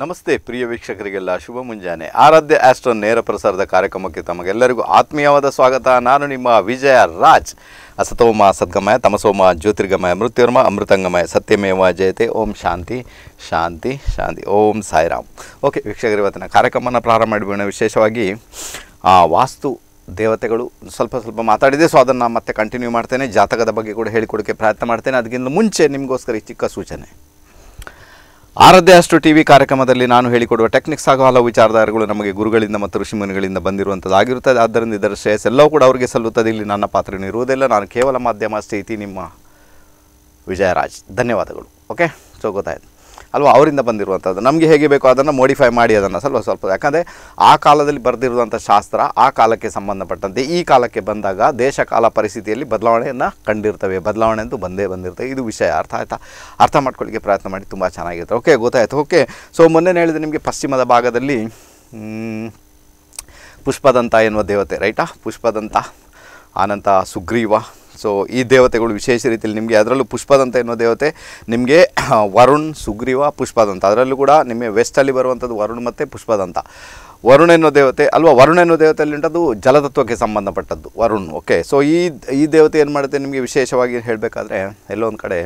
ನಮಸ್ತೆ ಪ್ರಿಯ ವೀಕ್ಷಕರಿಗೆಲ್ಲ ಶುಭ ಮುಂಜಾನೆ ಆರಾಧ್ಯ ಆಸ್ಟ್ರೋ ನೇರ ಪ್ರಸಾರದ ಕಾರ್ಯಕ್ರಮಕ್ಕೆ ತಮಗೆಲ್ಲರಿಗೂ ಆತ್ಮೀಯವಾದ ಸ್ವಾಗತ ನಾನು ನಿಮ್ಮ ವಿಜಯ ರಾಜ್ ಅಸತೋಮ ಸದ್ಗಮಯ ತಮಸೋಮ ಜ್ಯೋತಿರ್ಗಮಯ ಮೃತ್ಯುರ್ಮ ಅಮೃತಂಗಮಯ ಸತ್ಯಮೇವ ಜಯತೆ ಓಂ ಶಾಂತಿ ಶಾಂತಿ ಶಾಂತಿ ಓಂ ಸಾಯಿರಾಮ್ ಓಕೆ ವೀಕ್ಷಕರು ಇವತ್ತಿನ ಕಾರ್ಯಕ್ರಮನ ಪ್ರಾರಂಭ ಮಾಡಿಬಿಡೋಣ ವಿಶೇಷವಾಗಿ ಆ, ವಾಸ್ತು ದೇವತೆಗಳು ಸ್ವಲ್ಪ ಸ್ವಲ್ಪ ಮಾತಾಡಿದೆ ಸೊ ಅದನ್ನು ಮತ್ತೆ ಕಂಟಿನ್ಯೂ ಮಾಡ್ತೇನೆ ಜಾತಕದ ಬಗ್ಗೆ ಕೂಡ ಹೇಳಿಕೊಡೋಕ್ಕೆ ಪ್ರಯತ್ನ ಮಾಡ್ತೇನೆ ಅದಕ್ಕಿಂತ ಮುಂಚೆ ನಿಮಗೋಸ್ಕರ ಈ ಚಿಕ್ಕ ಸೂಚನೆ ಆರಾಧ್ಯ ಅಷ್ಟು ಟಿ ವಿ ಕಾರ್ಯಕ್ರಮದಲ್ಲಿ ನಾನು ಹೇಳಿಕೊಡುವ ಟೆಕ್ನಿಕ್ಸ್ ಹಾಗೂ ಹಲವು ವಿಚಾರಧಾರೆಗಳು ನಮಗೆ ಗುರುಗಳಿಂದ ಮತ್ತು ಋಷಿಮುನಿಗಳಿಂದ ಬಂದಿರುವಂಥದ್ದಾಗಿರುತ್ತದೆ ಆದ್ದರಿಂದ ಇದರ ಶ್ರೇಯಸ್ ಎಲ್ಲವೂ ಕೂಡ ಅವರಿಗೆ ಸಲ್ಲುತ್ತದೆ ಇಲ್ಲಿ ನನ್ನ ಪಾತ್ರನೇ ಇರುವುದಿಲ್ಲ ನಾನು ಕೇವಲ ಮಾಧ್ಯಮ ಅಷ್ಟೇ ಇತಿ ನಿಮ್ಮ ವಿಜಯರಾಜ್ ಧನ್ಯವಾದಗಳು ಓಕೆ ಸೊ ಗೊತ್ತಾಯ್ತು ಅಲ್ವಾ ಅವರಿಂದ ಬಂದಿರುವಂಥದ್ದು ನಮಗೆ ಹೇಗೆ ಬೇಕೋ ಅದನ್ನು ಮೋಡಿಫೈ ಮಾಡಿ ಅದನ್ನು ಸ್ವಲ್ಪ ಸ್ವಲ್ಪ ಯಾಕಂದರೆ ಆ ಕಾಲದಲ್ಲಿ ಬರೆದಿರುವಂಥ ಶಾಸ್ತ್ರ ಆ ಕಾಲಕ್ಕೆ ಸಂಬಂಧಪಟ್ಟಂತೆ ಈ ಕಾಲಕ್ಕೆ ಬಂದಾಗ ದೇಶ ಕಾಲ ಪರಿಸ್ಥಿತಿಯಲ್ಲಿ ಬದಲಾವಣೆಯನ್ನು ಕಂಡಿರ್ತವೆ ಬದಲಾವಣೆ ಅಂತೂ ಬಂದೇ ಬಂದಿರ್ತವೆ ಇದು ವಿಷಯ ಅರ್ಥ ಆಯ್ತಾ ಅರ್ಥ ಮಾಡ್ಕೊಳ್ಳಿಕ್ಕೆ ಪ್ರಯತ್ನ ಮಾಡಿ ತುಂಬ ಚೆನ್ನಾಗಿರುತ್ತೆ ಓಕೆ ಗೊತ್ತಾಯ್ತು ಓಕೆ ಸೊ ಮೊನ್ನೆ ಹೇಳಿದೆ ನಿಮಗೆ ಪಶ್ಚಿಮದ ಭಾಗದಲ್ಲಿ ಮ್, ಪುಷ್ಪದಂತ ಎನ್ನುವ ದೇವತೆ ರೈಟಾ ಪುಷ್ಪದಂತ ಆನಂತ ಸುಗ್ರೀವ ಸೊ ಈ ದೇವತೆಗಳು ವಿಶೇಷ ರೀತಿಯಲ್ಲಿ ನಿಮಗೆ ಅದರಲ್ಲೂ ಪುಷ್ಪದಂತ ಎನ್ನುವ ದೇವತೆ ನಿಮಗೆ ವರುಣ್ ಸುಗ್ರೀವ ಪುಷ್ಪದಂತ ಅದರಲ್ಲೂ ಕೂಡ ನಿಮಗೆ ವೆಸ್ಟಲ್ಲಿ ಬರುವಂಥದ್ದು ವರುಣ್ ಮತ್ತು ಪುಷ್ಪದಂತ ವರುಣ್ ಎನ್ನುವ ದೇವತೆ ಅಲ್ವಾ ವರುಣ್ ಎನ್ನುವ ದೇವತೆಯಲ್ಲಿ ಉಂಟದು ಜಲತತ್ವಕ್ಕೆ ಸಂಬಂಧಪಟ್ಟದ್ದು ವರುಣ್ ಓಕೆ ಸೊ ಈ ಈ ದೇವತೆ ಏನು ಮಾಡುತ್ತೆ ನಿಮಗೆ ವಿಶೇಷವಾಗಿ ಹೇಳಬೇಕಾದ್ರೆ ಎಲ್ಲೋ ಒಂದು ಕಡೆ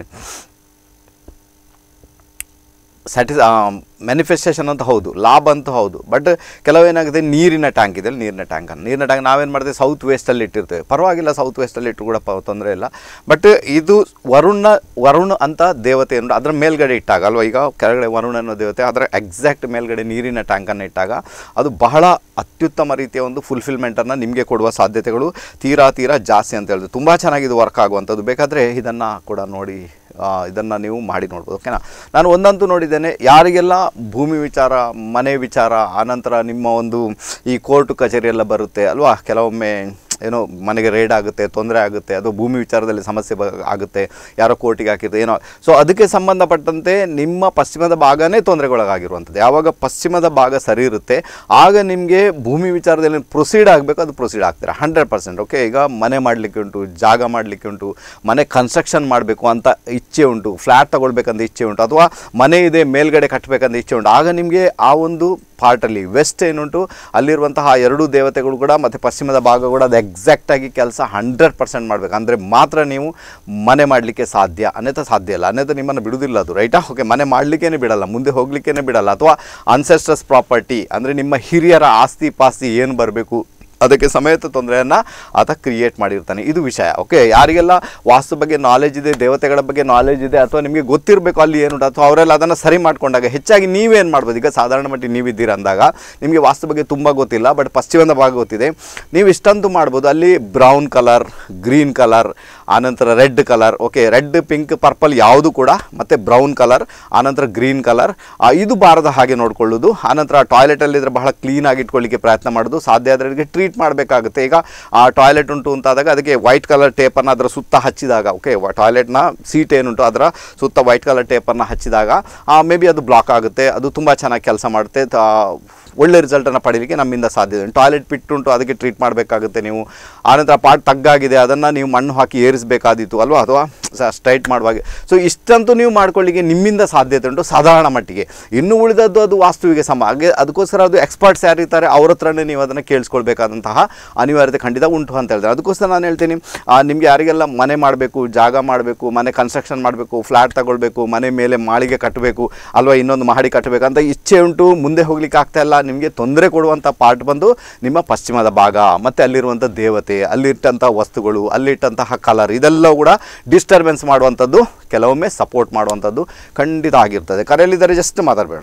ಸ್ಯಾಟಿಸ್ ಮ್ಯಾನಿಫೆಸ್ಟೇಷನ್ ಅಂತ ಹೌದು ಲಾಭ ಅಂತೂ ಹೌದು ಬಟ್ ಕೆಲವೇನಾಗಿದೆ ನೀರಿನ ಟ್ಯಾಂಕ್ ಇದೆ ನೀರಿನ ಟ್ಯಾಂಕನ್ನು ನೀರಿನ ಟ್ಯಾಂಕ್ ನಾವೇನು ಮಾಡ್ತೇವೆ ಸೌತ್ ವೆಸ್ಟಲ್ಲಿ ಇಟ್ಟಿರ್ತೇವೆ ಪರವಾಗಿಲ್ಲ ಸೌತ್ ವೆಸ್ಟಲ್ಲಿ ಇಟ್ಟು ಕೂಡ ಪ- ತೊಂದರೆ ಇಲ್ಲ ಬಟ್ ಇದು ವರುಣ ವರುಣ್ ಅಂತ ದೇವತೆ ಏನು ಅದರ ಮೇಲ್ಗಡೆ ಇಟ್ಟಾಗ ಅಲ್ವಾ ಈಗ ಕೆಳಗಡೆ ವರುಣ ಅನ್ನೋ ದೇವತೆ ಅದರ ಎಕ್ಸಾಕ್ಟ್ ಮೇಲ್ಗಡೆ ನೀರಿನ ಟ್ಯಾಂಕನ್ನು ಇಟ್ಟಾಗ ಅದು ಬಹಳ ಅತ್ಯುತ್ತಮ ರೀತಿಯ ಒಂದು ಫುಲ್ಫಿಲ್ಮೆಂಟನ್ನು ನಿಮಗೆ ಕೊಡುವ ಸಾಧ್ಯತೆಗಳು ತೀರಾ ತೀರಾ ಜಾಸ್ತಿ ಅಂತ ಹೇಳಿದ್ರು ತುಂಬ ಚೆನ್ನಾಗಿ ಇದು ವರ್ಕ್ ಆಗುವಂಥದ್ದು ಬೇಕಾದರೆ ಇದನ್ನು ಕೂಡ ನೋಡಿ ಇದನ್ನು ನೀವು ಮಾಡಿ ನೋಡ್ಬೋದು ಓಕೆನಾ ನಾನು ಒಂದಂತೂ ನೋಡಿದ್ದೇನೆ ಯಾರಿಗೆಲ್ಲ ಭೂಮಿ ವಿಚಾರ ಮನೆ ವಿಚಾರ ಆನಂತರ ನಿಮ್ಮ ಒಂದು ಈ ಕೋರ್ಟ್ ಕಚೇರಿ ಎಲ್ಲ ಬರುತ್ತೆ ಅಲ್ವಾ ಕೆಲವೊಮ್ಮೆ ಏನೋ ಮನೆಗೆ ರೇಡ್ ಆಗುತ್ತೆ ತೊಂದರೆ ಆಗುತ್ತೆ ಅದು ಭೂಮಿ ವಿಚಾರದಲ್ಲಿ ಸಮಸ್ಯೆ ಬ ಆಗುತ್ತೆ ಯಾರೋ ಕೋರ್ಟಿಗೆ ಹಾಕಿರುತ್ತೆ ಏನೋ ಸೊ ಅದಕ್ಕೆ ಸಂಬಂಧಪಟ್ಟಂತೆ ನಿಮ್ಮ ಪಶ್ಚಿಮದ ಭಾಗನೇ ತೊಂದರೆಗೊಳಗಾಗಿರುವಂಥದ್ದು ಯಾವಾಗ ಪಶ್ಚಿಮದ ಭಾಗ ಸರಿ ಇರುತ್ತೆ ಆಗ ನಿಮಗೆ ಭೂಮಿ ವಿಚಾರದಲ್ಲಿ ಪ್ರೊಸೀಡ್ ಆಗಬೇಕು ಅದು ಪ್ರೊಸೀಡ್ ಆಗ್ತೀರಾ ಹಂಡ್ರೆಡ್ ಪರ್ಸೆಂಟ್ ಓಕೆ ಈಗ ಮನೆ ಮಾಡಲಿಕ್ಕೆ ಉಂಟು ಜಾಗ ಮಾಡಲಿಕ್ಕೆ ಉಂಟು ಮನೆ ಕನ್ಸ್ಟ್ರಕ್ಷನ್ ಮಾಡಬೇಕು ಅಂತ ಇಚ್ಛೆ ಉಂಟು ಫ್ಲ್ಯಾಟ್ ತಗೊಳ್ಬೇಕಂತ ಇಚ್ಛೆ ಉಂಟು ಅಥವಾ ಮನೆ ಇದೆ ಮೇಲ್ಗಡೆ ಕಟ್ಟಬೇಕಂತ ಇಚ್ಛೆ ಉಂಟು ಆಗ ನಿಮಗೆ ಆ ಒಂದು ಪಾರ್ಟಲ್ಲಿ ವೆಸ್ಟ್ ಏನುಂಟು ಅಲ್ಲಿರುವಂತಹ ಆ ಎರಡೂ ದೇವತೆಗಳು ಕೂಡ ಮತ್ತು ಪಶ್ಚಿಮದ ಭಾಗ ಕೂಡ ಅದು ಎಕ್ಸಾಕ್ಟಾಗಿ ಕೆಲಸ ಹಂಡ್ರೆಡ್ ಪರ್ಸೆಂಟ್ ಮಾಡಬೇಕು ಅಂದರೆ ಮಾತ್ರ ನೀವು ಮನೆ ಮಾಡಲಿಕ್ಕೆ ಸಾಧ್ಯ ಅನ್ಯಥ ಸಾಧ್ಯ ಇಲ್ಲ ಅನ್ಯಥ ನಿಮ್ಮನ್ನು ಬಿಡುವುದಿಲ್ಲ ಅದು ರೈಟಾ ಓಕೆ ಮನೆ ಮಾಡಲಿಕ್ಕೇ ಬಿಡಲ್ಲ ಮುಂದೆ ಹೋಗ್ಲಿಕ್ಕೇ ಬಿಡಲ್ಲ ಅಥವಾ ಅನ್ಸೆಸ್ಟರ್ಸ್ ಪ್ರಾಪರ್ಟಿ ಅಂದರೆ ನಿಮ್ಮ ಹಿರಿಯರ ಆಸ್ತಿ ಪಾಸ್ತಿ ಏನು ಬರಬೇಕು ಅದಕ್ಕೆ ಸಮೇತ ತೊಂದರೆಯನ್ನು ಆತ ಕ್ರಿಯೇಟ್ ಮಾಡಿರ್ತಾನೆ ಇದು ವಿಷಯ ಓಕೆ ಯಾರಿಗೆಲ್ಲ ವಾಸ್ತು ಬಗ್ಗೆ ನಾಲೆಜ್ ಇದೆ ದೇವತೆಗಳ ಬಗ್ಗೆ ನಾಲೆಜ್ ಇದೆ ಅಥವಾ ನಿಮಗೆ ಗೊತ್ತಿರಬೇಕು ಅಲ್ಲಿ ಏನುಂಟು ಅಥವಾ ಅವರೆಲ್ಲ ಅದನ್ನು ಸರಿ ಮಾಡ್ಕೊಂಡಾಗ ಹೆಚ್ಚಾಗಿ ನೀವೇನು ಮಾಡ್ಬೋದು ಈಗ ಸಾಧಾರಣ ಮಟ್ಟಿಗೆ ನೀವಿದ್ದೀರ ಅಂದಾಗ ನಿಮಗೆ ವಾಸ್ತು ಬಗ್ಗೆ ತುಂಬ ಗೊತ್ತಿಲ್ಲ ಬಟ್ ಪಶ್ಚಿಮದ ಭಾಗ ಗೊತ್ತಿದೆ ನೀವು ಇಷ್ಟಂತೂ ಮಾಡ್ಬೋದು ಅಲ್ಲಿ ಬ್ರೌನ್ ಕಲರ್ ಗ್ರೀನ್ ಕಲರ್ ಆನಂತರ red colour okay red pink purple ಯಾವುದು ಕೂಡ ಮತ್ತು ಬ್ರೌನ್ ಕಲರ್ ಆನಂತರ ಗ್ರೀನ್ ಕಲರ್ ಇದು ಬಾರದ ಹಾಗೆ ನೋಡ್ಕೊಳ್ಳೋದು ಆನಂತರ ಟಾಯ್ಲೆಟಲ್ಲಿದ್ದರೆ ಬಹಳ ಕ್ಲೀನಾಗಿ ಇಟ್ಕೊಳ್ಳಿಕ್ಕೆ ಪ್ರಯತ್ನ ಮಾಡೋದು ಸಾಧ್ಯ ಆದರೆ ಅದಕ್ಕೆ ಟ್ರೀಟ್ ಮಾಡಬೇಕಾಗುತ್ತೆ ಈಗ ಆ ಟಾಯ್ಲೆಟ್ ಉಂಟು ಅಂತಾದಾಗ ಅದಕ್ಕೆ ವೈಟ್ ಕಲರ್ ಟೇಪನ್ನು ಅದರ ಸುತ್ತ ಹಚ್ಚಿದಾಗ ಓಕೆ ಟಾಯ್ಲೆಟ್ನ ಸೀಟ್ ಏನುಂಟು ಅದರ ಸುತ್ತ ವೈಟ್ ಕಲರ್ ಟೇಪನ್ನು ಹಚ್ಚಿದಾಗ ಮೇ ಬಿ ಅದು ಬ್ಲಾಕ್ ಆಗುತ್ತೆ ಅದು ತುಂಬ ಚೆನ್ನಾಗಿ ಕೆಲಸ ಮಾಡುತ್ತೆ ತ- ಒಳ್ಳೆ ರಿಸಲ್ಟನ್ನು ಪಡೀಲಿಕ್ಕೆ ನಮ್ಮಿಂದ ಸಾಧ್ಯ ಇದೆ ಟಾಯ್ಲೆಟ್ ಪಿಟ್ ಉಂಟು ಅದಕ್ಕೆ ಟ್ರೀಟ್ ಮಾಡಬೇಕಾಗುತ್ತೆ ನೀವು ಆನಂತರ ಪಾರ್ಟ್ ತಗ್ಗಾಗಿದೆ ಅದನ್ನು ನೀವು ಮಣ್ಣು ಹಾಕಿ ಏರಿಸಬೇಕಾದೀತು ಅಲ್ವಾ ಅಥವಾ ಸ್ಟ್ರೈಟ್ ಮಾಡುವಾಗ ಸೊ ಇಷ್ಟಂತೂ ನೀವು ಮಾಡ್ಕೊಳ್ಳಿಕ್ಕೆ ನಿಮ್ಮಿಂದ ಸಾಧ್ಯತೆ ಉಂಟು ಸಾಧಾರಣ ಮಟ್ಟಿಗೆ ಇನ್ನು ಉಳಿದದ್ದು ಅದು ವಾಸ್ತುವಿಗೆ ಸಮ ಹಾಗೆ ಅದಕ್ಕೋಸ್ಕರ ಅದು ಎಕ್ಸ್ಪರ್ಟ್ಸ್ ಯಾರಿರ್ತಾರೆ ಅವ್ರ ಹತ್ರನೇ ನೀವು ಅದನ್ನು ಕೇಳಿಸ್ಕೊಳ್ಬೇಕಾದಂತಹ ಅನಿವಾರ್ಯತೆ ಖಂಡಿತ ಉಂಟು ಅಂತ ಹೇಳ್ತಾರೆ ಅದಕ್ಕೋಸ್ಕರ ನಾನು ಹೇಳ್ತೀನಿ ಆ, ನಿಮ್ಗೆ ಯಾರಿಗೆಲ್ಲ ಮನೆ ಮಾಡಬೇಕು ಜಾಗ ಮಾಡಬೇಕು ಮನೆ ಕನ್ಸ್ಟ್ರಕ್ಷನ್ ಮಾಡಬೇಕು ಫ್ಲ್ಯಾಟ್ ತಗೊಳ್ಬೇಕು ಮನೆ ಮೇಲೆ ಮಾಳಿಗೆ ಕಟ್ಟಬೇಕು ಅಲ್ವಾ ಇನ್ನೊಂದು ಮಹಡಿ ಕಟ್ಟಬೇಕು ಅಂತ ಇಚ್ಛೆ ಉಂಟು ಮುಂದೆ ಹೋಗ್ಲಿಕ್ಕೆ ಆಗ್ತಾ ಇಲ್ಲ ನಿಮಗೆ ತೊಂದರೆ ಕೊಡುವಂಥ ಪಾರ್ಟ್ ಬಂದು ನಿಮ್ಮ ಪಶ್ಚಿಮದ ಭಾಗ ಮತ್ತು ಅಲ್ಲಿರುವಂಥ ದೇವತೆ ಅಲ್ಲಿಟ್ಟಂಥ ವಸ್ತುಗಳು ಅಲ್ಲಿಟ್ಟಂತಹ ಕಲರ್ ಇದೆಲ್ಲ ಕೂಡ ಡಿಸ್ಟರ್ಬೆನ್ಸ್ ಮಾಡುವಂಥದ್ದು ಕೆಲವೊಮ್ಮೆ ಸಪೋರ್ಟ್ ಮಾಡುವಂಥದ್ದು ಖಂಡಿತ ಆಗಿರ್ತದೆ ಕರೆಯಲ್ಲಿದ್ದರೆ ಜಸ್ಟ್ ಮಾತಾಡಬೇಡ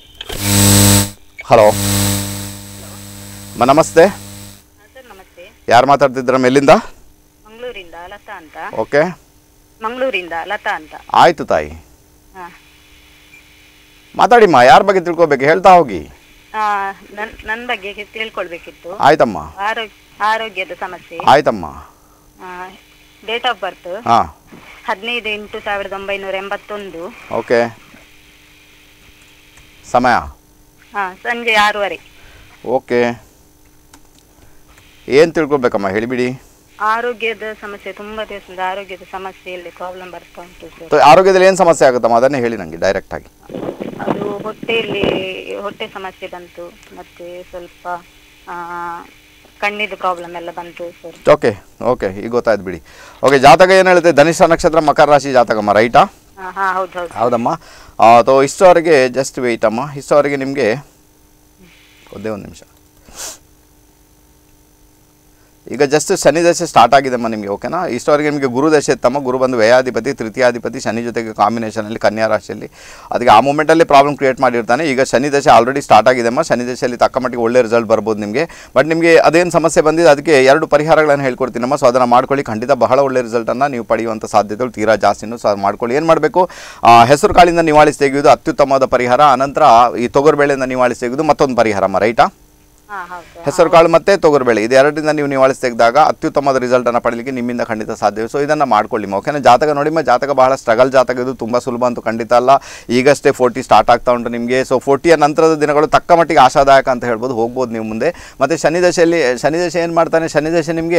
ಹಲೋ ಮ ನಮಸ್ತೆ ಸರ್ ನಮಸ್ತೆ ಯಾರು ಮಾತಾಡ್ತಿದ್ರ ಎಲ್ಲಿಂದ ಮಂಗಳೂರಿಂದ ಲತಾ ಅಂತ ಓಕೆ ಮಂಗಳೂರಿಂದ ಲತಾ ಅಂತ ಆಯಿತು ತಾಯಿ ಹಾಂ ಮಾತಾಡಿಮ್ಮ ಯಾರ ಬಗ್ಗೆ ತಿಳ್ಕೊಬೇಕು ಹೇಳ್ತಾ ಹೋಗಿ ನನ್ನ ನನ್ನ ಬಗ್ಗೆ ಕೆ- ತಿಳ್ಕೊಳ್ಬೇಕಿತ್ತು ಆಯ್ತಮ್ಮ ಆರೋಗ್ಯ ಆರೋಗ್ಯದ ಸಮಸ್ಯೆ ಆಯ್ತಮ್ಮ ಡೇಟ್ ಆಫ್ ಬರ್ತ್ ಹಾಂ ಹದಿನೈದು ಎಂಟು ಸಾವಿರದ ಒಂಬೈನೂರ ಎಂಬತ್ತೊಂದು ಓಕೆ ಸಮಯ ಹಾಂ ಸಂಜೆ ಆರೂವರೆ ಓಕೆ ಏನು ತಿಳ್ಕೊಬೇಕಮ್ಮ ಹೇಳಿಬಿಡಿ ಆರೋಗ್ಯದ ಸಮಸ್ಯೆ ತುಂಬ ದಿವಸದಿಂದ ಆರೋಗ್ಯದ ಸಮಸ್ಯೆಯಲ್ಲಿ ಪ್ರಾಬ್ಲಮ್ ಬರ್ತಾ ಉಂಟು ಸರ್ ತ- ಆರೋಗ್ಯದಲ್ಲಿ ಏನು ಸಮಸ್ಯೆ ಆಗುತ್ತಮ್ಮ ಅದನ್ನೇ ಹೇಳಿ ನನಗೆ ಡೈರೆಕ್ಟಾಗಿ ಅದು ಹೊಟ್ಟೆಯಲ್ಲಿ ಹೊಟ್ಟೆ ಸಮಸ್ಯೆ ಬಂತು ಮತ್ತೆ ಸ್ವಲ್ಪ ಆ, ಕಣ್ಣಿದು ಪ್ರಾಬ್ಲಮ್ ಎಲ್ಲ ಬಂತು ಸರ್ ಓಕೆ ಓಕೆ ಈಗ ಗೊತ್ತಾಯ್ತು ಬಿಡಿ ಓಕೆ ಜಾತಕ ಏನು ಹೇಳುತ್ತೆ ಧನಿಷ್ಠ ನಕ್ಷತ್ರ ಮಕರ ರಾಶಿ ಜಾತಕಮ್ಮ ರೈಟಾ ಹಾ ಹಾ ಹೌದು ಹೌದು ಹೌದಮ್ಮ ಅಥವಾ ಇಷ್ಟವರೆಗೆ ಜಸ್ಟ್ ವೆಯ್ಟ್ ಅಮ್ಮ ಇಷ್ಟವರೆಗೆ ನಿಮಗೆ ಒಂದೇ ಒಂದು ನಿಮಿಷ ಈಗ ಜಸ್ಟ್ ಶನಿ ದಶೆ ಸ್ಟಾರ್ಟ್ ಆಗಿದೆಮ್ಮ ನಿಮಗೆ ಓಕೆನಾ ಇಷ್ಟವರೆಗೆ ನಿಮಗೆ ಗುರು ದಶೆ ಇತ್ತಮ್ಮ ಗುರು ಬಂದು ವ್ಯಯಾಧಿಪತಿ ತೃತೀಯಾಧಿಪತಿ ಶನಿ ಜೊತೆಗೆ ಕಾಂಬಿನೇಷನಲ್ಲಿ ಕನ್ಯಾ ರಾಶಿಯಲ್ಲಿ ಅದಕ್ಕೆ ಆ ಮೂಮೆಂಟಲ್ಲಿ ಪ್ರಾಬ್ಲಮ್ ಕ್ರಿಯೇಟ್ ಮಾಡಿರ್ತಾನೆ ಈಗ ಶನಿ ದಶೆ ಆಲ್ರೆಡಿ ಸ್ಟಾರ್ಟ್ ಆಗಿದೆಮ್ಮ ಶನಿ ದಶೆಯಲ್ಲಿ ತಕ್ಕ ಮಟ್ಟಿಗೆ ಒಳ್ಳೆ ರಿಸಲ್ಟ್ ಬರ್ಬೋದು ನಿಮಗೆ ಬಟ್ ನಿಮಗೆ ಅದೇನು ಸಮಸ್ಯೆ ಬಂದಿದೆ ಅದಕ್ಕೆ ಎರಡು ಪರಿಹಾರಗಳನ್ನು ಹೇಳ್ಕೊಡ್ತೀನಮ್ಮ ಸೊ ಅದನ್ನು ಮಾಡ್ಕೊಳ್ಳಿ ಖಂಡಿತ ಬಹಳ ಒಳ್ಳೆ ರಿಸಲ್ಟನ್ನು ನೀವು ಪಡೆಯುವಂಥ ಸಾಧ್ಯತೆಗಳು ತೀರಾ ಜಾಸ್ತಿನೂ ಸೊ ಅದು ಮಾಡ್ಕೊಳ್ಳಿ ಏನು ಮಾಡಬೇಕು ಹೆಸರು ಕಾಳಿಂದ ನಿವಾಳಿಸಿ ತೆಗೆಯುವುದು ಅತ್ಯುತ್ತಮವಾದ ಪರಿಹಾರ ಅನಂತರ ಈ ತೊಗರುಬೇಳೆಯಿಂದ ನಿವಾಳಿಸಿ ತೆಗೆದು ಮತ್ತೊಂದು ಪರಿಹಾರಮ್ಮ ರೈಟಾ ಹಾ ಹೌದು ಹೆಸರು ಕಾಳು ಮತ್ತೆ ತೊಗರುಬೇಳೆ ಇದು ಎರಡರಿಂದ ನೀವು ನಿವಾಳಿಸಿ ತೆಗೆದಾಗ ಅತ್ಯುತ್ತಮವಾದ ರಿಸಲ್ಟನ್ನು ಪಡೀಲಿಕ್ಕೆ ನಿಮ್ಮಿಂದ ಖಂಡಿತ ಸಾಧ್ಯ ಸೊ ಇದನ್ನು ಮಾಡ್ಕೊಳ್ಳಿ ಓಕೆನಾ ಜಾತಕ ನೋಡಿ ಮ ಜಾತಕ ಬಹಳ ಸ್ಟ್ರಗಲ್ ಜಾತಕ ಇದು ತುಂಬ ಸುಲಭ ಅಂತೂ ಖಂಡಿತ ಅಲ್ಲ ಈಗಷ್ಟೇ ಫೋರ್ಟಿ ಸ್ಟಾರ್ಟ್ ಆಗ್ತಾ ಉಂಟು ನಿಮಗೆ ಸೊ ಫೋರ್ಟಿಯ ನಂತರದ ದಿನಗಳು ತಕ್ಕ ಮಟ್ಟಿಗೆ ಆಶಾದಾಯಕ ಅಂತ ಹೇಳ್ಬೋದು ಹೋಗ್ಬೋದು ನೀವು ಮುಂದೆ ಮತ್ತು ಶನಿ ದಶೆಯಲ್ಲಿ ಶನಿ ದಶೆ ಏನು ಮಾಡ್ತಾನೆ ಶನಿ ದಶೆ ನಿಮಗೆ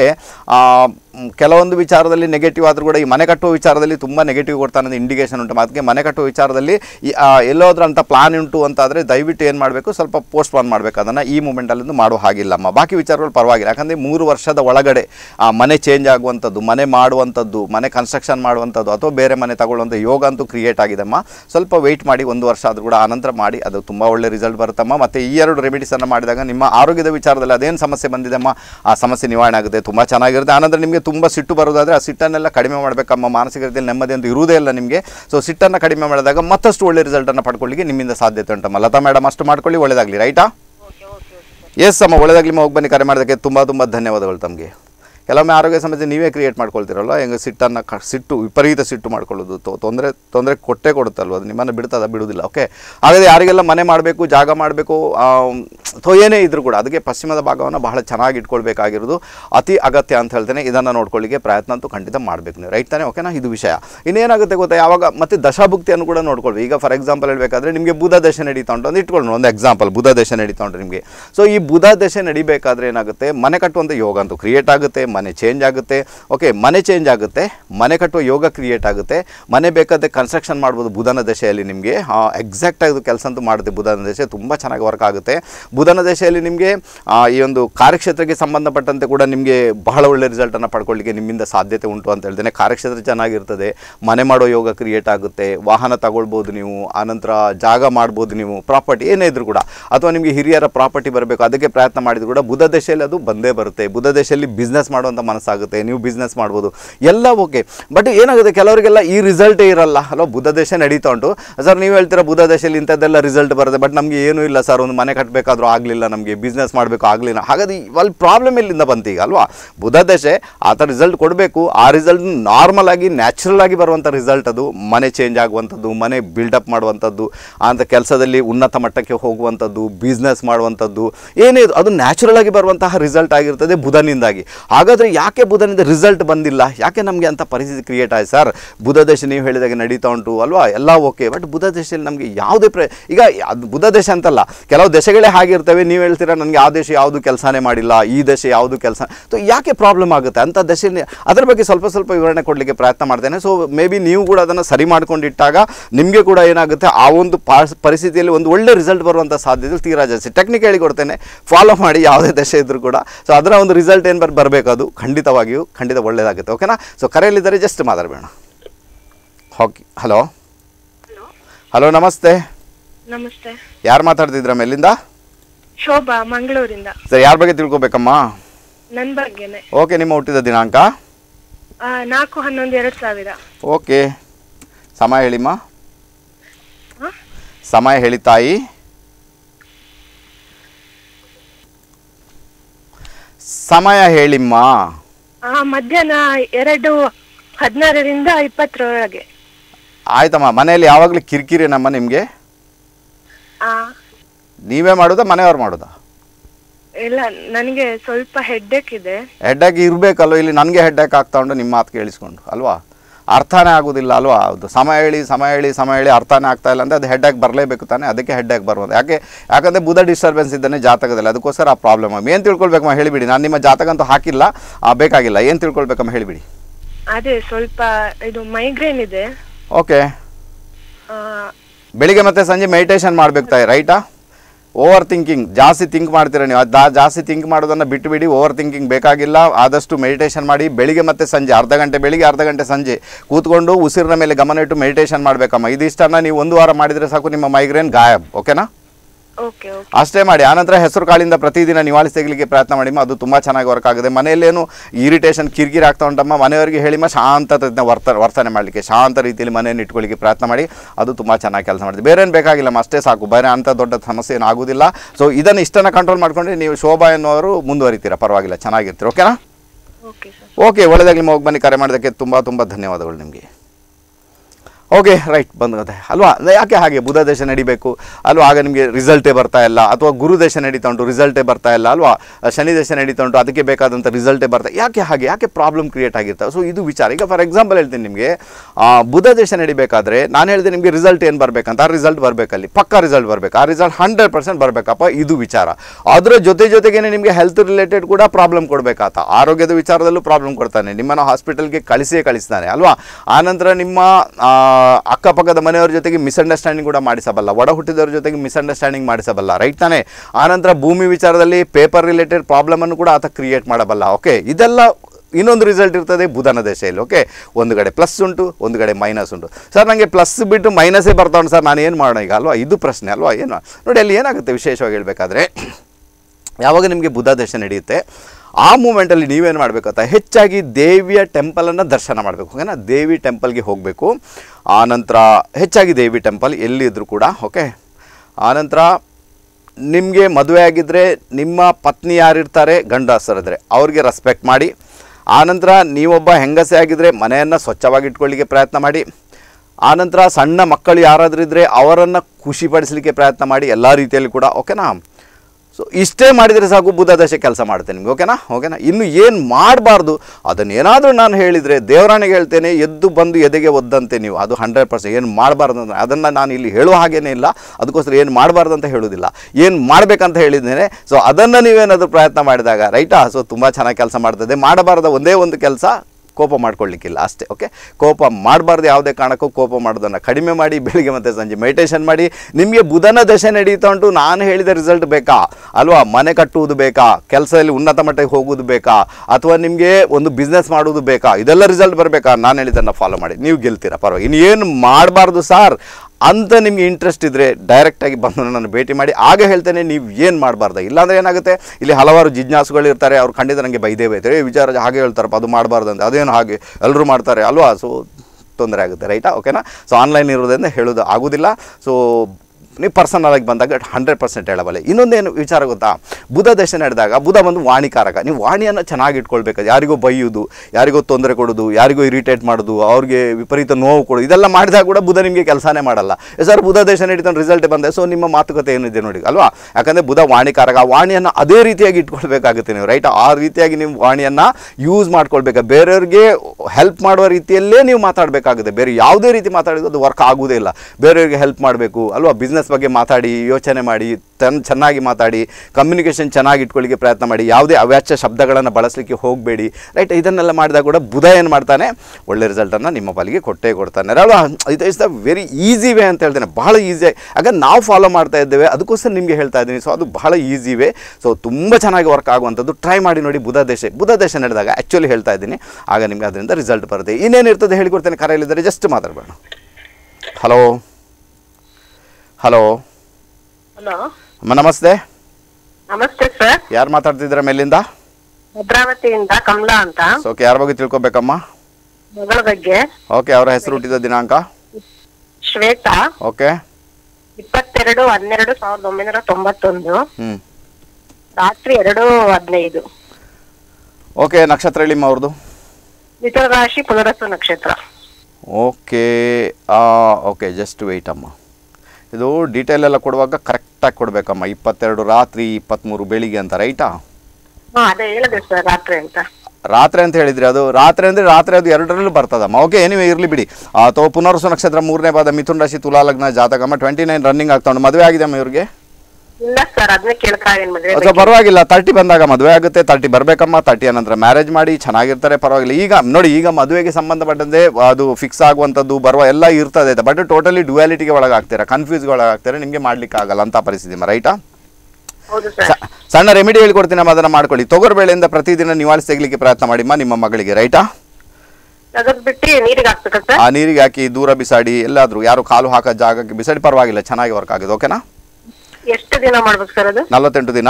ಕೆಲವೊಂದು ವಿಚಾರದಲ್ಲಿ ನೆಗೆಟಿವ್ ಆದರೂ ಕೂಡ ಈ ಮನೆ ಕಟ್ಟುವ ವಿಚಾರದಲ್ಲಿ ತುಂಬ ನೆಗೆಟಿವ್ ಕೊಡ್ತಾನೆ ಇಂಡಿಕೇಶನ್ ಉಂಟು ಅದಕ್ಕೆ ಮನೆ ಕಟ್ಟುವ ವಿಚಾರದಲ್ಲಿ ಈ, ಆ, ಎಲ್ಲೋದ್ರ ಅಂತ ಪ್ಲಾನ್ ಉಂಟು ಅಂತಾದರೆ ದಯವಿಟ್ಟು ಏನು ಮಾಡಬೇಕು ಸ್ವಲ್ಪ ಪೋಸ್ಟ್ಪೋನ್ ಮಾಡಬೇಕು ಅದನ್ನು ಈ ಮೂಮೆಂಟಲ್ಲಿಂದು ಮಾಡೋ ಹಾಗಿಲ್ಲಮ್ಮ ಬಾಕಿ ವಿಚಾರಗಳು ಪರವಾಗಿಲ್ಲ ಯಾಕಂದರೆ ಮೂರು ವರ್ಷದ ಒಳಗಡೆ ಆ ಮನೆ ಚೇಂಜ್ ಆಗುವಂಥದ್ದು ಮನೆ ಮಾಡುವಂಥದ್ದು ಮನೆ ಕನ್ಸ್ಟ್ರಕ್ಷನ್ ಮಾಡುವಂಥದ್ದು ಅಥವಾ ಬೇರೆ ಮನೆ ತಗೊಳ್ಳುವಂಥ ಯೋಗ ಅಂತೂ ಕ್ರಿಯೇಟ್ ಆಗಿದೆಮ್ಮ ಸ್ವಲ್ಪ ವೆಯ್ಟ್ ಮಾಡಿ ಒಂದು ವರ್ಷ ಆದರೂ ಕೂಡ ಆನಂತರ ಮಾಡಿ ಅದು ತುಂಬ ಒಳ್ಳೆ ರಿಸಲ್ಟ್ ಬರುತ್ತಮ್ಮ ಮತ್ತು ಈ ಎರಡು ರೆಮಿಡೀಸನ್ನು ಮಾಡಿದಾಗ ನಿಮ್ಮ ಆರೋಗ್ಯದ ವಿಚಾರದಲ್ಲಿ ಅದೇನು ಸಮಸ್ಯೆ ಬಂದಿದೆಮ್ಮ ಆ ಸಮಸ್ಯೆ ನಿವಾರಣೆ ಆಗುತ್ತೆ ತುಂಬ ಚೆನ್ನಾಗಿರುತ್ತೆ ಆನಂತರ ನಿಮಗೆ ತುಂಬ ಸಿಟ್ಟು ಬರೋದಾದರೆ ಆ ಸಿಟ್ಟನ್ನೆಲ್ಲ ಕಡಿಮೆ ಮಾಡಬೇಕಮ್ಮ ಮಾನಸಿಕ ರೀತಿಯಲ್ಲಿ ನೆಮ್ಮದಿ ಅಂತ ಇರುವುದೇ ಇಲ್ಲ ನಿಮಗೆ ಸೊ ಸಿಟ್ಟನ್ನು ಕಡಿಮೆ ಮಾಡಿದಾಗ ಮತ್ತಷ್ಟು ಒಳ್ಳೆ ರಿಸಲ್ಟನ್ನು ಪಡ್ಕೊಳ್ಳಿಕ್ಕೆ ನಿಮ್ಮಿಂದ ಸಾಧ್ಯತೆ ಉಂಟಮ್ಮ ಲತಾ ಮೇಡಮ್ ಅಷ್ಟು ಮಾಡ್ಕೊಳ್ಳಿ ಒಳ್ಳೆಯದಾಗಲಿ ರೈಟಾ ಓಕೆ ಓಕೆ ಓಕೆ ಎಸ್ ಅಮ್ಮ ಒಳ್ಳೆದಾಗಲಿ ಹೋಗಿ ಬನ್ನಿ ಕರೆ ಮಾಡೋದಕ್ಕೆ ತುಂಬ ತುಂಬ ಧನ್ಯವಾದಗಳು ತಮಗೆ ಕೆಲವೊಮ್ಮೆ ಆರೋಗ್ಯ ಸಮಸ್ಯೆ ನೀವೇ ಕ್ರಿಯೇಟ್ ಮಾಡ್ಕೊಳ್ತೀರಲ್ಲ ಹೆಂಗೆ ಸಿಟ್ಟನ್ನು ಕ ಸಿಟ್ಟು ವಿಪರೀತ ಸಿಟ್ಟು ಮಾಡ್ಕೊಳ್ಳೋದು ತೊಂದರೆ ತೊಂದರೆ ಕೊಟ್ಟೇ ಕೊಡುತ್ತಲ್ವ ಅದು ನಿಮ್ಮನ್ನು ಬಿಡ್ತದ ಬಿಡುವುದಿಲ್ಲ ಓಕೆ ಹಾಗಾದರೆ ಯಾರಿಗೆಲ್ಲ ಮನೆ ಮಾಡಬೇಕು ಜಾಗ ಮಾಡಬೇಕು ಅಥವಾ ಏನೇ ಇದ್ರೂ ಕೂಡ ಅದಕ್ಕೆ ಪಶ್ಚಿಮದ ಭಾಗವನ್ನು ಬಹಳ ಚೆನ್ನಾಗಿ ಇಟ್ಕೊಳ್ಬೇಕಾಗಿರೋದು ಅತಿ ಅಗತ್ಯ ಅಂತ ಹೇಳ್ತೇನೆ ಇದನ್ನು ನೋಡ್ಕೊಳ್ಳಿಕ್ಕೆ ಪ್ರಯತ್ನ ಅಂತೂ ಖಂಡಿತ ಮಾಡಬೇಕು ನೀವು ರೈಟ್ ತಾನೇ ಓಕೆನಾ ಇದು ವಿಷಯ ಇನ್ನೇನಾಗುತ್ತೆ ಗೊತ್ತಾ ಯಾವಾಗ ಮತ್ತೆ ದಶಾಭುಕ್ತಿಯನ್ನು ಕೂಡ ನೋಡ್ಕೊಳ್ಬೇಕು ಈಗ ಫಾರ್ ಎಕ್ಸಾಂಪಲ್ ಹೇಳಬೇಕಾದ್ರೆ ನಿಮಗೆ ಬುಧ ದಶೆ ನಡೀತಾ ಉಂಟು ಅಂತ ಇಟ್ಕೊಳ್ಳೋಣ ಒಂದು ಎಕ್ಸಾಂಪಲ್ ಬುಧ ದಶೆ ನಡೀತಾ ಉಂಟು ನಿಮಗೆ ಸೊ ಈ ಬುಧ ದಶೆ ನಡಿಬೇಕಾದ್ರೆ ಏನಾಗುತ್ತೆ ಮನೆ ಕಟ್ಟುವಂಥ ಯೋಗ ಅಂತೂ ಕ್ರಿಯೇಟ್ ಆಗುತ್ತೆ ಮನೆ ಚೇಂಜ್ ಆಗುತ್ತೆ ಓಕೆ ಮನೆ ಚೇಂಜ್ ಆಗುತ್ತೆ ಮನೆ ಕಟ್ಟುವ ಯೋಗ ಕ್ರಿಯೇಟ್ ಆಗುತ್ತೆ ಮನೆ ಬೇಕಾದ್ರೆ ಕನ್ಸ್ಟ್ರಕ್ಷನ್ ಮಾಡ್ಬೋದು ಬುಧನ ದಶೆಯಲ್ಲಿ ನಿಮಗೆ ಎಕ್ಸಾಕ್ಟ್ ಆಗಿ ಕೆಲಸ ಅಂತೂ ಮಾಡುತ್ತೆ ಬುಧನ ದಶೆ ತುಂಬ ಚೆನ್ನಾಗಿ ವರ್ಕ್ ಆಗುತ್ತೆ ಬುಧನ ದಶೆಯಲ್ಲಿ ನಿಮಗೆ ಆ, ಈ ಒಂದು ಕಾರ್ಯಕ್ಷೇತ್ರಕ್ಕೆ ಸಂಬಂಧಪಟ್ಟಂತೆ ಕೂಡ ನಿಮಗೆ ಬಹಳ ಒಳ್ಳೆ ರಿಸಲ್ಟನ್ನು ಪಡ್ಕೊಳ್ಳಿಕ್ಕೆ ನಿಮ್ಮಿಂದ ಸಾಧ್ಯತೆ ಉಂಟು ಅಂತ ಹೇಳ್ತೇನೆ ಕಾರ್ಯಕ್ಷೇತ್ರ ಚೆನ್ನಾಗಿರ್ತದೆ ಮನೆ ಮಾಡೋ ಯೋಗ ಕ್ರಿಯೇಟ್ ಆಗುತ್ತೆ ವಾಹನ ತಗೊಳ್ಬೋದು ನೀವು ಆನಂತರ ಜಾಗ ಮಾಡ್ಬೋದು ನೀವು ಪ್ರಾಪರ್ಟಿ ಏನೇ ಇದ್ರೂ ಕೂಡ ಅಥವಾ ನಿಮಗೆ ಹಿರಿಯರ ಪ್ರಾಪರ್ಟಿ ಬರಬೇಕು ಅದಕ್ಕೆ ಪ್ರಯತ್ನ ಮಾಡಿದ್ರು ಕೂಡ ಬುಧ ದಶೆಯಲ್ಲಿ ಅದು ಬಂದೇ ಬರುತ್ತೆ ಬುಧ ದಶೆಯಲ್ಲಿ ಬಿಸ್ನೆಸ್ ಮಾಡುವಂಥ ಮನಸ್ಸಾಗುತ್ತೆ ನೀವು ಬಿಸ್ನೆಸ್ ಮಾಡ್ಬೋದು ಎಲ್ಲ ಓಕೆ ಬಟ್ ಏನಾಗುತ್ತೆ ಕೆಲವರಿಗೆಲ್ಲ ಈ ರಿಸಲ್ಟೇ ಇರಲ್ಲ ಅಲ್ವಾ ಬುಧ ದಶೆ ನಡೀತಾ ಉಂಟು ಸರ್ ನೀವು ಹೇಳ್ತೀರಾ ಬುಧ ದಶೆಯಲ್ಲಿ ಇಂಥದ್ದೆಲ್ಲ ರಿಸಲ್ಟ್ ಬರುತ್ತೆ ಬಟ್ ನಮಗೆ ಏನೂ ಇಲ್ಲ ಸರ್ ಒಂದು ಮನೆ ಕಟ್ಟಬೇಕಾದ್ರೂ ಆಗಲಿಲ್ಲ ನಮಗೆ ಬಿಸ್ನೆಸ್ ಮಾಡಬೇಕು ಆಗಲಿಲ್ಲ ಹಾಗಾದ್ರೆ ಅಲ್ಲಿ ಪ್ರಾಬ್ಲಮ್ ಎಲ್ಲಿಂದ ಬಂತು ಈಗ ಅಲ್ವಾ ಬುಧ ದಶೆ ಆ ಥರ ರಿಸಲ್ಟ್ ಕೊಡಬೇಕು ಆ ರಿಸಲ್ಟ್ ನಾರ್ಮಲ್ ಆಗಿ ನ್ಯಾಚುರಲ್ ಆಗಿ ಬರುವಂಥ ರಿಸಲ್ಟ್ ಅದು ಮನೆ ಚೇಂಜ್ ಆಗುವಂಥದ್ದು ಮನೆ ಬಿಲ್ಡಪ್ ಮಾಡುವಂಥದ್ದು ಅಂತ ಕೆಲಸದಲ್ಲಿ ಉನ್ನತ ಮಟ್ಟಕ್ಕೆ ಹೋಗುವಂಥದ್ದು ಬಿಸ್ನೆಸ್ ಮಾಡುವಂಥದ್ದು ಏನೇ ಇದು ಅದು ನ್ಯಾಚುರಲ್ ಆಗಿ ಬರುವಂತಹ ರಿಸಲ್ಟ್ ಆಗಿರ್ತದೆ ಬುಧನಿಂದಾಗಿ ಹಾಗಾದರೆ ಯಾಕೆ ಬುಧನಿಂದ ರಿಸಲ್ಟ್ ಬಂದಿಲ್ಲ ಯಾಕೆ ನಮಗೆ ಅಂತ ಪರಿಸ್ಥಿತಿ ಕ್ರಿಯೇಟ್ ಆಯ್ತು ಸರ್ ಬುಧ ದೇಶ ನೀವು ಹೇಳಿದಾಗೆ ನಡೀತಾ ಉಂಟು ಅಲ್ವಾ ಎಲ್ಲ ಓಕೆ ಬಟ್ ಬುಧ ದೇಶದಲ್ಲಿ ನಮಗೆ ಯಾವುದೇ ಪ್ರ ಈಗ ಅದು ಬುಧ ದೇಶ ಅಂತಲ್ಲ ಕೆಲವು ದೇಶಗಳೇ ಹಾಗಿರ್ತವೆ ನೀವು ಹೇಳ್ತೀರಾ ನನಗೆ ಆ ದೇಶ ಯಾವುದು ಕೆಲಸನೇ ಮಾಡಿಲ್ಲ ಈ ದೇಶ ಯಾವುದು ಕೆಲಸ ಸೊ ಯಾಕೆ ಪ್ರಾಬ್ಲಮ್ ಆಗುತ್ತೆ ಅಂತ ದೇಶದಲ್ಲಿ ಅದ್ರ ಬಗ್ಗೆ ಸ್ವಲ್ಪ ಸ್ವಲ್ಪ ವಿವರಣೆ ಕೊಡಲಿಕ್ಕೆ ಪ್ರಯತ್ನ ಮಾಡ್ತೇನೆ ಸೊ ಮೇ ಬಿ ನೀವು ಕೂಡ ಅದನ್ನು ಸರಿ ಮಾಡ್ಕೊಂಡಿಟ್ಟಾಗ ನಿಮಗೆ ಕೂಡ ಏನಾಗುತ್ತೆ ಆ ಒಂದು ಪಾಸ್- ಪರಿಸ್ಥಿತಿಯಲ್ಲಿ ಒಂದು ಒಳ್ಳೆ ರಿಸಲ್ಟ್ ಬರುವಂಥ ಸಾಧ್ಯತೆ ತೀರಾ ಜಾಸ್ತಿ ಟೆಕ್ನಿಕ್ ಹೇಳಿ ಕೊಡ್ತೇನೆ ಫಾಲೋ ಮಾಡಿ ಯಾವುದೇ ದೇಶ ಇದ್ರೂ ಕೂಡ ಸೊ ಅದರ ಒಂದು ರಿಸಲ್ಟ್ ಏನು ಬರ್ ಬರಬೇಕು ಅದು ಖಂಡಿತವಾಗಿಯೂ ಖಂಡಿತ ಒಳ್ಳೆಯದಾಗುತ್ತೆ ಓಕೆನಾ ಸೊ ಕರೆಯಲ್ಲಿದ್ದರೆ ಜಸ್ಟ್ ಮಾತಾಡಬೇಡ ಓಕೆ ಹಲೋ ಹಲೋ ನಮಸ್ತೆ ನಮಸ್ತೆ ಯಾರು ಮಾತಾಡ್ತಿದ್ರ ಮೇಲಿಂದ ಶೋಭಾ ಮಂಗಳೂರಿಂದ ಸರ್ ಯಾರ ಬಗ್ಗೆ ತಿಳ್ಕೊಬೇಕಮ್ಮ ನನ್ನ ಬಗ್ಗೆನೆ ಓಕೆ ನಿಮ್ಮ ಹುಟ್ಟಿದ ದಿನಾಂಕ ಆ, ನಾಲ್ಕು ಹನ್ನೊಂದು ಎರಡು ಸಾವಿರ ಓಕೆ ಸಮಯ ಹೇಳಿಮ್ಮ ಹ? ಸಮಯ ಹೇಳಿ ತಾಯಿ ಸಮಯ ಹೇಳಿಮ್ಮ ಆ, ಮಧ್ಯಾಹ್ನ ಎರಡು ಹದಿನಾರರಿಂದ ಇಪ್ಪತ್ತರೊಳಗೆ ಆಯ್ತಮ್ಮ ಮನೆಯಲ್ಲಿ ಯಾವಾಗಲೂ ಕಿರಿಕಿರಿ ನಮ್ಮ ನಿಮಗೆ ಆ, ನೀವೇ ಮಾಡೋದಾ ಮನೆಯವ್ರು ಮಾಡೋದಾ ಇಲ್ಲ ನನಗೆ ಸ್ವಲ್ಪ ಹೆಡ್ಡೇಕ್ ಇದೆ ಹೆಡ್ಡಾಗಿ ಇರಬೇಕಲ್ವ ಇಲ್ಲಿ ನನಗೆ ಹೆಡ್ಡಾಕ್ ಆಗ್ತಾ ಉಂಟು ನಿಮ್ಮ ಮಾತು ಕೇಳಿಸ್ಕೊಂಡು ಅಲ್ವಾ ಅರ್ಥನೇ ಆಗೋದಿಲ್ಲ ಅಲ್ವಾ ಅದು ಸಮಯ ಹೇಳಿ ಸಮಯ ಹೇಳಿ ಸಮಯ ಹೇಳಿ ಅರ್ಥನೇ ಆಗ್ತಾ ಇಲ್ಲ ಅಂದರೆ ಅದು ಹೆಡ್ಡಾಕ್ ಬರಲೇಬೇಕು ತಾನೆ ಅದಕ್ಕೆ ಹೆಡ್ಡಾಕ್ ಬರುವುದು ಯಾಕೆ ಯಾಕಂದರೆ ಬುಧ ಡಿಸ್ಟರ್ಬೆನ್ಸ್ ಇದ್ದಾನೆ ಜಾತಕದಲ್ಲಿ ಅದಕ್ಕೋಸ್ಕರ ಆ ಪ್ರಾಬ್ಲಮ್ ಏನು ತಿಳ್ಕೊಳ್ಬೇಕಮ್ಮ ಹೇಳಿಬಿಡಿ ನಾನು ನಿಮ್ಮ ಜಾತಕ ಅಂತೂ ಹಾಕಿಲ್ಲ ಆ, ಬೇಕಾಗಿಲ್ಲ ಏನು ತಿಳ್ಕೊಳ್ಬೇಕಮ್ಮ ಹೇಳಿಬಿಡಿ ಅದೇ ಸ್ವಲ್ಪ ಇದು ಮೈಗ್ರೇನ್ ಇದೆ ಓಕೆ ಆ, ಬೆಳಿಗ್ಗೆ ಮತ್ತೆ ಸಂಜೆ ಮೆಡಿಟೇಷನ್ ಮಾಡ್ಬೇಕು ತಾಯಿ ರೈಟಾ ಓವರ್ ಥಿಂಕಿಂಗ್ ಜಾಸ್ತಿ ಥಿಂಕ್ ಮಾಡ್ತೀರಾ ನೀವು ಅದು ಜಾಸ್ತಿ ಥಿಂಕ್ ಮಾಡೋದನ್ನು ಬಿಟ್ಟುಬಿಡಿ ಓವರ್ ಥಿಂಕಿಂಗ್ ಬೇಕಾಗಿಲ್ಲ ಆದಷ್ಟು ಮೆಡಿಟೇಷನ್ ಮಾಡಿ ಬೆಳಿಗ್ಗೆ ಮತ್ತು ಸಂಜೆ ಅರ್ಧ ಗಂಟೆ ಬೆಳಿಗ್ಗೆ ಅರ್ಧ ಗಂಟೆ ಸಂಜೆ ಕೂತ್ಕೊಂಡು ಉಸಿರಿನ ಮೇಲೆ ಗಮನ ಇಟ್ಟು ಮೆಡಿಟೇಷನ್ ಮಾಡಬೇಕಮ್ಮ ಇದಿಷ್ಟನ್ನು ನೀವು ಒಂದು ವಾರ ಮಾಡಿದರೆ ಸಾಕು ನಿಮ್ಮ ಮೈಗ್ರೇನ್ ಗಾಯಬ್ ಓಕೆನಾ ಓಕೆ ಓಕೆ ಅಷ್ಟೇ ಮಾಡಿ ಆನಂತರ ಹೆಸರು ಕಾಳಿಂದ ಪ್ರತಿದಿನ ನಿವಾಳಿಸಿ ತೆಗಿಲಿಕ್ಕೆ ಪ್ರಯತ್ನ ಮಾಡಿ ಅದು ತುಂಬ ಚೆನ್ನಾಗಿ ವರ್ಕ್ ಆಗುತ್ತೆ ಮನೆಯಲ್ಲೇನು ಇರಿಟೇಷನ್ ಕಿರಿಕಿರಿ ಆಗ್ತಾ ಉಂಟಮ್ಮ ಮನೆಯವರಿಗೆ ಹೇಳಿಮ್ಮ ಶಾಂತತೆ ವರ್ತ ವರ್ತನೆ ಮಾಡಲಿಕ್ಕೆ ಶಾಂತ ರೀತಿಯಲ್ಲಿ ಮನೆಯನ್ನು ಇಟ್ಕೊಳ್ಳಿಕ್ಕೆ ಪ್ರಯತ್ನ ಮಾಡಿ ಅದು ತುಂಬ ಚೆನ್ನಾಗಿ ಕೆಲಸ ಮಾಡಿದೆ ಬೇರೆ ಏನು ಬೇಕಾಗಿಲ್ಲಮ್ಮ ಅಷ್ಟೇ ಸಾಕು ಬೇರೆ ಅಂಥ ದೊಡ್ಡ ಸಮಸ್ಯೆ ಏನು ಆಗೋದಿಲ್ಲ ಸೊ ಇದನ್ನು ಇಷ್ಟನ್ನು ಕಂಟ್ರೋಲ್ ಮಾಡ್ಕೊಂಡ್ರೆ ನೀವು ಶೋಭಾ ಎನ್ನುವರು ಮುಂದುವರಿತೀರಾ ಪರವಾಗಿಲ್ಲ ಚೆನ್ನಾಗಿರ್ತೀರ ಓಕೆನಾ ಓಕೆ ಸರ್ ಓಕೆ ಒಳ್ಳೆದಾಗಲಿ ನಿಮ್ಮ ಹೋಗಿ ಬನ್ನಿ ಕರೆ ಮಾಡೋದಕ್ಕೆ ತುಂಬ ತುಂಬ ಧನ್ಯವಾದಗಳು ನಿಮಗೆ ಓಕೆ ರೈಟ್ ಬಂದದೆ ಅಲ್ವಾ ಅಂದ್ರೆ ಯಾಕೆ ಹಾಗೆ ಬುಧ ದೇಶ ನಡಿಬೇಕು ಅಲ್ವಾ ಆಗ ನಿಮಗೆ ರಿಸಲ್ಟೇ ಬರ್ತಾ ಇಲ್ಲ ಅಥವಾ ಗುರು ದೇಶ ನಡೀತಾ ಉಂಟು ರಿಸಲ್ಟೇ ಬರ್ತಾ ಇಲ್ಲ ಅಲ್ವಾ ಶನಿ ದೇಶ ನಡೀತಾ ಉಂಟು ಅದಕ್ಕೆ ಬೇಕಾದಂಥ ರಿಸಲ್ಟೇ ಬರ್ತಾ ಯಾಕೆ ಹಾಗೆ ಯಾಕೆ ಪ್ರಾಬ್ಲಮ್ ಕ್ರಿಯೇಟ್ ಆಗಿರ್ತವೆ ಸೊ ಇದು ವಿಚಾರ ಈಗ ಫಾರ್ ಎಕ್ಸಾಂಪಲ್ ಹೇಳ್ತೀನಿ ನಿಮಗೆ ಬುಧ ದೇಶ ನಡಿಬೇಕಾದ್ರೆ ನಾನು ಹೇಳಿದೆ ನಿಮಗೆ ರಿಸಲ್ಟ್ ಏನು ಬರಬೇಕಂತ ಆ ರಿಸಲ್ಟ್ ಬರಬೇಕಲ್ಲಿ ಪಕ್ಕಾ ರಿಸಲ್ಟ್ ಬರಬೇಕು ಆ ರಿಸಲ್ಟ್ ಹಂಡ್ರೆಡ್ ಪರ್ಸೆಂಟ್ ಬರಬೇಕಪ್ಪ ಇದು ವಿಚಾರ ಅದರ ಜೊತೆ ಜೊತೆಗೇನೆ ನಿಮಗೆ ಹೆಲ್ತ್ ರಿಲೇಟೆಡ್ ಕೂಡ ಪ್ರಾಬ್ಲಮ್ ಕೊಡಬೇಕಾತ ಆರೋಗ್ಯದ ವಿಚಾರದಲ್ಲೂ ಪ್ರಾಬ್ಲಮ್ ಕೊಡ್ತಾನೆ ನಿಮ್ಮನ್ನು ಹಾಸ್ಪಿಟಲ್ಗೆ ಕಳಿಸೇ ಕಳಿಸ್ತಾನೆ ಅಲ್ವಾ ಆನಂತರ ನಿಮ್ಮ ಆ, ಅಕ್ಕಪಕ್ಕದ ಮನೆಯವ್ರ ಜೊತೆಗೆ ಮಿಸ್ಅಂಡರ್ಸ್ಟ್ಯಾಂಡಿಂಗ್ ಕೂಡ ಮಾಡಿಸಬಲ್ಲ ಒಡ ಹುಟ್ಟಿದವ್ರ ಜೊತೆಗೆ ಮಿಸ್ಅಂಡರ್ಸ್ಟ್ಯಾಂಡಿಂಗ್ ಮಾಡಿಸಬಲ್ಲ ರೈಟ್ ತಾನೇ ಆನಂತರ ಭೂಮಿ ವಿಚಾರದಲ್ಲಿ ಪೇಪರ್ ರಿಲೇಟೆಡ್ ಪ್ರಾಬ್ಲಮನ್ನು ಕೂಡ ಆತ ಕ್ರಿಯೇಟ್ ಮಾಡಬಲ್ಲ ಓಕೆ ಇದೆಲ್ಲ ಇನ್ನೊಂದು ರಿಸಲ್ಟ್ ಇರ್ತದೆ ಬುಧನ ದಶೆಯಲ್ಲಿ ಓಕೆ ಒಂದು ಕಡೆ ಪ್ಲಸ್ ಉಂಟು ಒಂದು ಕಡೆ ಮೈನಸ್ ಉಂಟು ಸರ್ ನನಗೆ ಪ್ಲಸ್ ಬಿಟ್ಟು ಮೈನಸ್ಸೇ ಬರ್ತಾ ಉಂಟು ಸರ್ ನಾನು ಏನು ಮಾಡೋಣ ಈಗ ಅಲ್ವಾ ಇದು ಪ್ರಶ್ನೆ ಅಲ್ವಾ ಏನು ನೋಡಿ ಅಲ್ಲಿ ಏನಾಗುತ್ತೆ ವಿಶೇಷವಾಗಿ ಹೇಳಬೇಕಾದ್ರೆ ಯಾವಾಗ ನಿಮಗೆ ಬುಧ ದಶ ನಡೆಯುತ್ತೆ ಆ ಮೂಮೆಂಟಲ್ಲಿ ನೀವೇನು ಮಾಡಬೇಕಂತ ಹೆಚ್ಚಾಗಿ ದೇವಿಯ ಟೆಂಪಲನ್ನು ದರ್ಶನ ಮಾಡಬೇಕು ಓಕೆನಾ ದೇವಿ ಟೆಂಪಲ್ಗೆ ಹೋಗಬೇಕು ಆನಂತರ ಹೆಚ್ಚಾಗಿ ದೇವಿ ಟೆಂಪಲ್ ಎಲ್ಲಿದ್ದರೂ ಕೂಡ ಓಕೆ ಆನಂತರ ನಿಮಗೆ ಮದುವೆ ಆಗಿದ್ದರೆ ನಿಮ್ಮ ಪತ್ನಿ ಯಾರಿರ್ತಾರೆ ಗಂಡಸರಿದ್ರೆ ಅವ್ರಿಗೆ ರೆಸ್ಪೆಕ್ಟ್ ಮಾಡಿ ಆನಂತರ ನೀವೊಬ್ಬ ಹೆಂಗಸೆ ಆಗಿದ್ದರೆ ಮನೆಯನ್ನು ಸ್ವಚ್ಛವಾಗಿ ಇಟ್ಕೊಳ್ಳಿಕ್ಕೆ ಪ್ರಯತ್ನ ಮಾಡಿ ಆನಂತರ ಸಣ್ಣ ಮಕ್ಕಳು ಯಾರಾದರೂ ಇದ್ದರೆ ಅವರನ್ನು ಖುಷಿಪಡಿಸಲಿಕ್ಕೆ ಪ್ರಯತ್ನ ಮಾಡಿ ಎಲ್ಲ ರೀತಿಯಲ್ಲಿ ಕೂಡ ಓಕೆನಾ ಸೊ ಇಷ್ಟೇ ಮಾಡಿದರೆ ಸಾಕು ಬುಧ ದಶೆ ಕೆಲಸ ಮಾಡುತ್ತೆ ನಿಮ್ಗೆ ಓಕೆನಾ ಓಕೆನಾ ಇನ್ನು ಏನು ಮಾಡಬಾರ್ದು ಅದನ್ನೇನಾದರೂ ನಾನು ಹೇಳಿದರೆ ದೇವರಾಣಿಗೆ ಹೇಳ್ತೇನೆ ಎದ್ದು ಬಂದು ಎದೆಗೆ ಒದ್ದಂತೆ ನೀವು ಅದು ಹಂಡ್ರೆಡ್ ಪರ್ಸೆಂಟ್ ಏನು ಮಾಡಬಾರ್ದು ಅಂದರೆ ಅದನ್ನು ನಾನು ಇಲ್ಲಿ ಹೇಳುವ ಹಾಗೇನೇ ಇಲ್ಲ ಅದಕ್ಕೋಸ್ಕರ ಏನು ಮಾಡಬಾರ್ದು ಅಂತ ಹೇಳೋದಿಲ್ಲ ಏನು ಮಾಡಬೇಕಂತ ಹೇಳಿದ್ದೇನೆ ಸೊ ಅದನ್ನು ನೀವೇನಾದರೂ ಪ್ರಯತ್ನ ಮಾಡಿದಾಗ ರೈಟಾ ಸೊ ತುಂಬ ಚೆನ್ನಾಗಿ ಕೆಲಸ ಮಾಡ್ತದೆ ಮಾಡಬಾರ್ದ ಒಂದೇ ಒಂದು ಕೆಲಸ ಕೋಪ ಮಾಡ್ಕೊಳ್ಳಿಕ್ಕಿಲ್ಲ ಅಷ್ಟೇ ಓಕೆ ಕೋಪ ಮಾಡಬಾರ್ದು ಯಾವುದೇ ಕಾರಣಕ್ಕೂ ಕೋಪ ಮಾಡೋದನ್ನು ಕಡಿಮೆ ಮಾಡಿ ಬೆಳಿಗ್ಗೆ ಮತ್ತು ಸಂಜೆ ಮೆಡಿಟೇಷನ್ ಮಾಡಿ ನಿಮಗೆ ಬುಧನ ದಶೆ ನಡೀತಾ ಉಂಟು ನಾನು ಹೇಳಿದ ರಿಸಲ್ಟ್ ಬೇಕಾ ಅಲ್ವಾ ಮನೆ ಕಟ್ಟುವುದು ಬೇಕಾ ಕೆಲಸದಲ್ಲಿ ಉನ್ನತ ಮಟ್ಟಕ್ಕೆ ಹೋಗುವುದು ಬೇಕಾ ಅಥವಾ ನಿಮಗೆ ಒಂದು ಬಿಸ್ನೆಸ್ ಮಾಡುವುದು ಬೇಕಾ ಇದೆಲ್ಲ ರಿಸಲ್ಟ್ ಬರಬೇಕಾ ನಾನು ಹೇಳಿದ್ದನ್ನು ಫಾಲೋ ಮಾಡಿ ನೀವು ಗೆಲ್ತೀರಾ ಪರವಾಗಿ ಇನ್ನು ಏನು ಮಾಡಬಾರ್ದು ಸಾರ್ ಅಂತ ನಿಮಗೆ ಇಂಟ್ರೆಸ್ಟ್ ಇದ್ದರೆ ಡೈರೆಕ್ಟಾಗಿ ಬಂದು ನನ್ನನ್ನು ಭೇಟಿ ಮಾಡಿ ಆಗ ಹೇಳ್ತೇನೆ ನೀವು ಏನು ಮಾಡಬಾರ್ದು ಇಲ್ಲಾಂದರೆ ಏನಾಗುತ್ತೆ ಇಲ್ಲಿ ಹಲವಾರು ಜಿಜ್ಞಾಸುಗಳು ಇರ್ತಾರೆ ಅವ್ರು ಖಂಡಿತ ನನಗೆ ಬೈದೇ ಬೈತಾರೆ "ಏ, ವಿಚಾರ ಹಾಗೆ ಹೇಳ್ತಾರಪ್ಪ ಅದು ಮಾಡಬಾರ್ದು ಅಂತ ಅದೇನು ಹಾಗೆ ಎಲ್ಲರೂ ಮಾಡ್ತಾರೆ ಅಲ್ವಾ ಸೊ ತೊಂದರೆ ಆಗುತ್ತೆ ರೈಟಾ ಓಕೆನಾ ಸೊ ಆನ್ಲೈನ್ ಇರೋದ್ರಿಂದ ಹೇಳೋದು ಆಗೋದಿಲ್ಲ ಸೊ ನೀವು ಪರ್ಸನಲ್ ಆಗಿ ಬಂದಾಗ ಹಂಡ್ರೆಡ್ ಪರ್ಸೆಂಟ್ ಹೇಳಬಲ್ಲೆ ಇನ್ನೊಂದೇನು ವಿಚಾರ ಗೊತ್ತಾ ಬುಧ ದಶ ನಡೆದಾಗ ಬುಧ ಬಂದು ವಾಣಿಕಾರಕ ನೀವು ವಾಣಿಯನ್ನು ಚೆನ್ನಾಗಿ ಇಟ್ಕೊಳ್ಬೇಕು ಯಾರಿಗೋ ಬೈಯೋದು ಯಾರಿಗೋ ತೊಂದರೆ ಕೊಡೋದು ಯಾರಿಗೋ ಇರಿಟೇಟ್ ಮಾಡೋದು ಅವ್ರಿಗೆ ವಿಪರೀತ ನೋವು ಕೊಡೋದು ಇದೆಲ್ಲ ಮಾಡಿದಾಗ ಕೂಡ ಬುಧ ನಿಮಗೆ ಕೆಲಸನೇ ಮಾಡಲ್ಲ ಸರ್ ಬುಧ ದೇಶ ನಡೀತಾನೆ ರಿಸಲ್ಟ್ ಬಂದೆ ಸೊ ನಿಮ್ಮ ಮಾತುಕತೆ ಏನಿದೆ ನೋಡಿ ಅಲ್ವಾ ಯಾಕಂದರೆ ಬುಧ ವಾಣಿಕಾರಕ ಆ ವಾಣಿಯನ್ನು ಅದೇ ರೀತಿಯಾಗಿ ಇಟ್ಕೊಳ್ಬೇಕಾಗುತ್ತೆ ನೀವು ರೈಟ್ ಆ ರೀತಿಯಾಗಿ ನೀವು ವಾಣಿಯನ್ನು ಯೂಸ್ ಮಾಡ್ಕೊಳ್ಬೇಕು ಬೇರೆಯವ್ರಿಗೆ ಹೆಲ್ಪ್ ಮಾಡುವ ರೀತಿಯಲ್ಲೇ ನೀವು ಮಾತಾಡಬೇಕಾಗುತ್ತೆ ಬೇರೆ ಯಾವುದೇ ರೀತಿ ಮಾತಾಡಿದ್ರು ಅದು ವರ್ಕ್ ಆಗುವುದೇ ಇಲ್ಲ ಬೇರೆಯವ್ರಿಗೆ ಹೆಲ್ಪ್ ಮಾಡಬೇಕು ಅಲ್ವಾ ಬಿಸ್ನೆಸ್ ಬಗ್ಗೆ ಮಾತಾಡಿ ಯೋಚನೆ ಮಾಡಿ ತನ್ ಚೆನ್ನಾಗಿ ಮಾತಾಡಿ ಕಮ್ಯುನಿಕೇಷನ್ ಚೆನ್ನಾಗಿ ಇಟ್ಕೊಳ್ಳಿಕ್ಕೆ ಪ್ರಯತ್ನ ಮಾಡಿ ಯಾವುದೇ ಅವ್ಯಾಚ್ಯ ಶಬ್ದಗಳನ್ನು ಬಳಸಲಿಕ್ಕೆ ಹೋಗಬೇಡಿ ರೈಟ್ ಇದನ್ನೆಲ್ಲ ಮಾಡಿದಾಗ ಕೂಡ ಬುಧ ಏನು ಮಾಡ್ತಾನೆ ಒಳ್ಳೆ ರಿಸಲ್ಟನ್ನು ನಿಮ್ಮ ಪಾಲಿಗೆ ಕೊಟ್ಟೇ ಕೊಡ್ತಾನೆ ಅಲ್ವಾ ಇದು is the very easy way ಅಂತ ಹೇಳ್ತೇನೆ ಬಹಳ ಈಸಿ ಯಾಕಂದ್ರೆ ನಾವು ಫಾಲೋ ಮಾಡ್ತಾ ಇದ್ದೇವೆ ಅದಕ್ಕೋಸ್ಕರ ನಿಮಗೆ ಹೇಳ್ತಾ ಇದ್ದೀನಿ ಸೊ ಅದು ಬಹಳ ಈಸಿ ವೇ ಸೊ ತುಂಬ ಚೆನ್ನಾಗಿ ವರ್ಕ್ ಆಗುವಂಥದ್ದು ಟ್ರೈ ಮಾಡಿ ನೋಡಿ ಬುಧ ದೇಶ ಬುಧ ದೇಶ ನಡೆದಾಗ ಆ್ಯಕ್ಚುಲಿ ಹೇಳ್ತಾ ಇದ್ದೀನಿ ಆಗ ನಿಮಗೆ ಅದರಿಂದ ರಿಸಲ್ಟ್ ಬರುತ್ತೆ ಇನ್ನೇನು ಇರ್ತದೆ ಹೇಳಿಕೊಡ್ತೇನೆ ಕರೆಯಲ್ಲಿದ್ದರೆ ಜಸ್ಟ್ ಮಾತಾಡಬೇಡ ಹಲೋ ಹಲೋ ಹಲೋ ಅಮ್ಮ ನಮಸ್ತೆ ನಮಸ್ತೆ ಸರ್ ಯಾರು ಮಾತಾಡ್ತಿದ್ದೀರಾ ಮೇಲಿಂದ ಭದ್ರಾವತಿಯಿಂದ ಕಮಲಾ ಅಂತ ಸೊ ಓಕೆ ಯಾರ ಬಗ್ಗೆ ತಿಳ್ಕೊಬೇಕಮ್ಮ ಮಗಳ ಬಗ್ಗೆ ಓಕೆ ಅವರ ಹೆಸರು ಹುಟ್ಟಿದ ದಿನಾಂಕ ಶ್ವೇತಾ ಓಕೆ ಇಪ್ಪತ್ತೆರಡು ಹನ್ನೆರಡು ಸಾವಿರದ ಒಂಬೈನೂರ ತೊಂಬತ್ತೊಂದು ಹ್ಞೂ ರಾತ್ರಿ ಎರಡು ಹದಿನೈದು ಓಕೆ ನಕ್ಷತ್ರ ಹೇಳಿಮ್ಮ ಅವ್ರದ್ದು ಮಿಥುನ ರಾಶಿ ಪುನರಸ್ತು ನಕ್ಷತ್ರ ಓಕೆ ಓಕೆ ಜಸ್ಟ್ ವೆಯ್ಟ್ ಅಮ್ಮ ಇದು ಡೀಟೇಲ್ ಎಲ್ಲ ಕೊಡುವಾಗ ಕರೆಕ್ಟಾಗಿ ಕೊಡಬೇಕಮ್ಮ ಇಪ್ಪತ್ತೆರಡು ರಾತ್ರಿ ಇಪ್ಪತ್ತ್ಮೂರು ಬೆಳಿಗ್ಗೆ ಅಂತ ರೈಟಾ ಹಾ ಅದೇ ಹೇಳಿದೆ ಸರ್ ರಾತ್ರಿ ಅಂತ ರಾತ್ರಿ ಅಂತ ಹೇಳಿದ್ರಿ ಅದು ರಾತ್ರಿ ಅಂದರೆ ರಾತ್ರಿ ಅದು ಎರಡರಲ್ಲೂ ಬರ್ತದಮ್ಮ ಓಕೆ ಏನಿವೆ ಇರಲಿ ಬಿಡಿ ಅಥವಾ ಪುನರ್ವಸು ನಕ್ಷತ್ರ ಮೂರನೇ ಪಾದ ಮಿಥುನ್ ರಾಶಿ ತುಲಾ ಲಗ್ನ ಜಾತಕಮ್ಮ ಟ್ವೆಂಟಿ ನೈನ್ ರನ್ನಿಂಗ್ ಆಗ್ತಾ ಉಂಟು ಮದುವೆ ಆಗಿದೆ ಅಮ್ಮ ಇವ್ರಿಗೆ ಇಲ್ಲ ಸರ್ ಅದನ್ನೇ ಕೇಳ್ತಾ ಇದೀನಿ ಮದ್ವೆ ಅಥವಾ ಪರವಾಗಿಲ್ಲ ತರ್ಟಿ ಬಂದಾಗ ಮದುವೆ ಆಗುತ್ತೆ ತರ್ಟಿ ಬರಬೇಕಮ್ಮ ತರ್ಟಿ ನಂತರ ಮ್ಯಾರೇಜ್ ಮಾಡಿ ಚೆನ್ನಾಗಿರ್ತಾರೆ ಪರವಾಗಿಲ್ಲ ಈಗ ನೋಡಿ ಈಗ ಮದುವೆಗೆ ಸಂಬಂಧಪಟ್ಟಂತೆ ಅದು ಫಿಕ್ಸ್ ಆಗುವಂಥದ್ದು ಬರುವ ಎಲ್ಲ ಇರ್ತದೆ ಬಟ್ ಟೋಟಲಿ ಡ್ಯುಯಾಲಿಟಿಗೆ ಒಳಗಾಗ್ತೀರಾ ಕನ್ಫ್ಯೂಸ್ಗೆ ಒಳಗಾಗ್ತಾರೆ ನಿಮಗೆ ಮಾಡ್ಲಿಕ್ಕೆ ಆಗಲ್ಲ ಅಂತ ಪರಿಸ್ಥಿತಿ ರೈಟಾ ಹೌದು ಸರ್ ಸ- ಸಣ್ಣ ರೆಮಿಡಿ ಹೇಳ್ಕೊಡ್ತೀನಿ ಅಮ್ಮ ಅದನ್ನ ಮಾಡ್ಕೊಳ್ಳಿ ತೊಗರ್ಬೇಳೆಯಿಂದ ಪ್ರತಿದಿನ ನಿವಾಳಿಸಿ ತೆಗಿಲಿಕ್ಕೆ ಪ್ರಯತ್ನ ಮಾಡಿಮ್ಮ ನಿಮ್ಮ ಮಗಳಿಗೆ ರೈಟಾ ತೆಗೆದ್ ಬಿಟ್ಟು ನೀರಿಗೆ ಹಾಕ್ಬೇಕಾ ಸರ್ ಆ ನೀರಿಗೆ ಹಾಕಿ ದೂರ ಬಿಸಾಡಿ ಎಲ್ಲಾದ್ರೂ ಯಾರು ಕಾಲು ಹಾಕೋ ಜಾಗಕ್ಕೆ ಬಿಸಾಡಿ ಪರವಾಗಿಲ್ಲ ಚೆನ್ನಾಗಿ ವರ್ಕ್ ಆಗಿದೆ ಓಕೆನಾ ಎಷ್ಟು ದಿನ ಮಾಡ್ಬೇಕು ಸರ್ ಅದು ನಲವತ್ತೆಂಟು ದಿನ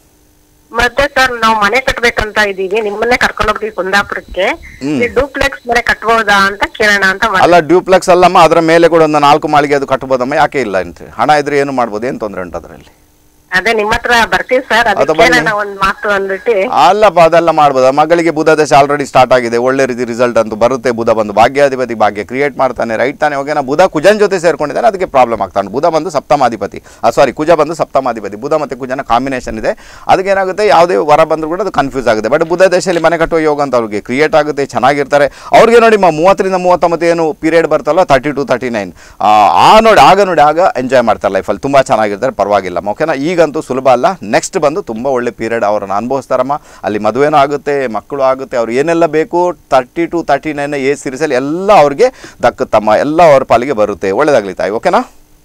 ಮತ್ತೆ ಸರ್ ನಾವು ಮನೆ ಕಟ್ಬೇಕಂತ ಇದೀವಿ ನಿಮ್ಮನ್ನೇ ಕರ್ಕೊಂಡು ಹೋಗ್ತೀವಿ ಕುಂದಾಪುರಕ್ಕೆ ಹ್ಮ್. ಈ ಡೂಪ್ಲೆಕ್ಸ್ ಮನೆ ಕಟ್ಬೋದಾ ಅಂತ ಕೇಳೋಣ ಅಂತ ಮಾಡ್ದೆ. ಅಲ್ಲ ಡ್ಯೂಪ್ಲೆಕ್ಸ್ ಅಲ್ಲಮ್ಮ ಅದರ ಮೇಲೆ ಕೂಡ ಒಂದು ನಾಲ್ಕು ಮಾಳಿಗೆ ಅದು ಕಟ್ಬೋದಮ್ಮ ಯಾಕೆ ಇಲ್ಲ ಅಂತ ಹಣ ಇದ್ರೆ ಏನು ಮಾಡ್ಬೋದು ಏನು ತೊಂದರೆ ಉಂಟು ಅದರಲ್ಲಿ ಅದೇ ನಿಮ್ಮ ಹತ್ರ ಬರ್ತೀವಿ ಸರ್ ಅದು ಅದಕ್ಕೆ ಬನ್ನಿ. ಕೇಳೋಣ ಒಂದ್ ಮಾತು ಅಂದ್ಬಿಟ್ಟು ಅಲ್ಲಪ್ಪ ಅದೆಲ್ಲ ಮಾಡ್ಬೋದು ಮಗಳಿಗೆ ಬುಧ ದಶ ಆಲ್ರೆಡಿ ಸ್ಟಾರ್ಟ್ ಆಗಿದೆ ಒಳ್ಳೆ ರೀತಿ ರಿಸಲ್ಟ್ ಅಂತೂ ಬರುತ್ತೆ ಬುಧ ಬಂದು ಭಾಗ್ಯಾಧಿಪತಿ ಭಾಗ್ಯ ಕ್ರಿಯೇಟ್ ಮಾಡ್ತಾನೆ ರೈಟ್ ತಾನೆ ಓಕೆನಾ ಬುಧ ಕುಜನ್ ಜೊತೆ ಸೇರ್ಕೊಂಡಿದ್ದಾನೆ ಅದಕ್ಕೆ ಪ್ರಾಬ್ಲಮ್ ಆಗ್ತಾನೆ ಬುಧ ಬಂದು ಸಪ್ತಮಾಧಿಪತಿ ಸಾರಿ ಕುಜ ಬಂದು ಸಪ್ತಮಾಧಿಪತಿ ಬುಧ ಮತ್ತು ಕುಜನ ಕಾಂಬಿನೇಷನ್ ಇದೆ ಅದಕ್ಕೆ ಏನಾಗುತ್ತೆ ಯಾವುದೇ ವರ ಬಂದರೂ ಕೂಡ ಅದು ಕನ್ಫ್ಯೂಸ್ ಆಗುತ್ತೆ ಬಟ್ ಬುಧ ದಶೆಯಲ್ಲಿ ಮನೆ ಕಟ್ಟುವ ಯೋಗ ಅಂತ ಅವ್ರಿಗೆ ಕ್ರಿಯೇಟ್ ಆಗುತ್ತೆ ಚೆನ್ನಾಗಿರ್ತಾರೆ ಅವ್ರಿಗೆ ನೋಡಿ ಮ ಮೂವತ್ತರಿಂದ ಮೂವತ್ತೊಂಬತ್ತು ಏನು ಪೀರಿಯಡ್ ಬರ್ತಲ್ಲ ತರ್ಟಿ ಟು ತರ್ಟಿ ನೈನ್ ಆ ನೋಡಿ ಆಗ ನೋಡಿ ಆಗ ಎಂಜಾಯ್ ಮಾಡ್ತಾರೆ ಲೈಫಲ್ಲಿ ತುಂಬ ಚೆನ್ನಾಗಿರ್ತಾರೆ ಪರವಾಗಿಲ್ಲ ಓಕೆನಾ ಈಗಂತೂ ಸುಲಭ ಅಲ್ಲ ನೆಕ್ಸ್ಟ್ ಬಂದು ತುಂಬ ಒಳ್ಳೆ ಪೀರಿಯಡ್ ಅವ್ರನ್ನ ಅನುಭವಿಸ್ತಾರಮ್ಮ ಅಲ್ಲಿ ಮದುವೆನೂ ಆಗುತ್ತೆ ಮಕ್ಕಳು ಆಗುತ್ತೆ ಅವ್ರು ಏನೆಲ್ಲ ಬೇಕು ತರ್ಟಿ ಟು ತರ್ಟಿ ನೈನ್ ಏ ಸೀರೀಸಲ್ಲಿ ಎಲ್ಲ ಅವ್ರಿಗೆ ದಕ್ಕುತ್ತಮ್ಮ ಎಲ್ಲ ಅವ್ರ ಪಾಲಿಗೆ ಬರುತ್ತೆ ಒಳ್ಳೇದಾಗ್ಲಿ ತಾಯಿ ಓಕೆನಾ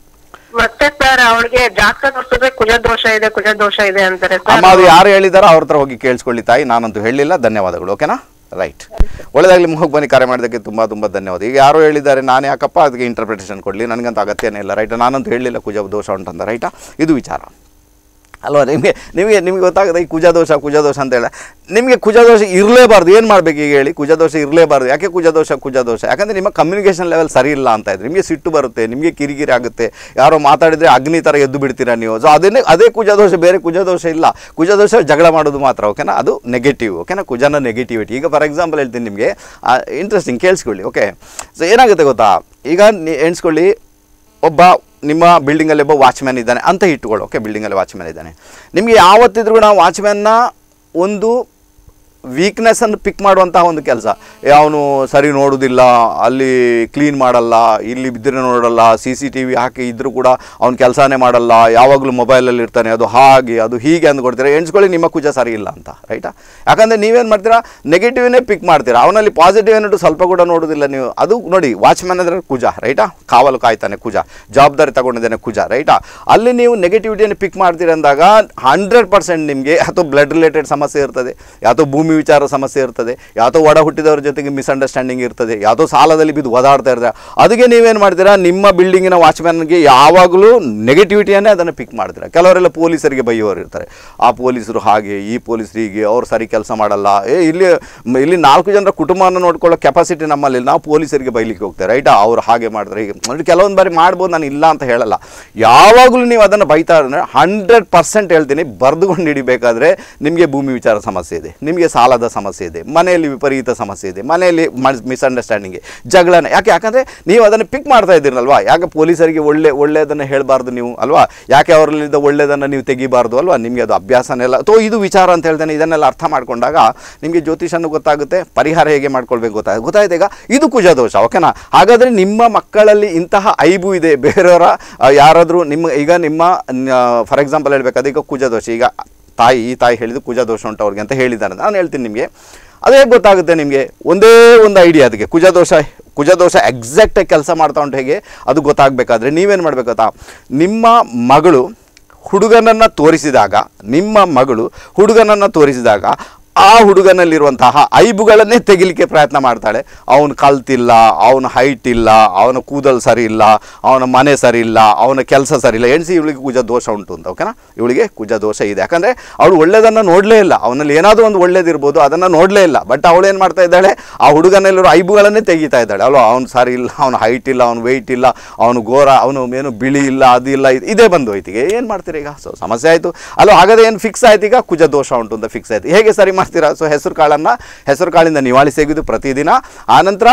ಮತ್ತೆ ಸರ್ ಅವಳಿಗೆ ಜಾತಕ ತೋರಿಸಿದ್ರೆ ಕುಜ ದೋಷ ಇದೆ ಕುಜ ದೋಷ ಇದೆ ಅಂತಾರೆ ಅಮ್ಮ ಸರ್ ಅದು ಯಾರು ಹೇಳಿದಾರೋ ಅವ್ರ ಹತ್ರ ಹೋಗಿ ಕೇಳಿಸ್ಕೊಳ್ಳಿ ತಾಯಿ ನಾನಂತೂ ಹೇಳಿಲ್ಲ ಧನ್ಯವಾದಗಳು ಓಕೆನಾ ರೈಟ್ ಒಳ್ಳೆದಾಗಲಿ ಮುಖಕ್ಕೆ ಬನ್ನಿ ಕರೆ ಮಾಡೋದಕ್ಕೆ ತುಂಬ ತುಂಬ ಧನ್ಯವಾದ ಈಗ ಯಾರೋ ಹೇಳಿದ್ದಾರೆ ನಾನು ಯಾಕಪ್ಪ ಅದಕ್ಕೆ ಇಂಟರ್ಪ್ರಿಟೇಷನ್ ಕೊಡಲಿ ನನಗಂತ ಅಗತ್ಯನೇ ಇಲ್ಲ ರೈಟ್ ನಾನಂತೂ ಹೇಳಲಿಲ್ಲ ಕುಜ ದೋಷ ಉಂಟಂತ ರೈಟಾ ಇದು ವಿಚಾರ ಅಲ್ವಾ ನಿಮಗೆ ನಿಮಗೆ ನಿಮಗೆ ಗೊತ್ತಾಗುತ್ತೆ ಈ ಕುಜದೋಷ ಕುಜದೋಷ ಅಂತ ಹೇಳಿ ನಿಮಗೆ ಕುಜದೋಷ ಇರಲೇಬಾರ್ದು ಏನು ಮಾಡಬೇಕು ಈಗ ಹೇಳಿ ಕುಜದೋಷ ಇರಲೇಬಾರ್ದು ಯಾಕೆ ಕುಜದೋಷ ಕುಜದೋಷ ಯಾಕಂದರೆ ನಿಮ್ಮ ಕಮ್ಯುನಿಕೇಷನ್ ಲೆವೆಲ್ ಸರಿ ಇಲ್ಲ ಅಂತ ಇದ್ರೆ ನಿಮಗೆ ಸಿಟ್ಟು ಬರುತ್ತೆ ನಿಮಗೆ ಕಿರಿಕಿರಿ ಆಗುತ್ತೆ ಯಾರೋ ಮಾತಾಡಿದರೆ ಅಗ್ನಿ ಥರ ಎದ್ದು ಬಿಡ್ತೀರಾ ನೀವು ಸೊ ಅದನ್ನೇ ಅದೇ ಕುಜದೋಷ ಬೇರೆ ಕುಜದೋಷ ಇಲ್ಲ ಕುಜದೋಷ ಜಗಳ ಮಾಡೋದು ಮಾತ್ರ ಓಕೆನಾ ಅದು ನೆಗೆಟಿವ್ ಓಕೆನಾ ಕುಜನ ನೆಗೆಟಿವಿಟಿ ಈಗ ಫಾರ್ ಎಕ್ಸಾಂಪಲ್ ಹೇಳ್ತೀನಿ ನಿಮಗೆ ಇಂಟ್ರೆಸ್ಟಿಂಗ್ ಕೇಳಿಸ್ಕೊಳ್ಳಿ ಓಕೆ ಸೊ ಏನಾಗುತ್ತೆ ಗೊತ್ತಾ ಈಗ ನೀ ಎಣಿಸ್ಕೊಳ್ಳಿ ಒಬ್ಬ ನಿಮ್ಮ ಬಿಲ್ಡಿಂಗಲ್ಲಿ ಒಬ್ಬ ವಾಚ್ಮ್ಯಾನ್ ಇದ್ದಾನೆ ಅಂತ ಇಟ್ಕೊಳ್ಳಿ ಓಕೆ ಬಿಲ್ಡಿಂಗಲ್ಲಿ ವಾಚ್ಮ್ಯಾನ್ ಇದ್ದಾನೆ ನಿಮಗೆ ಯಾವತ್ತಿದ್ರೂ ಕೂಡ ವಾಚ್ಮ್ಯಾನ್ನ ಒಂದು ವೀಕ್ನೆಸ್ಸನ್ನು ಪಿಕ್ ಮಾಡುವಂತಹ ಒಂದು ಕೆಲಸ ಅವನು ಸರಿ ನೋಡೋದಿಲ್ಲ ಅಲ್ಲಿ ಕ್ಲೀನ್ ಮಾಡಲ್ಲ ಇಲ್ಲಿ ಬಿದ್ದರೆ ನೋಡಲ್ಲ ಸಿ ಸಿ ಟಿ ವಿ ಹಾಕಿ ಇದ್ದರೂ ಕೂಡ ಅವ್ನು ಕೆಲಸನೇ ಮಾಡಲ್ಲ ಯಾವಾಗಲೂ ಮೊಬೈಲಲ್ಲಿ ಇರ್ತಾನೆ ಅದು ಹಾಗೆ ಅದು ಹೀಗೆ ಅಂದ್ಕೊಡ್ತೀರಾ ಎಣಿಸ್ಕೊಳ್ಳಿ ನಿಮ್ಮ ಕುಜ ಸರಿ ಇಲ್ಲ ಅಂತ ರೈಟಾ ಯಾಕಂದರೆ ನೀವೇನು ಮಾಡ್ತೀರಾ ನೆಗೆಟಿವ್ನೇ ಪಿಕ್ ಮಾಡ್ತೀರಾ ಅವನಲ್ಲಿ ಪಾಸಿಟಿವ್ ಏನಿಟ್ಟು ಸ್ವಲ್ಪ ಕೂಡ ನೋಡೋದಿಲ್ಲ ನೀವು ಅದು ನೋಡಿ ವಾಚ್ಮ್ಯಾನ್ ಅಂದರೆ ಕುಜ ರೈಟಾ ಕಾವಲು ಕಾಯ್ತಾನೆ ಕುಜ ಜವಾಬ್ದಾರಿ ತಗೊಂಡಿದ್ದಾನೆ ಕುಜ ರೈಟಾ ಅಲ್ಲಿ ನೀವು ನೆಗೆಟಿವಿಟಿಯನ್ನು ಪಿಕ್ ಮಾಡ್ತೀರ ಅಂದಾಗ ಹಂಡ್ರೆಡ್ ಪರ್ಸೆಂಟ್ ನಿಮಗೆ ಅಥವಾ ಬ್ಲಡ್ ರಿಲೇಟೆಡ್ ಸಮಸ್ಯೆ ಇರ್ತದೆ ಯಾತೋ ಭೂಮಿ ವಿಚಾರ ಸಮಸ್ಯೆ ಇರ್ತದೆ ಯಾತೋ ಒಡ ಹುಟ್ಟಿದವ್ರ ಜೊತೆಗೆ ಮಿಸ್ಅಂಡರ್ಸ್ಟ್ಯಾಂಡಿಂಗ್ ಇರ್ತದೆ ಯಾತೋ ಸಾಲದಲ್ಲಿ ಬಿದ್ದು ಒದಾಡ್ತಾ ಇರ್ತಾರೆ ಅದಕ್ಕೆ ನೀವೇನು ಮಾಡ್ತೀರಾ ನಿಮ್ಮ ಬಿಲ್ಡಿಂಗಿನ ವಾಚ್ಮ್ಯಾನ್ಗೆ ಯಾವಾಗಲೂ ನೆಗೆಟಿವಿಟಿಯನ್ನೇ ಅದನ್ನು ಪಿಕ್ ಮಾಡ್ತೀರಾ ಕೆಲವರೆಲ್ಲ ಪೊಲೀಸರಿಗೆ ಬೈಯೋರು ಇರ್ತಾರೆ ಆ ಪೊಲೀಸರು ಹಾಗೆ ಈ ಪೊಲೀಸರು ಹೀಗೆ ಅವ್ರು ಸರಿ ಕೆಲಸ ಮಾಡಲ್ಲ ಏ ಇಲ್ಲಿ ಮ್- ಇಲ್ಲಿ ನಾಲ್ಕು ಜನರ ಕುಟುಂಬವನ್ನು ನೋಡ್ಕೊಳ್ಳೋ ಕೆಪಾಸಿಟಿ ನಮ್ಮಲ್ಲಿ ನಾವು ಪೊಲೀಸರಿಗೆ ಬೈಲಿಕ್ಕೆ ಹೋಗ್ತೇವೆ ರೈಟಾ ಅವ್ರು ಹಾಗೆ ಮಾಡಿದ್ರೆ ಹೀಗೆ ನೋಡಿ ಕೆಲವೊಂದು ಬಾರಿ ಮಾಡ್ಬೋದು ನಾನು ಇಲ್ಲ ಅಂತ ಹೇಳಲ್ಲ ಯಾವಾಗಲೂ ನೀವು ಅದನ್ನು ಬೈತಾ ಇದ್ರೆ ಹಂಡ್ರೆಡ್ ಪರ್ಸೆಂಟ್ ಹೇಳ್ತೀನಿ ಬರೆದುಕೊಂಡು ಹಿಡಿಬೇಕಾದ್ರೆ ನಿಮಗೆ ಭೂಮಿ ವಿಚಾರ ಸಮಸ್ಯೆ ಇದೆ ನಿಮಗೆ ಸಾಲದ ಸಮಸ್ಯೆ ಇದೆ ಮನೆಯಲ್ಲಿ ವಿಪರೀತ ಸಮಸ್ಯೆ ಇದೆ ಮನೆಯಲ್ಲಿ ಮಿಸ್ಅಂಡರ್ಸ್ಟ್ಯಾಂಡಿಂಗ್ ಜಗಳನ ಯಾಕೆ ಯಾಕಂದರೆ ನೀವು ಅದನ್ನು ಪಿಕ್ ಮಾಡ್ತಾ ಇದ್ದೀರಲ್ವಾ ಯಾಕೆ ಪೊಲೀಸರಿಗೆ ಒಳ್ಳೆ ಒಳ್ಳೆಯದನ್ನು ಹೇಳಬಾರ್ದು ನೀವು ಅಲ್ವಾ ಯಾಕೆ ಅವರಲ್ಲಿದ್ದ ಒಳ್ಳೆಯದನ್ನು ನೀವು ತೆಗಿಬಾರ್ದು ಅಲ್ವಾ ನಿಮಗೆ ಅದು ಅಭ್ಯಾಸನೆಲ್ಲ ಅಥವಾ ಇದು ವಿಚಾರ ಅಂತ ಹೇಳ್ತೇನೆ ಇದನ್ನೆಲ್ಲ ಅರ್ಥ ಮಾಡ್ಕೊಂಡಾಗ ನಿಮಗೆ ಜ್ಯೋತಿಷನ್ನು ಗೊತ್ತಾಗುತ್ತೆ ಪರಿಹಾರ ಹೇಗೆ ಮಾಡ್ಕೊಳ್ಬೇಕು ಗೊತ್ತಾಗುತ್ತೆ ಗೊತ್ತಾಯ್ತು ಈಗ ಇದು ಕುಜದೋಷ ಓಕೆನಾ ಹಾಗಾದರೆ ನಿಮ್ಮ ಮಕ್ಕಳಲ್ಲಿ ಇಂತಹ ಐಬು ಇದೆ ಬೇರೆಯವರ ಆ, ಯಾರಾದರೂ ನಿಮ್ಮ ಈಗ ನಿಮ್ಮ ಫಾರ್ ಎಕ್ಸಾಂಪಲ್ ಹೇಳ್ಬೇಕಾದ್ರೆ ಈಗ ಕುಜದೋಷ ಈಗ ತಾಯಿ ಈ ತಾಯಿ ಹೇಳಿದ್ದು ಕುಜದೋಷ ಉಂಟು ಅವ್ರಿಗೆ ಅಂತ ಹೇಳಿದ್ದಾರೆ ನಾನು ಹೇಳ್ತೀನಿ ನಿಮಗೆ ಅದೇ ಗೊತ್ತಾಗುತ್ತೆ ನಿಮಗೆ ಒಂದೇ ಒಂದು ಐಡಿಯಾ ಅದಕ್ಕೆ ಕುಜದೋಷ ಕುಜದೋಷ ಎಕ್ಸಾಕ್ಟಾಗಿ ಕೆಲಸ ಮಾಡ್ತಾ ಉಂಟು ಹೇಗೆ ಅದು ಗೊತ್ತಾಗಬೇಕಾದ್ರೆ ನೀವೇನು ಮಾಡಬೇಕು ಗೊತ್ತಾ ನಿಮ್ಮ ಮಗಳು ಹುಡುಗನನ್ನು ತೋರಿಸಿದಾಗ ನಿಮ್ಮ ಮಗಳು ಹುಡುಗನನ್ನು ತೋರಿಸಿದಾಗ ಆ ಹುಡುಗನಲ್ಲಿರುವಂತಹ ಐಬುಗಳನ್ನೇ ತೆಗಿಲಿಕ್ಕೆ ಪ್ರಯತ್ನ ಮಾಡ್ತಾಳೆ ಅವನು ಕಲ್ತಿಲ್ಲ ಅವನ ಹೈಟ್ ಇಲ್ಲ ಅವನ ಕೂದಲು ಸರಿ ಇಲ್ಲ ಅವನ ಮನೆ ಸರಿ ಇಲ್ಲ ಅವನ ಕೆಲಸ ಸರಿ ಇಲ್ಲ ಎಣಿಸಿ ಇವಳಿಗೆ ಕುಜ ದೋಷ ಉಂಟು ಅಂತ ಓಕೆನಾ ಇವಳಿಗೆ ಕುಜ ದೋಷ ಇದೆ ಯಾಕಂದರೆ ಅವಳು ಒಳ್ಳೆಯದನ್ನು ನೋಡಲೇ ಇಲ್ಲ ಅವನಲ್ಲಿ ಏನಾದರೂ ಒಂದು ಒಳ್ಳೇದಿರ್ಬೋದು ಅದನ್ನು ನೋಡಲೇ ಇಲ್ಲ ಬಟ್ ಅವಳು ಏನು ಮಾಡ್ತಾ ಇದ್ದಾಳೆ ಆ ಹುಡುಗನಲ್ಲಿರೋ ಐಬುಗಳನ್ನೇ ತೆಗಿತಾ ಇದ್ದಾಳೆ ಅಲ್ವಾ ಅವನು ಸರಿ ಇಲ್ಲ ಅವನ ಹೈಟ್ ಇಲ್ಲ ಅವನು ವೆಯ್ಟ್ ಇಲ್ಲ ಅವನು ಗೋರ ಅವನು ಏನು ಬಿಳಿ ಇಲ್ಲ ಅದು ಇಲ್ಲ ಇದು- ಇದೇ ಬಂದು ಹೋಯ್ತು ಈಗ ಏನು ಮಾಡ್ತೀರಿ ಈಗ ಸೊ ಸಮಸ್ಯೆ ಆಯಿತು ಅಲ್ವಾ ಹಾಗಾದ್ರೆ ಏನು ಫಿಕ್ಸ್ ಆಯ್ತು ಈಗ ಕುಜ ದೋಷ ಉಂಟು ಅಂತ ಫಿಕ್ಸ್ ಆಯ್ತು ಹೇಗೆ ಸರಿ ಮಾಡ್ತೀರಾ ಸೊ ಹೆಸರು ಕಾಳನ್ನು ಹೆಸರು ಕಾಳಿಂದ ನಿವಾಳಿ ತೆಗೆದು ಪ್ರತಿದಿನ ಆನಂತರ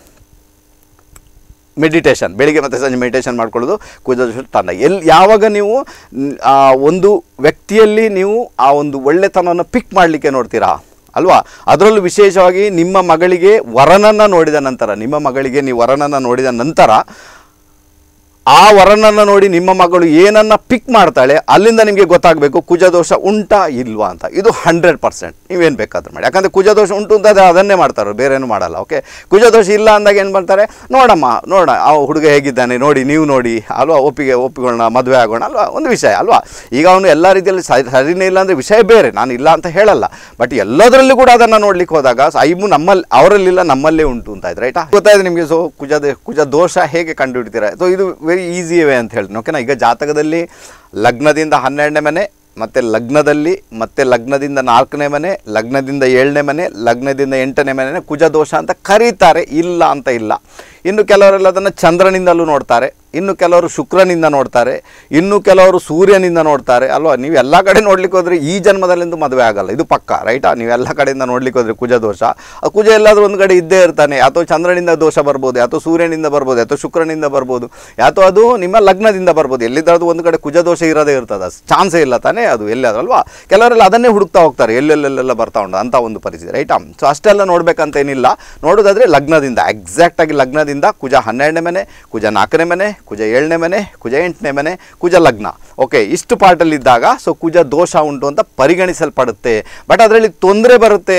ಮೆಡಿಟೇಷನ್ ಬೆಳಿಗ್ಗೆ ಮತ್ತು ಸಂಜೆ ಮೆಡಿಟೇಷನ್ ಮಾಡ್ಕೊಳ್ಳೋದು ಕುಜದೋಷ ತನ್ನ ಎಲ್ಲಿ ಯಾವಾಗ ನೀವು ಮ್, ಆ ಒಂದು ವ್ಯಕ್ತಿಯಲ್ಲಿ ನೀವು ಆ ಒಂದು ಒಳ್ಳೆತನವನ್ನು ಪಿಕ್ ಮಾಡಲಿಕ್ಕೆ ನೋಡ್ತೀರಾ ಅಲ್ವಾ ಅದರಲ್ಲೂ ವಿಶೇಷವಾಗಿ ನಿಮ್ಮ ಮಗಳಿಗೆ ವರನನ್ನು ನೋಡಿದ ನಂತರ ನಿಮ್ಮ ಮಗಳಿಗೆ ನೀವು ವರನನ್ನು ನೋಡಿದ ನಂತರ ಆ ವರನನ್ನು ನೋಡಿ ನಿಮ್ಮ ಮಗಳು ಏನನ್ನ ಪಿಕ್ ಮಾಡ್ತಾಳೆ ಅಲ್ಲಿಂದ ನಿಮಗೆ ಗೊತ್ತಾಗಬೇಕು ಕುಜದೋಷ ಉಂಟಾ ಇಲ್ವಾ ಅಂತ ಇದು ಹಂಡ್ರೆಡ್ ಪರ್ಸೆಂಟ್ ನೀವೇನು ಬೇಕಾದ್ರೂ ಮಾಡಿ ಯಾಕಂದರೆ ಕುಜದೋಷ ಉಂಟು ಅಂತ ಅದನ್ನೇ ಮಾಡ್ತಾರೆ ಬೇರೆ ಏನು ಮಾಡಲ್ಲ ಓಕೆ ಕುಜದೋಷ ಇಲ್ಲ ಅಂದಾಗ ಏನು ಮಾಡ್ತಾರೆ ನೋಡಮ್ಮ ನೋಡ ಆ ಹುಡುಗ ಹೇಗಿದ್ದಾನೆ ನೋಡಿ ನೀವು ನೋಡಿ ಅಲ್ವಾ ಒಪ್ಪಿಗೆ ಒಪ್ಪಿಕೊಳ್ಳೋಣ ಮದುವೆ ಆಗೋಣ ಅಲ್ವಾ ಒಂದು ವಿಷಯ ಅಲ್ವಾ ಈಗ ಅವನು ಎಲ್ಲ ರೀತಿಯಲ್ಲಿ ಸರಿ ಸರಿನೇ ಇಲ್ಲ ಅಂದರೆ ವಿಷಯ ಬೇರೆ ನಾನು ಇಲ್ಲ ಅಂತ ಹೇಳಲ್ಲ ಬಟ್ ಎಲ್ಲದರಲ್ಲೂ ಕೂಡ ಅದನ್ನು ನೋಡ್ಲಿಕ್ಕೆ ಹೋದಾಗ ಐಬು ನಮ್ಮಲ್ಲಿ ಅವರಲ್ಲಿಲ್ಲ ನಮ್ಮಲ್ಲೇ ಉಂಟು ಅಂತ ಆಯ್ತು ರೈಟಾ ಗೊತ್ತಾಯ್ತು ನಿಮಗೆ ಸೊ ಕುಜದ ಕುಜ ದೋಷ ಹೇಗೆ ಕಂಡುಹಿಡಿತೀರಾ ಸೊ ಇದು ವೆರಿ ಈಸಿ ವೇ ಅಂತ ಹೇಳ್ತೀನಿ ಓಕೆನಾ ಈಗ ಜಾತಕದಲ್ಲಿ ಲಗ್ನದಿಂದ ಹನ್ನೆರಡನೇ ಮನೆ ಮತ್ತು ಲಗ್ನದಲ್ಲಿ ಮತ್ತೆ ಲಗ್ನದಿಂದ ನಾಲ್ಕನೇ ಮನೆ ಲಗ್ನದಿಂದ ಏಳನೇ ಮನೆ ಲಗ್ನದಿಂದ ಎಂಟನೇ ಮನೆ ಕುಜ ದೋಷ ಅಂತ ಕರೀತಾರೆ ಇಲ್ಲ ಅಂತ ಇಲ್ಲ ಇನ್ನು ಕೆಲವರೆಲ್ಲ ಅದನ್ನು ಚಂದ್ರನಿಂದಲೂ ನೋಡ್ತಾರೆ ಇನ್ನು ಕೆಲವರು ಶುಕ್ರನಿಂದ ನೋಡ್ತಾರೆ ಇನ್ನು ಕೆಲವರು ಸೂರ್ಯನಿಂದ ನೋಡ್ತಾರೆ ಅಲ್ವಾ ನೀವು ಎಲ್ಲ ಕಡೆ ನೋಡ್ಲಿಕ್ಕೆ ಹೋದರೆ ಈ ಜನ್ಮದಲ್ಲಿಂದು ಮದುವೆ ಆಗಲ್ಲ ಇದು ಪಕ್ಕ ರೈಟಾ ನೀವು ಎಲ್ಲ ಕಡೆಯಿಂದ ನೋಡ್ಲಿಕ್ಕೆ ಹೋದರೆ ಕುಜ ದೋಷ ಆ ಕುಜ ಎಲ್ಲಾದರೂ ಒಂದು ಕಡೆ ಇದ್ದೇ ಇರ್ತಾನೆ ಅಥವಾ ಚಂದ್ರನಿಂದ ದೋಷ ಬರ್ಬೋದು ಅಥವಾ ಸೂರ್ಯನಿಂದ ಬರ್ಬೋದು ಅಥವಾ ಶುಕ್ರನಿಂದ ಬರ್ಬೋದು ಅಥವಾ ಅದು ನಿಮ್ಮ ಲಗ್ನದಿಂದ ಬರ್ಬೋದು ಎಲ್ಲಿದ್ದಾದ್ರೂ ಒಂದು ಕಡೆ ಕುಜ ದೋಷ ಇರೋದೇ ಇರ್ತದೆ ಚಾನ್ಸೇ ಇಲ್ಲ ತಾನೇ ಅದು ಎಲ್ಲಾದ್ರಲ್ವಾ ಕೆಲವರೆಲ್ಲ ಅದನ್ನೇ ಹುಡುಕ್ತಾ ಹೋಗ್ತಾರೆ ಎಲ್ಲೆಲ್ಲೆಲ್ಲ ಬರ್ತಾ ಉಂಟು ಅಂತ ಒಂದು ಪರಿಸ್ಥಿತಿ ರೈಟಾ ಸೊ ಅಷ್ಟೆಲ್ಲ ನೋಡ್ಬೇಕಂತ ಏನಿಲ್ಲ ನೋಡೋದಾದ್ರೆ ಲಗ್ನದಿಂದ ಎಕ್ಸಾಕ್ಟಾಗಿ ಲಗ್ನದಿಂದ ಕುಜ ಹನ್ನೆರಡನೇ ಮನೆ ಕುಜ ನಾಲ್ಕನೇ ಮನೆ ಕುಜ ಏಳನೇ ಮನೆ ಕುಜ ಎಂಟನೇ ಮನೆ ಕುಜ ಲಗ್ನ ಓಕೆ ಇಷ್ಟು ಪಾರ್ಟಲ್ಲಿದ್ದಾಗ ಸೊ ಕುಜ ದೋಷ ಉಂಟು ಅಂತ ಪರಿಗಣಿಸಲ್ಪಡುತ್ತೆ ಬಟ್ ಅದರಲ್ಲಿ ತೊಂದರೆ ಬರುತ್ತೆ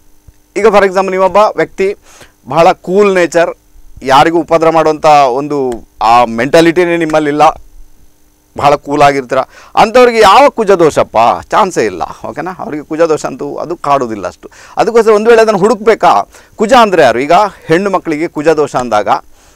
ಈಗ ಫಾರ್ ಎಕ್ಸಾಂಪಲ್ ನೀವೊಬ್ಬ ವ್ಯಕ್ತಿ ಬಹಳ ಕೂಲ್ ನೇಚರ್ ಯಾರಿಗೂ ಉಪದ್ರ ಮಾಡುವಂಥ ಒಂದು ಆ ಮೆಂಟಾಲಿಟಿನೇ ನಿಮ್ಮಲ್ಲಿಲ್ಲ ಬಹಳ ಕೂಲಾಗಿರ್ತೀರ ಅಂಥವ್ರಿಗೆ ಯಾವ ಕುಜದೋಷಪ್ಪ ಚಾನ್ಸೇ ಇಲ್ಲ ಓಕೆನಾ ಅವರಿಗೆ ಕುಜದೋಷ ಅಂತೂ ಅದು ಕಾಡುವುದಿಲ್ಲ ಅಷ್ಟು ಅದಕ್ಕೋಸ್ಕರ ಒಂದು ವೇಳೆ ಅದನ್ನು ಹುಡುಕ್ಬೇಕಾ ಕುಜ ಅಂದರೆ ಯಾರು ಈಗ ಹೆಣ್ಣು ಮಕ್ಕಳಿಗೆ ಕುಜದೋಷ ಅಂದಾಗ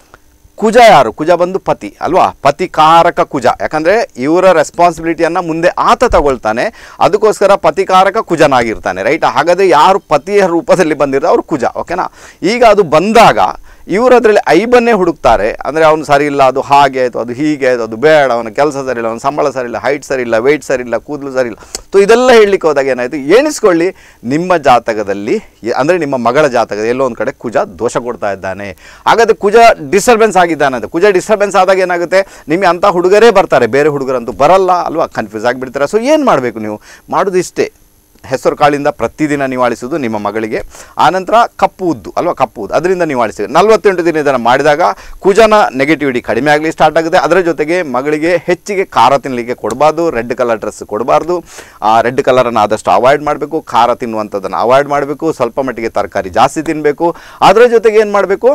ಕುಜ ಯಾರು ಕುಜ ಬಂದು ಪತಿ ಅಲ್ವಾ ಪತಿ ಕಾರಕ ಕುಜ ಯಾಕಂದರೆ ಇವರ ರೆಸ್ಪಾನ್ಸಿಬಿಲಿಟಿಯನ್ನು ಮುಂದೆ ಆತ ತಗೊಳ್ತಾನೆ ಅದಕ್ಕೋಸ್ಕರ ಪತಿಕಾರಕ ಕುಜನಾಗಿರ್ತಾನೆ ರೈಟ್ ಹಾಗಾದರೆ ಯಾರು ಪತಿಯ ರೂಪದಲ್ಲಿ ಬಂದಿರೋ ಅವ್ರು ಕುಜ ಓಕೆನಾ ಈಗ ಅದು ಬಂದಾಗ ಇವರು ಅದರಲ್ಲಿ ಐಬನ್ನೇ ಹುಡುಕ್ತಾರೆ ಅಂದರೆ ಅವನು ಸರಿ ಇಲ್ಲ ಅದು ಹಾಗೆ ಆಯಿತು ಅದು ಹೀಗೆ ಆಯಿತು ಅದು ಬೇಡ ಅವನ ಕೆಲಸ ಸರಿ ಇಲ್ಲ ಅವನ ಸಂಬಳ ಸರಿ ಇಲ್ಲ ಹೈಟ್ ಸರಿ ಇಲ್ಲ ವೆಯ್ಟ್ ಸರಿ ಇಲ್ಲ ಕೂದಲು ಸರಿ ಇಲ್ಲ ಸೊ ಇದೆಲ್ಲ ಹೇಳಲಿಕ್ಕೆ ಹೋದಾಗ ಏನಾಯಿತು ಎಣಿಸ್ಕೊಳ್ಳಿ ನಿಮ್ಮ ಜಾತಕದಲ್ಲಿ ಅಂದರೆ ನಿಮ್ಮ ಮಗಳ ಜಾತಕದ ಎಲ್ಲೋ ಒಂದು ಕಡೆ ಕುಜ ದೋಷ ಕೊಡ್ತಾ ಇದ್ದಾನೆ ಹಾಗಾದರೆ ಕುಜ ಡಿಸ್ಟರ್ಬೆನ್ಸ್ ಆಗಿದ್ದಾನೆ ಅಂತ ಕುಜ ಡಿಸ್ಟರ್ಬೆನ್ಸ್ ಆದಾಗ ಏನಾಗುತ್ತೆ ನಿಮಗೆ ಅಂಥ ಹುಡುಗರೇ ಬರ್ತಾರೆ ಬೇರೆ ಹುಡುಗರಂತೂ ಬರಲ್ಲ ಅಲ್ವಾ ಕನ್ಫ್ಯೂಸ್ ಆಗಿಬಿಡ್ತಾರೆ ಸೊ ಏನು ಮಾಡಬೇಕು ನೀವು ಮಾಡೋದು ಇಷ್ಟೇ ಹೆಸರು ಕಾಳಿಂದ ಪ್ರತಿದಿನ ನಿವಾಳಿಸುವುದು ನಿಮ್ಮ ಮಗಳಿಗೆ ಆನಂತರ ಕಪ್ಪು ಉದ್ದು ಅಲ್ವಾ ಕಪ್ಪು ಉದ್ದು ಅದರಿಂದ ನಿವಾಳಿಸಿ ನಲವತ್ತೆಂಟು ದಿನ ಇದನ್ನು ಮಾಡಿದಾಗ ಕುಜನ ನೆಗೆಟಿವಿಟಿ ಕಡಿಮೆ ಆಗಲಿ ಸ್ಟಾರ್ಟ್ ಆಗುತ್ತೆ ಅದರ ಜೊತೆಗೆ ಮಗಳಿಗೆ ಹೆಚ್ಚಿಗೆ ಖಾರ ತಿನ್ನಲಿಕ್ಕೆ ಕೊಡಬಾರ್ದು ರೆಡ್ ಕಲರ್ ಡ್ರೆಸ್ ಕೊಡಬಾರ್ದು ರೆಡ್ ಕಲರನ್ನು ಆದಷ್ಟು ಅವಾಯ್ಡ್ ಮಾಡಬೇಕು ಖಾರ ತಿನ್ನುವಂಥದ್ದನ್ನು ಅವಾಯ್ಡ್ ಮಾಡಬೇಕು ಸ್ವಲ್ಪ ಮಟ್ಟಿಗೆ ತರಕಾರಿ ಜಾಸ್ತಿ ತಿನ್ನಬೇಕು ಅದರ ಜೊತೆಗೆ ಏನು ಮಾಡಬೇಕು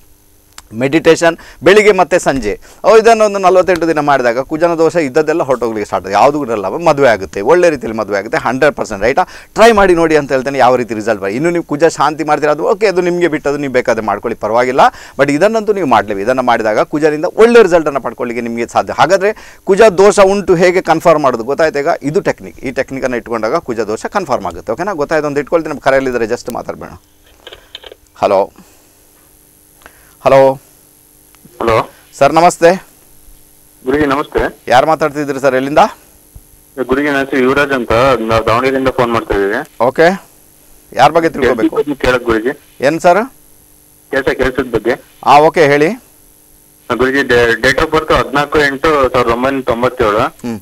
ಮೆಡಿಟೇಷನ್ ಬೆಳಿಗ್ಗೆ ಮತ್ತೆ ಸಂಜೆ ಅವು ಇದನ್ನು ಒಂದು ನಲವತ್ತೆಂಟು ದಿನ ಮಾಡಿದಾಗ ಕುಜನ ದೋಷ ಇದ್ದದ್ದೆಲ್ಲ ಹೊರಟೋಗ್ಲಿಕ್ಕೆ ಸ್ಟಾರ್ಟ್ ಯಾವುದು ಇರಲ್ಲ ಮದುವೆ ಆಗುತ್ತೆ ಒಳ್ಳೆ ರೀತಿಯಲ್ಲಿ ಮದುವೆ ಆಗುತ್ತೆ ಹಂಡ್ರೆಡ್ ಪರ್ಸೆಂಟ್ ರೈಟಾ ಟ್ರೈ ಮಾಡಿ ನೋಡಿ ಅಂತ ಹೇಳ್ತೇನೆ ಯಾವ ರೀತಿ ರಿಸಲ್ಟ್ ಬರ ಇನ್ನು ನೀವು ಕುಜ ಶಾಂತಿ ಮಾಡ್ತೀರಾ ಅದು ಓಕೆ ಅದು ನಿಮಗೆ ಬಿಟ್ಟದು ನೀವು ಬೇಕಾದ್ರೆ ಮಾಡ್ಕೊಳ್ಳಿ ಪರವಾಗಿಲ್ಲ ಬಟ್ ಇದನ್ನಂತೂ ನೀವು ಮಾಡಲೇವಿ ಇದನ್ನು ಮಾಡಿದಾಗ ಕುಜನಿಂದ ಒಳ್ಳೆ ರಿಸಲ್ಟನ್ನು ಪಡ್ಕೊಳ್ಳಿಕ್ಕೆ ನಿಮಗೆ ಸಾಧ್ಯ ಹಾಗಾದರೆ ಕುಜ ದೋಷ ಉಂಟು ಹೇಗೆ ಕನ್ಫರ್ಮ್ ಮಾಡೋದು ಗೊತ್ತಾಯ್ತು ಈಗ ಇದು ಟೆಕ್ನಿಕ್ ಈ ಟೆಕ್ನಿಕನ್ನು ಇಟ್ಕೊಂಡಾಗ ಕುಜ ದೋಷ ಕನ್ಫರ್ಮ್ ಆಗುತ್ತೆ ಓಕೆನಾ ಗೊತ್ತಾಯ್ತು ಅಂತ ಇಟ್ಕೊಳ್ತೀನಿ ನಮ್ಮ ಕರೆಯಲ್ಲಿದ್ದಾರೆ ಜಸ್ಟ್ ಮಾತಾಡಬೇಡ ಹಲೋ ಹಲೋ ಹಲೋ ಸರ್ ನಮಸ್ತೆ ಗುರುಜಿ ನಮಸ್ತೆ ಯಾರು ಮಾತಾಡ್ತಿದ್ದೀರಿ ಸರ್ ಎಲ್ಲಿಂದ ಗುರುಜಿ ನನ್ನ ಹೆಸರು ಯುವರಾಜ್ ಅಂತ ನಾವು ದಾವಣಗೆರೆಯಿಂದ ಫೋನ್ ಮಾಡ್ತಾ ಇದ್ದೀವಿ ಓಕೆ ಯಾರ ಬಗ್ಗೆ ತಿಳ್ಕೊಬೇಕು ಕೇಳಕ್ ಗುರುಜಿ ಏನು ಸರ್ ಕೆಲಸ ಕೆಲಸದ ಬಗ್ಗೆ ಹಾಂ ಓಕೆ ಹೇಳಿ ಆ, ಗುರುಜಿ ಡೇಟ್ ಆಫ್ ಬರ್ತ್ ಹದಿನಾಲ್ಕು ಎಂಟು ಸಾವಿರದ ಒಂಬೈನೂರ ತೊಂಬತ್ತೇಳು ಹ್ಞೂ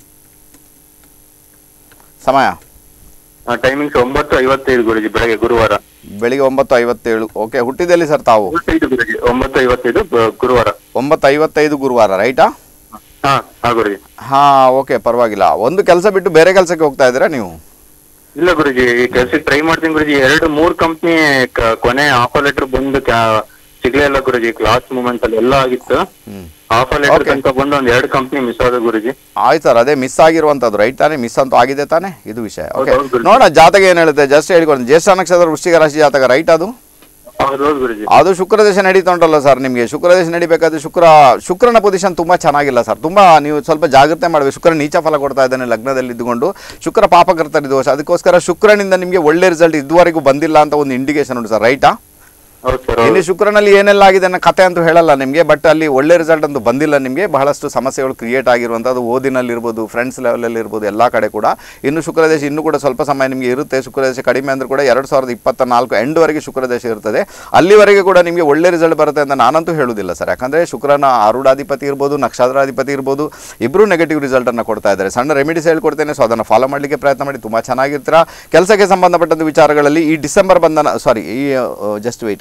ಸಮಯ ಟೈಮಿಂಗ್ಸ್ ಒಂಬತ್ತು ಐವತ್ತೈದು ಗುರುಜಿ ಬೆಳಗ್ಗೆ ಗುರುವಾರ ಬೆಳಿಗ್ಗೆ ಒಂಬತ್ತು ಐವತ್ತೇಳು ಓಕೆ ಹುಟ್ಟಿದಲ್ಲಿ ಸರ್ ತಾವು ಐದು ಗುರುಜಿ ಒಂಬತ್ತು ಐವತ್ತೈದು ಬ- ಗುರುವಾರ ಒಂಬತ್ತು ಐವತ್ತೈದು ಗುರುವಾರ ರೈಟಾ ಹಾ ಹಾ ಗುರುಜಿ ಹಾಂ ಓಕೆ ಪರವಾಗಿಲ್ಲ ಒಂದು ಕೆಲಸ ಬಿಟ್ಟು ಬೇರೆ ಕೆಲಸಕ್ಕೆ ಹೋಗ್ತಾ ಇದ್ದೀರಾ ನೀವು ಇಲ್ಲ ಗುರುಜಿ ಈ ಕೆಲ್ಸಕ್ಕೆ ಟ್ರೈ ಮಾಡ್ತೀನಿ ಗುರುಜಿ ಎರಡು ಮೂರ್ ಕಂಪ್ನಿ ಕೊನೆ ಆಫರ್ ಲೆಟರ್ ಬಂದು ಕ್ಯಾ- ಸಿಗ್ಲೇ ಇಲ್ಲ ಗುರುಜಿ ಕ್ಲಾಸ್ ಮೂಮೆಂಟ್ ಅಲ್ಲಿ ಎಲ್ಲ ಆಗಿತ್ತು ಹ್ಞೂ ಆಫರ್ ಲೆಟರ್ Okay. ತನಕ ಬಂದು ಒಂದ್ ಎರಡು ಕಂಪ್ನಿ ಮಿಸ್ ಆದ ಗುರುಜಿ ಆಯ್ತು ಸರ್ ಅದೇ ಮಿಸ್ ಆಗಿರುವಂಥದ್ದು ರೈಟ್ ತಾನೇ ಮಿಸ್ ಅಂತೂ ಆಗಿದೆ ತಾನೇ ಇದು ವಿಷಯ ಓಕೆ ಹೌದು, ಹೌದು. ನೋಡ ಜಾತಕ ಏನು ಹೇಳುತ್ತೆ ಜಸ್ಟ್ ಹೇಳಿಕೊಂಡು ಜ್ಯೇಷ್ಠ ನಕ್ಷತ್ರ ವೃಶ್ಚಿಕ ರಾಶಿ ಜಾತಕ ರೈಟ್ ಅದು ಹೌದು ಹೌದು ಗುರುಜಿ ಅದು ಶುಕ್ರದೇಶ ನಡೀತಾ ಉಂಟಲ್ಲ ಸರ್ ನಿಮಗೆ ಶುಕ್ರದೇಶ ನಡಿಬೇಕಾದ್ರೆ ಶುಕ್ರ ಶುಕ್ರನ ಪೊಸಿಷನ್ ತುಂಬ ಚೆನ್ನಾಗಿಲ್ಲ ಸರ್ ತುಂಬ ನೀವು ಸ್ವಲ್ಪ ಜಾಗ್ರತೆ ಮಾಡಬೇಕು ಶುಕ್ರ ನೀಚ ಫಲ ಕೊಡ್ತಾ ಇದ್ದಾನೆ ಲಗ್ನದಲ್ಲಿ ಇದ್ದುಕೊಂಡು ಶುಕ್ರ ಪಾಪಕರ್ತರಿ ದೋಷ ಅದಕ್ಕೋಸ್ಕರ ಶುಕ್ರನಿಂದ ನಿಮಗೆ ಒಳ್ಳೆ ರಿಸಲ್ಟ್ ಇದುವರೆಗೂ ಬಂದಿಲ್ಲ ಅಂತ ಒಂದು ಇಂಡಿಕೇಶನ್ ಉಂಟು ಸರ್ ರೈಟಾ ಹೌದು ಸರ್ ಇಲ್ಲಿ ಶುಕ್ರನಲ್ಲಿ ಏನೆಲ್ಲ ಆಗಿದೆ ಅನ್ನೋ ಕತೆ ಅಂತೂ ಹೇಳಲ್ಲ ನಿಮಗೆ ಬಟ್ ಅಲ್ಲಿ ಒಳ್ಳೆ ರಿಸಲ್ಟ್ ಅಂತೂ ಬಂದಿಲ್ಲ ನಿಮಗೆ ಬಹಳಷ್ಟು ಸಮಸ್ಯೆಗಳು ಕ್ರಿಯೇಟ್ ಆಗಿರುವಂಥದ್ದು ಓದಿನಲ್ಲಿರ್ಬೋದು ಫ್ರೆಂಡ್ಸ್ ಲೆವೆಲಲ್ಲಿ ಇರ್ಬೋದು ಎಲ್ಲ ಕಡೆ ಕೂಡ ಇನ್ನು ಶುಕ್ರದೇಶ ಇನ್ನೂ ಕೂಡ ಸ್ವಲ್ಪ ಸಮಯ ನಿಮಗೆ ಇರುತ್ತೆ ಶುಕ್ರದೇಶ ಕಡಿಮೆ ಅಂದರೂ ಕೂಡ ಎರಡು ಸಾವಿರದ ಇಪ್ಪತ್ತ ನಾಲ್ಕು ಎಂಡ್ವರೆಗೆ ಶುಕ್ರದೇಶ ಇರ್ತದೆ ಅಲ್ಲಿವರೆಗೆ ಕೂಡ ನಿಮಗೆ ಒಳ್ಳೆ ರಿಸಲ್ಟ್ ಬರುತ್ತೆ ಅಂತ ನಾನಂತೂ ಹೇಳುವುದಿಲ್ಲ ಸರ್ ಯಾಕಂದರೆ ಶುಕ್ರನ ಆರೂಢಾಧಿಪತಿ ಇರ್ಬೋದು ನಕ್ಷತ್ರಾಧಿಪತಿ ಇರ್ಬೋದು ಇಬ್ಬರು ನೆಗೆಟಿವ್ ರಿಸಲ್ಟನ್ನು ಕೊಡ್ತಾ ಇದ್ದಾರೆ ಸಣ್ಣ ರೆಮಿಡೀಸ್ ಹೇಳ್ಕೊಡ್ತೇನೆ ಸೊ ಅದನ್ನು ಫಾಲೋ ಮಾಡಲಿಕ್ಕೆ ಪ್ರಯತ್ನ ಮಾಡಿ ತುಂಬ ಚೆನ್ನಾಗಿರ್ತೀರಾ ಕೆಲಸಕ್ಕೆ ಸಂಬಂಧಪಟ್ಟಂಥ ವಿಚಾರಗಳಲ್ಲಿ ಈ ಡಿಸೆಂಬರ್ ಬಂಧನ ಸಾರಿ ಈ ಜಸ್ಟ್ ವೆಯ್ಟ್